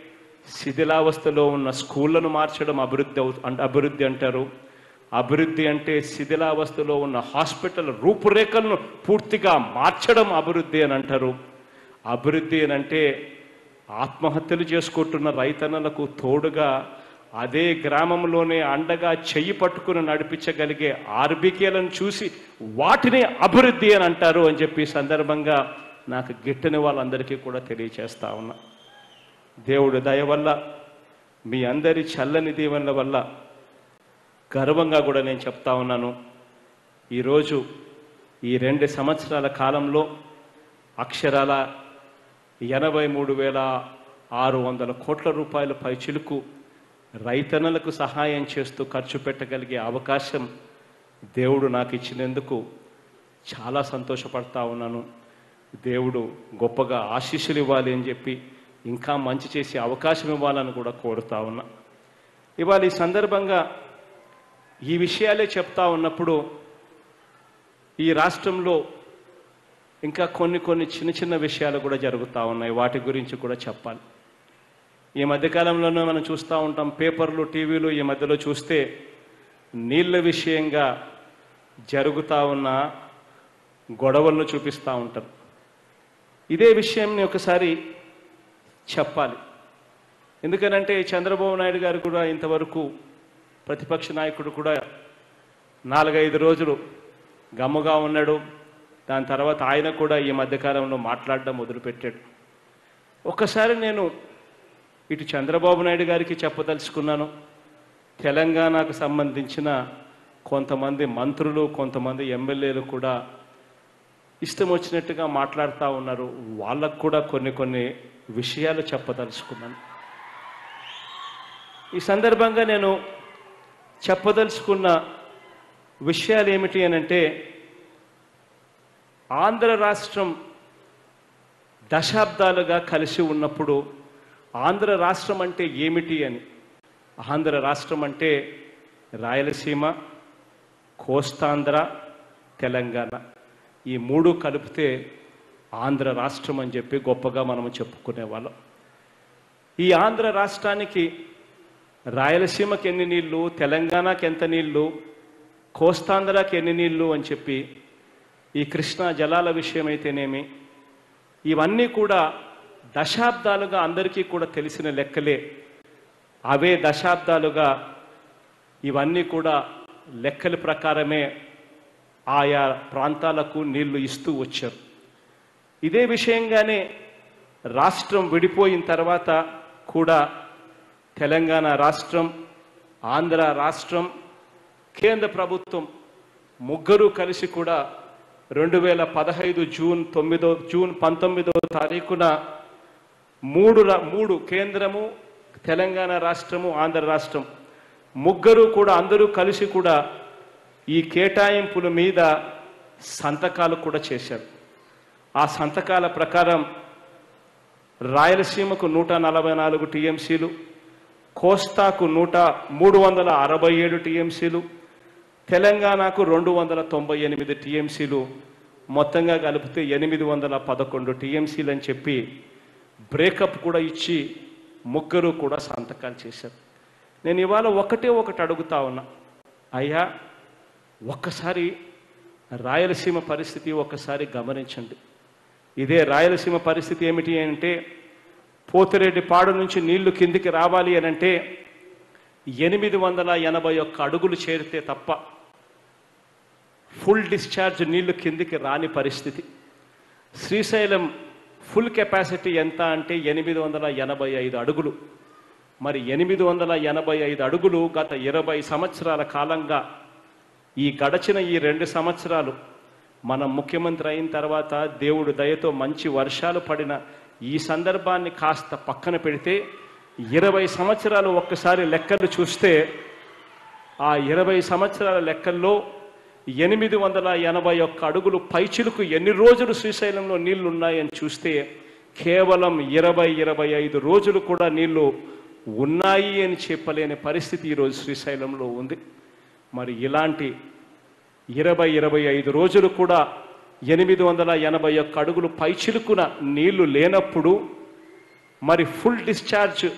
Speaker 12: శిథిలావస్థలో ఉన్న స్కూళ్లను మార్చడం అభివృద్ధి అవు అంటే అభివృద్ధి అంటారు అభివృద్ధి అంటే శిథిలావస్థలో ఉన్న హాస్పిటల్ రూపురేఖలను పూర్తిగా మార్చడం అభివృద్ధి అని అంటారు అభివృద్ధి అని అంటే ఆత్మహత్యలు చేసుకుంటున్న రైతన్నలకు తోడుగా అదే గ్రామంలోనే అండగా చెయ్యి పట్టుకుని నడిపించగలిగే ఆర్బికేలను చూసి వాటిని అభివృద్ధి అని అంటారు అని చెప్పి ఈ సందర్భంగా నాకు గిట్టని వాళ్ళందరికీ కూడా తెలియచేస్తా ఉన్నా దేవుడి దయ వల్ల మీ అందరి చల్లని దీవెనల వల్ల గర్వంగా కూడా నేను చెప్తా ఉన్నాను ఈరోజు ఈ రెండు సంవత్సరాల కాలంలో అక్షరాల ఎనభై మూడు వేల ఆరు వందల కోట్ల రూపాయల పైచిలుకు రైతన్నలకు సహాయం చేస్తూ ఖర్చు పెట్టగలిగే అవకాశం దేవుడు నాకు ఇచ్చినందుకు చాలా సంతోషపడతా ఉన్నాను దేవుడు గొప్పగా ఆశీస్సులు ఇవ్వాలి అని చెప్పి ఇంకా మంచి చేసే అవకాశం ఇవ్వాలని కూడా కోరుతా ఉన్నా ఇవాళ ఈ సందర్భంగా ఈ విషయాలే చెప్తా ఉన్నప్పుడు ఈ రాష్ట్రంలో ఇంకా కొన్ని కొన్ని చిన్న చిన్న విషయాలు కూడా జరుగుతూ ఉన్నాయి వాటి గురించి కూడా చెప్పాలి ఈ మధ్యకాలంలోనే మనం చూస్తూ ఉంటాం పేపర్లు టీవీలు ఈ మధ్యలో చూస్తే నీళ్ళ విషయంగా జరుగుతూ ఉన్న గొడవలను చూపిస్తూ ఉంటారు ఇదే విషయంని ఒకసారి చెప్పాలి ఎందుకనంటే చంద్రబాబు నాయుడు గారు కూడా ఇంతవరకు ప్రతిపక్ష నాయకుడు కూడా నాలుగైదు రోజులు గమ్ముగా ఉన్నాడు దాని తర్వాత ఆయన కూడా ఈ మధ్యకాలంలో మాట్లాడడం మొదలుపెట్టాడు ఒక్కసారి నేను ఇటు చంద్రబాబు నాయుడు గారికి చెప్పదలుచుకున్నాను తెలంగాణకు సంబంధించిన కొంతమంది మంత్రులు కొంతమంది ఎమ్మెల్యేలు కూడా ఇష్టం వచ్చినట్టుగా మాట్లాడుతూ ఉన్నారు వాళ్ళకు కూడా కొన్ని కొన్ని విషయాలు చెప్పదలుచుకున్నాను ఈ సందర్భంగా నేను చెప్పదలుచుకున్న విషయాలు ఏమిటి అని అంటే ఆంధ్ర రాష్ట్రం దశాబ్దాలుగా కలిసి ఉన్నప్పుడు ఆంధ్ర రాష్ట్రం అంటే ఏమిటి అని ఆంధ్ర రాష్ట్రం అంటే రాయలసీమ కోస్తాంధ్ర తెలంగాణ ఈ మూడు కలిపితే ఆంధ్ర రాష్ట్రం అని చెప్పి గొప్పగా మనం చెప్పుకునేవాళ్ళం ఈ ఆంధ్ర రాష్ట్రానికి రాయలసీమకి ఎన్ని నీళ్లు తెలంగాణకి ఎంత నీళ్లు కోస్తాంధ్రకి ఎన్ని నీళ్లు అని చెప్పి ఈ కృష్ణా జలాల విషయం అయితేనేమి ఇవన్నీ కూడా దశాబ్దాలుగా అందరికీ కూడా తెలిసిన లెక్కలే అవే దశాబ్దాలుగా ఇవన్నీ కూడా లెక్కల ప్రకారమే ఆయా ప్రాంతాలకు నీళ్లు ఇస్తూ వచ్చారు ఇదే విషయంగానే రాష్ట్రం విడిపోయిన తర్వాత కూడా తెలంగాణ రాష్ట్రం ఆంధ్ర రాష్ట్రం కేంద్ర ప్రభుత్వం ముగ్గురు కలిసి కూడా రెండు వేల పదహైదు జూన్ తొమ్మిదో జూన్ పంతొమ్మిదో తారీఖున మూడు రా- మూడు కేంద్రము తెలంగాణ రాష్ట్రము ఆంధ్ర రాష్ట్రం ముగ్గురు కూడా అందరూ కలిసి కూడా ఈ కేటాయింపుల మీద సంతకాలు కూడా చేశారు ఆ సంతకాల ప్రకారం రాయలసీమకు నూట నలభై నాలుగు టీఎంసీలు కోస్తాకు నూట మూడు వందల అరవై ఏడు టీఎంసీలు తెలంగాణకు రెండు వందల తొంభై ఎనిమిది టీఎంసీలు మొత్తంగా కలిపితే ఎనిమిది వందల పదకొండు టీఎంసీలు అని చెప్పి బ్రేకప్ కూడా ఇచ్చి ముగ్గురు కూడా సంతకాలు చేశారు నేను ఇవాళ ఒకటే ఒకటి అడుగుతా ఉన్నా అయ్యా ఒక్కసారి రాయలసీమ పరిస్థితి ఒక్కసారి గమనించండి ఇదే రాయలసీమ పరిస్థితి ఏమిటి అంటే పోతిరెడ్డి పాడు నుంచి నీళ్లు కిందికి రావాలి అని అంటే ఎనిమిది వందల ఎనభై ఒక్క అడుగులు చేరితే తప్ప ఫుల్ డిశ్చార్జ్ నీళ్లు కిందికి రాని పరిస్థితి శ్రీశైలం ఫుల్ కెపాసిటీ ఎంత అంటే ఎనిమిది వందల ఎనభై ఐదు అడుగులు మరి ఎనిమిది వందల ఎనభై ఐదు అడుగులు గత ఇరవై సంవత్సరాల కాలంగా ఈ గడచిన ఈ రెండు సంవత్సరాలు మన ముఖ్యమంత్రి అయిన తర్వాత దేవుడు దయతో మంచి వర్షాలు పడిన ఈ సందర్భాన్ని కాస్త పక్కన పెడితే ఇరవై సంవత్సరాలు ఒక్కసారి లెక్కలు చూస్తే ఆ ఇరవై సంవత్సరాల లెక్కల్లో ఎనిమిది వందల ఎనభై ఒక్క అడుగులు పైచిలుకు ఎన్ని రోజులు శ్రీశైలంలో నీళ్లు ఉన్నాయని చూస్తే కేవలం ఇరవై ఇరవై ఐదు రోజులు కూడా నీళ్లు ఉన్నాయి అని చెప్పలేని పరిస్థితి ఈరోజు శ్రీశైలంలో ఉంది మరి ఇలాంటి ఇరవై ఇరవై ఐదు రోజులు కూడా ఎనిమిది వందల ఎనభై ఒక్క అడుగులు పైచిలుకున నీళ్లు లేనప్పుడు మరి ఫుల్ డిశ్చార్జ్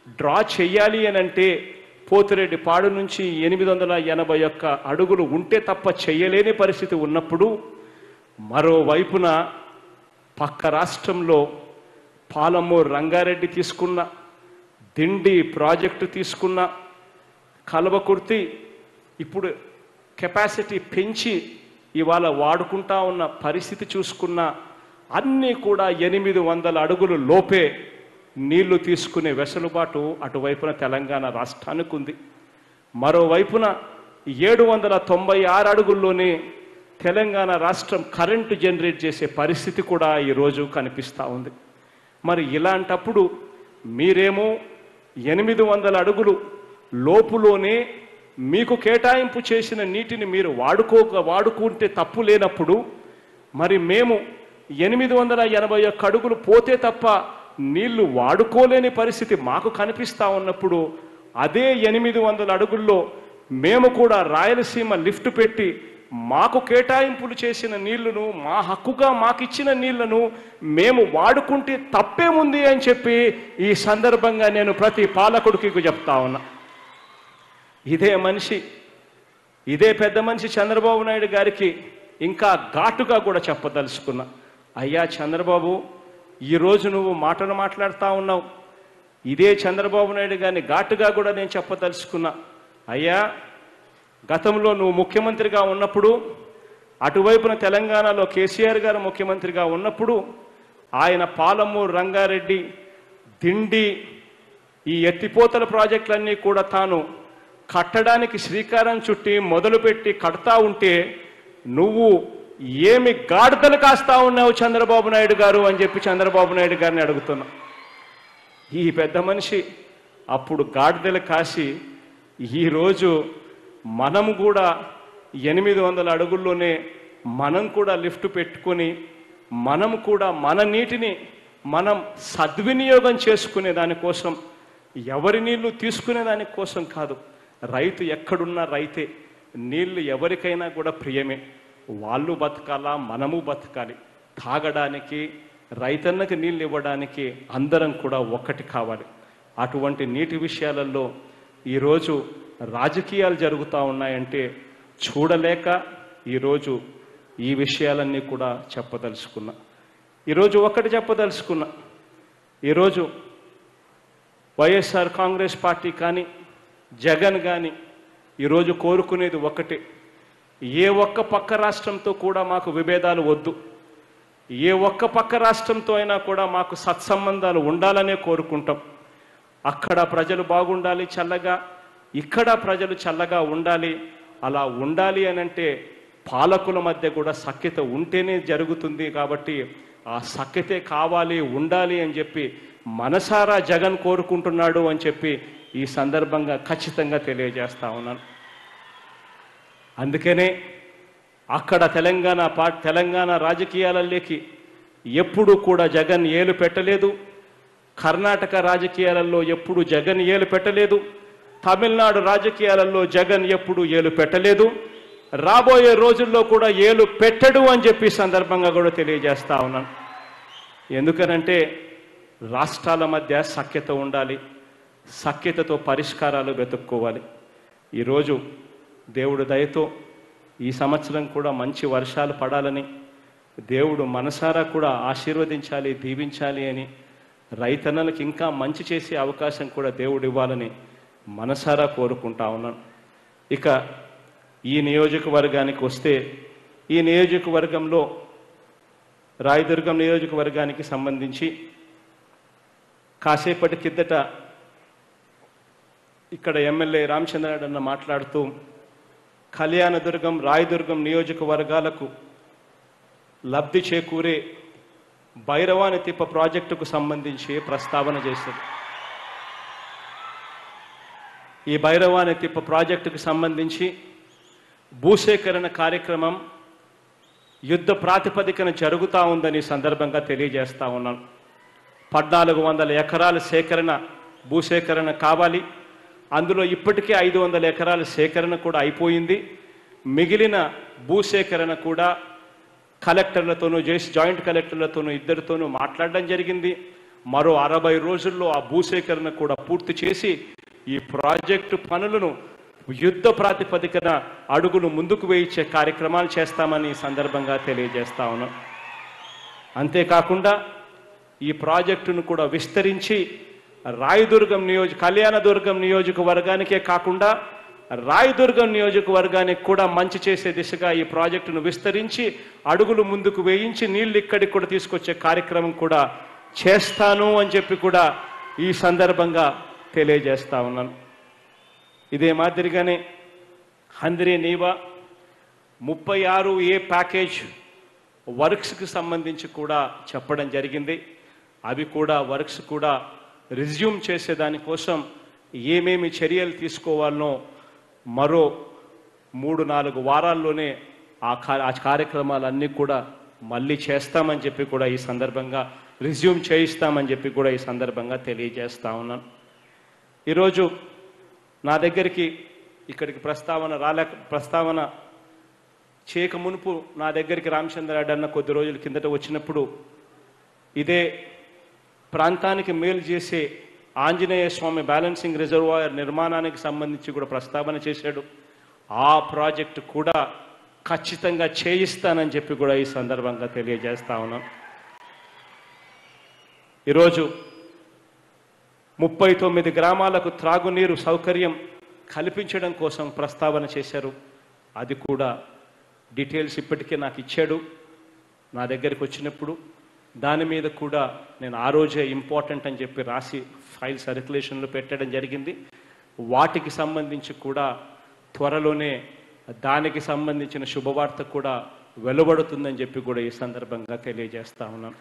Speaker 12: డ్రా చెయ్యాలి అని అంటే పోతిరెడ్డి పాడు నుంచి ఎనిమిది వందల ఎనభై ఒక్క అడుగులు ఉంటే తప్ప చెయ్యలేని పరిస్థితి ఉన్నప్పుడు మరోవైపున పక్క రాష్ట్రంలో పాలమూరు రంగారెడ్డి తీసుకున్న దిండి ప్రాజెక్టు తీసుకున్న కలవకుర్తి ఇప్పుడు కెపాసిటీ పెంచి ఇవాళ వాడుకుంటా ఉన్న పరిస్థితి చూసుకున్న అన్నీ కూడా ఎనిమిది వందల అడుగులు లోపే నీళ్లు తీసుకునే వెసులుబాటు అటువైపున తెలంగాణ రాష్ట్రానికి ఉంది మరోవైపున ఏడు వందల తొంభై ఆరు అడుగుల్లోనే తెలంగాణ రాష్ట్రం కరెంటు జనరేట్ చేసే పరిస్థితి కూడా ఈరోజు కనిపిస్తూ ఉంది మరి ఇలాంటప్పుడు మీరేమో ఎనిమిది వందల అడుగులు లోపులోనే మీకు కేటాయింపు చేసిన నీటిని మీరు వాడుకో వాడుకుంటే తప్పు లేనప్పుడు మరి మేము ఎనిమిది వందల ఎనభై ఒక్క అడుగులు పోతే తప్ప నీళ్లు వాడుకోలేని పరిస్థితి మాకు కనిపిస్తా ఉన్నప్పుడు అదే ఎనిమిది వందల అడుగుల్లో మేము కూడా రాయలసీమ లిఫ్ట్ పెట్టి మాకు కేటాయింపులు చేసిన నీళ్లను మా హక్కుగా మాకిచ్చిన నీళ్లను మేము వాడుకుంటే తప్పేముంది అని చెప్పి ఈ సందర్భంగా నేను ప్రతి పాలకుడికి చెప్తా ఉన్నా ఇదే మనిషి ఇదే పెద్ద మనిషి చంద్రబాబు నాయుడు గారికి ఇంకా ఘాటుగా కూడా చెప్పదలుచుకున్నా అయ్యా చంద్రబాబు ఈరోజు నువ్వు మాటలు మాట్లాడుతూ ఉన్నావు ఇదే చంద్రబాబు నాయుడు గారిని ఘాటుగా కూడా నేను చెప్పదలుచుకున్నా అయ్యా గతంలో నువ్వు ముఖ్యమంత్రిగా ఉన్నప్పుడు అటువైపున తెలంగాణలో కేసీఆర్ గారు ముఖ్యమంత్రిగా ఉన్నప్పుడు ఆయన పాలమూరు రంగారెడ్డి దిండి ఈ ఎత్తిపోతల ప్రాజెక్టులన్నీ కూడా తాను కట్టడానికి శ్రీకారం చుట్టి మొదలుపెట్టి కడతా ఉంటే నువ్వు ఏమి గాడిదలు కాస్తా ఉన్నావు చంద్రబాబు నాయుడు గారు అని చెప్పి చంద్రబాబు నాయుడు గారిని అడుగుతున్నా ఈ పెద్ద మనిషి అప్పుడు గాడిదలు కాసి ఈరోజు మనం కూడా ఎనిమిది వందల అడుగుల్లోనే మనం కూడా లిఫ్ట్ పెట్టుకొని మనం కూడా మన నీటిని మనం సద్వినియోగం చేసుకునే దానికోసం ఎవరి నీళ్లు తీసుకునే దానికోసం కాదు రైతు ఎక్కడున్నా రైతే నీళ్లు ఎవరికైనా కూడా ప్రియమే వాళ్ళు బతకాలా మనము బతకాలి తాగడానికి రైతన్నకి నీళ్ళు ఇవ్వడానికి అందరం కూడా ఒక్కటి కావాలి అటువంటి నీటి విషయాలలో ఈరోజు రాజకీయాలు జరుగుతూ ఉన్నాయంటే చూడలేక ఈరోజు ఈ విషయాలన్నీ కూడా చెప్పదలుచుకున్నా ఈరోజు ఒక్కటి చెప్పదలుచుకున్నా ఈరోజు వైఎస్ఆర్ కాంగ్రెస్ పార్టీ కానీ జగన్ కానీ ఈరోజు కోరుకునేది ఒకటే ఏ ఒక్క పక్క రాష్ట్రంతో కూడా మాకు విభేదాలు వద్దు ఏ ఒక్క పక్క రాష్ట్రంతో అయినా కూడా మాకు సత్సంబంధాలు ఉండాలనే కోరుకుంటాం అక్కడ ప్రజలు బాగుండాలి చల్లగా ఇక్కడ ప్రజలు చల్లగా ఉండాలి అలా ఉండాలి అని అంటే పాలకుల మధ్య కూడా సఖ్యత ఉంటేనే జరుగుతుంది కాబట్టి ఆ సఖ్యతే కావాలి ఉండాలి అని చెప్పి మనసారా జగన్ కోరుకుంటున్నాడు అని చెప్పి ఈ సందర్భంగా ఖచ్చితంగా తెలియజేస్తా ఉన్నాను అందుకనే అక్కడ తెలంగాణ పా తెలంగాణ రాజకీయాలలోకి ఎప్పుడు కూడా జగన్ ఏలు పెట్టలేదు కర్ణాటక రాజకీయాలలో ఎప్పుడు జగన్ ఏలు పెట్టలేదు తమిళనాడు రాజకీయాలలో జగన్ ఎప్పుడు ఏలు పెట్టలేదు రాబోయే రోజుల్లో కూడా ఏలు పెట్టడు అని చెప్పి ఈ సందర్భంగా కూడా తెలియజేస్తా ఉన్నాను ఎందుకనంటే రాష్ట్రాల మధ్య సఖ్యత ఉండాలి సఖ్యతతో పరిష్కారాలు వెతుక్కోవాలి ఈరోజు దేవుడు దయతో ఈ సంవత్సరం కూడా మంచి వర్షాలు పడాలని దేవుడు మనసారా కూడా ఆశీర్వదించాలి దీవించాలి అని రైతన్నలకు ఇంకా మంచి చేసే అవకాశం కూడా దేవుడు ఇవ్వాలని మనసారా కోరుకుంటా ఉన్నాను ఇక ఈ నియోజకవర్గానికి వస్తే ఈ నియోజకవర్గంలో రాయదుర్గం నియోజకవర్గానికి సంబంధించి కాసేపటి కిందట ఇక్కడ ఎమ్మెల్యే రామచంద్రనాయుడు అన్న మాట్లాడుతూ కళ్యాణదుర్గం రాయదుర్గం నియోజకవర్గాలకు లబ్ధి చేకూరే భైరవాని తిప్ప ప్రాజెక్టుకు సంబంధించి ప్రస్తావన చేశారు ఈ భైరవాని తిప్ప ప్రాజెక్టుకు సంబంధించి భూసేకరణ కార్యక్రమం యుద్ధ ప్రాతిపదికన జరుగుతూ ఉందని ఈ సందర్భంగా తెలియజేస్తా ఉన్నాను పద్నాలుగు వందల ఎకరాల సేకరణ భూసేకరణ కావాలి అందులో ఇప్పటికే ఐదు వందల ఎకరాల సేకరణ కూడా అయిపోయింది మిగిలిన భూసేకరణ కూడా కలెక్టర్లతోనూ జేసి జాయింట్ కలెక్టర్లతోనూ ఇద్దరితోనూ మాట్లాడడం జరిగింది మరో అరవై రోజుల్లో ఆ భూసేకరణ కూడా పూర్తి చేసి ఈ ప్రాజెక్టు పనులను యుద్ధ ప్రాతిపదికన అడుగులు ముందుకు వేయించే కార్యక్రమాలు చేస్తామని ఈ సందర్భంగా తెలియజేస్తా ఉన్నాం అంతేకాకుండా ఈ ప్రాజెక్టును కూడా విస్తరించి రాయదుర్గం నియోజక కళ్యాణదుర్గం నియోజకవర్గానికే కాకుండా రాయదుర్గం నియోజకవర్గానికి కూడా మంచి చేసే దిశగా ఈ ప్రాజెక్టును విస్తరించి అడుగులు ముందుకు వేయించి నీళ్లు ఇక్కడికి కూడా తీసుకొచ్చే కార్యక్రమం కూడా చేస్తాను అని చెప్పి కూడా ఈ సందర్భంగా తెలియజేస్తా ఉన్నాను ఇదే మాదిరిగానే హంద్రీ నీవా ముప్పై ఆరు ఏ ప్యాకేజ్ వర్క్స్కి సంబంధించి కూడా చెప్పడం జరిగింది అవి కూడా వర్క్స్ కూడా రిజ్యూమ్ చేసే దానికోసం ఏమేమి చర్యలు తీసుకోవాలనో మరో మూడు నాలుగు వారాల్లోనే ఆ కా ఆ కార్యక్రమాలన్నీ కూడా మళ్ళీ చేస్తామని చెప్పి కూడా ఈ సందర్భంగా రిజ్యూమ్ చేయిస్తామని చెప్పి కూడా ఈ సందర్భంగా తెలియజేస్తా ఉన్నాను ఈరోజు నా దగ్గరికి ఇక్కడికి ప్రస్తావన రాలేక ప్రస్తావన చేయక మునుపు నా దగ్గరికి రామచంద్రారెడ్డి అన్న కొద్ది రోజుల కిందట వచ్చినప్పుడు ఇదే ప్రాంతానికి మేలు చేసే ఆంజనేయ స్వామి బ్యాలెన్సింగ్ రిజర్వాయర్ నిర్మాణానికి సంబంధించి కూడా ప్రస్తావన చేశాడు ఆ ప్రాజెక్టు కూడా ఖచ్చితంగా చేయిస్తానని చెప్పి కూడా ఈ సందర్భంగా తెలియజేస్తా ఉన్నాం ఈరోజు ముప్పై తొమ్మిది గ్రామాలకు త్రాగునీరు సౌకర్యం కల్పించడం కోసం ప్రస్తావన చేశారు అది కూడా డీటెయిల్స్ ఇప్పటికే నాకు ఇచ్చాడు నా దగ్గరికి వచ్చినప్పుడు దాని మీద కూడా నేను ఆ రోజే ఇంపార్టెంట్ అని చెప్పి రాసి ఫైల్ సర్క్యులేషన్లో పెట్టడం జరిగింది వాటికి సంబంధించి కూడా త్వరలోనే దానికి సంబంధించిన శుభవార్త కూడా వెలువడుతుందని చెప్పి కూడా ఈ సందర్భంగా తెలియజేస్తా ఉన్నాను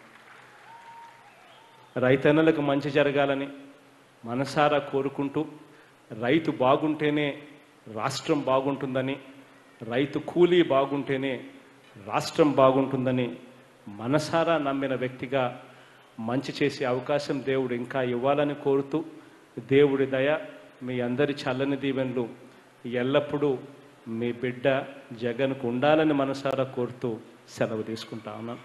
Speaker 12: రైతన్నలకు మంచి జరగాలని మనసారా కోరుకుంటూ రైతు బాగుంటేనే రాష్ట్రం బాగుంటుందని రైతు కూలీ బాగుంటేనే రాష్ట్రం బాగుంటుందని మనసారా నమ్మిన వ్యక్తిగా మంచి చేసే అవకాశం దేవుడు ఇంకా ఇవ్వాలని కోరుతూ దేవుడి దయ మీ అందరి చల్లని దీవెనలు ఎల్లప్పుడూ మీ బిడ్డ జగన్కు ఉండాలని మనసారా కోరుతూ సెలవు తీసుకుంటా ఉన్నాను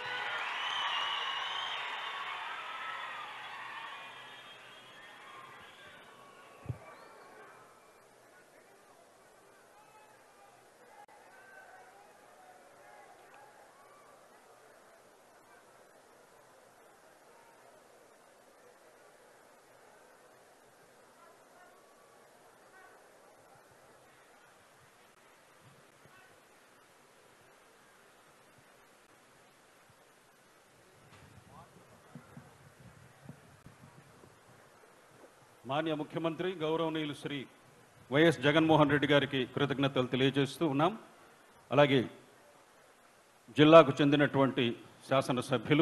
Speaker 11: మాన్య ముఖ్యమంత్రి గౌరవనీయులు శ్రీ వైఎస్ జగన్మోహన్ రెడ్డి గారికి కృతజ్ఞతలు తెలియజేస్తూ ఉన్నాం అలాగే జిల్లాకు చెందినటువంటి శాసనసభ్యులు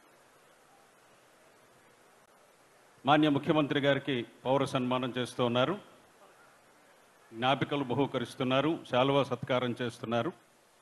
Speaker 11: మాన్య ముఖ్యమంత్రి గారికి పౌర సన్మానం చేస్తూ ఉన్నారు జ్ఞాపికలు బహూకరిస్తున్నారు శాలువా సత్కారం చేస్తున్నారు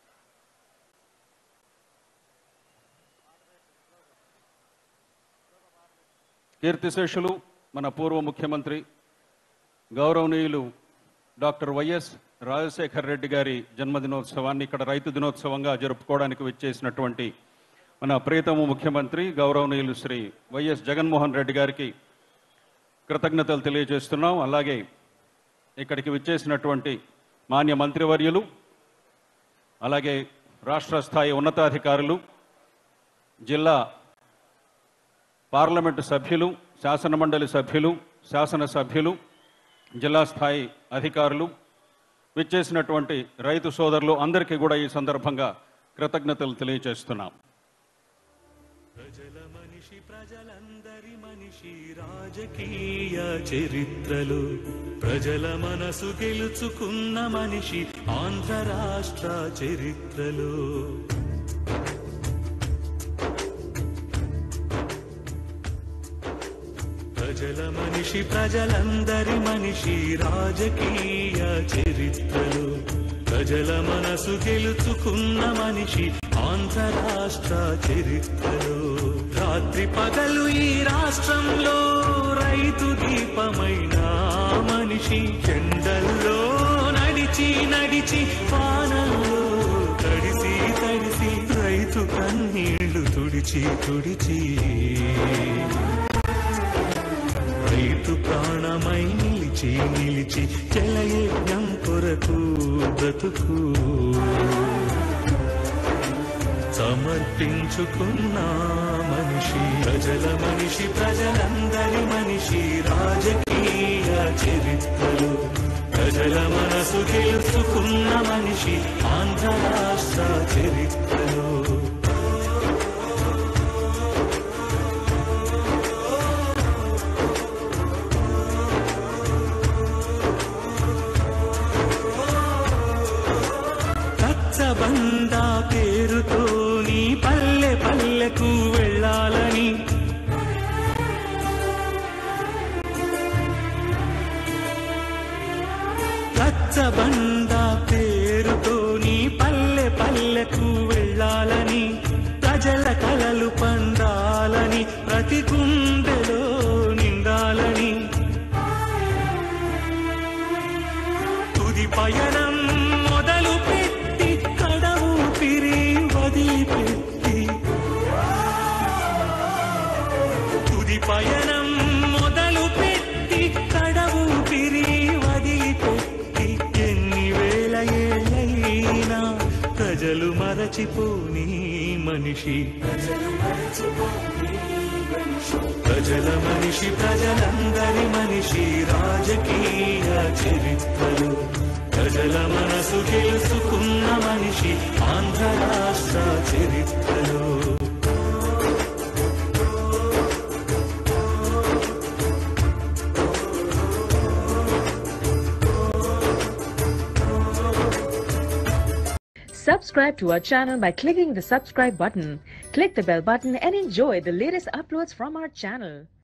Speaker 11: కీర్తిశేషులు మన పూర్వ ముఖ్యమంత్రి గౌరవనీయులు డాక్టర్ వైఎస్ రాజశేఖర్ రెడ్డి గారి జన్మదినోత్సవాన్ని ఇక్కడ రైతు దినోత్సవంగా జరుపుకోవడానికి వచ్చేసినటువంటి మన ప్రియతమ ముఖ్యమంత్రి గౌరవనీయులు శ్రీ వైఎస్ జగన్మోహన్ రెడ్డి గారికి కృతజ్ఞతలు తెలియజేస్తున్నాం అలాగే ఇక్కడికి విచ్చేసినటువంటి మాన్య మంత్రివర్యులు అలాగే రాష్ట్ర స్థాయి ఉన్నతాధికారులు జిల్లా పార్లమెంటు సభ్యులు శాసనమండలి సభ్యులు శాసనసభ్యులు జిల్లా స్థాయి అధికారులు విచ్చేసినటువంటి రైతు సోదరులు అందరికీ కూడా ఈ సందర్భంగా కృతజ్ఞతలు తెలియజేస్తున్నాం
Speaker 5: ప్రజల మనిషి ప్రజలందరి మనిషి రాజకీయ చరిత్రలు ప్రజల మనసు గెలుచుకున్న మనిషి ఆంధ్ర రాష్ట్ర చరిత్రలు ప్రజల మనిషి ప్రజలందరి మనిషి రాజకీయ చరిత్రలు ప్రజల మనసు గెలుచుకున్న మనిషి ఆంధ్ర రాష్ట్ర చరిత్రలు రాత్రి పగలు ఈ రాష్ట్రంలో రైతు దీపమైన మనిషి ఎండల్లో నడిచి నడిచి వానల్లో తడిసి తడిసి రైతు కన్నీళ్ళు కన్నీళ్లు తుడిచి తుడిచి రైతు ప్రాణమై నిలిచి నిలిచి జలయజ్ఞం కొరకు బ్రతుకు సమర్పించుకున్న మనిషి ప్రజల మనిషి ప్రజలందరి మనిషి రాజకీయ చరిత్రలు ప్రజల మనసు తెలుసుకున్న మనిషి ఆంధ్ర రాష్ట్ర చరిత్రలో రచ్చబండ పేరుతో నీ పల్లె పల్లెకు వెళ్ళాలని రచ్చబండ పేరుతో నీ పల్లె పల్లెకు వెళ్ళాలని ప్రజల కలలు పండాలని ప్రతి గుండెలో నిండాలని తుది పయనం మొదలు పెట్టి కడవు పిరి వదిలిపెట్టి తుది పయనం మొదలు పెట్టి కడవు పిరి వదిలిపెట్టి ఎన్ని వేల ఏళ్ళైనా ప్రజలు మరచిపోని మనిషి ప్రజల మనిషి ప్రజలందరి మనిషి రాజకీయ చరిత్రలు ప్రజల మనసు తెలుసుకున్న మనిషి ఆంధ్ర రాష్ట్ర చరిత్రలో
Speaker 13: Subscribe to our channel by clicking the subscribe button. Click the bell button and enjoy the latest uploads from our channel.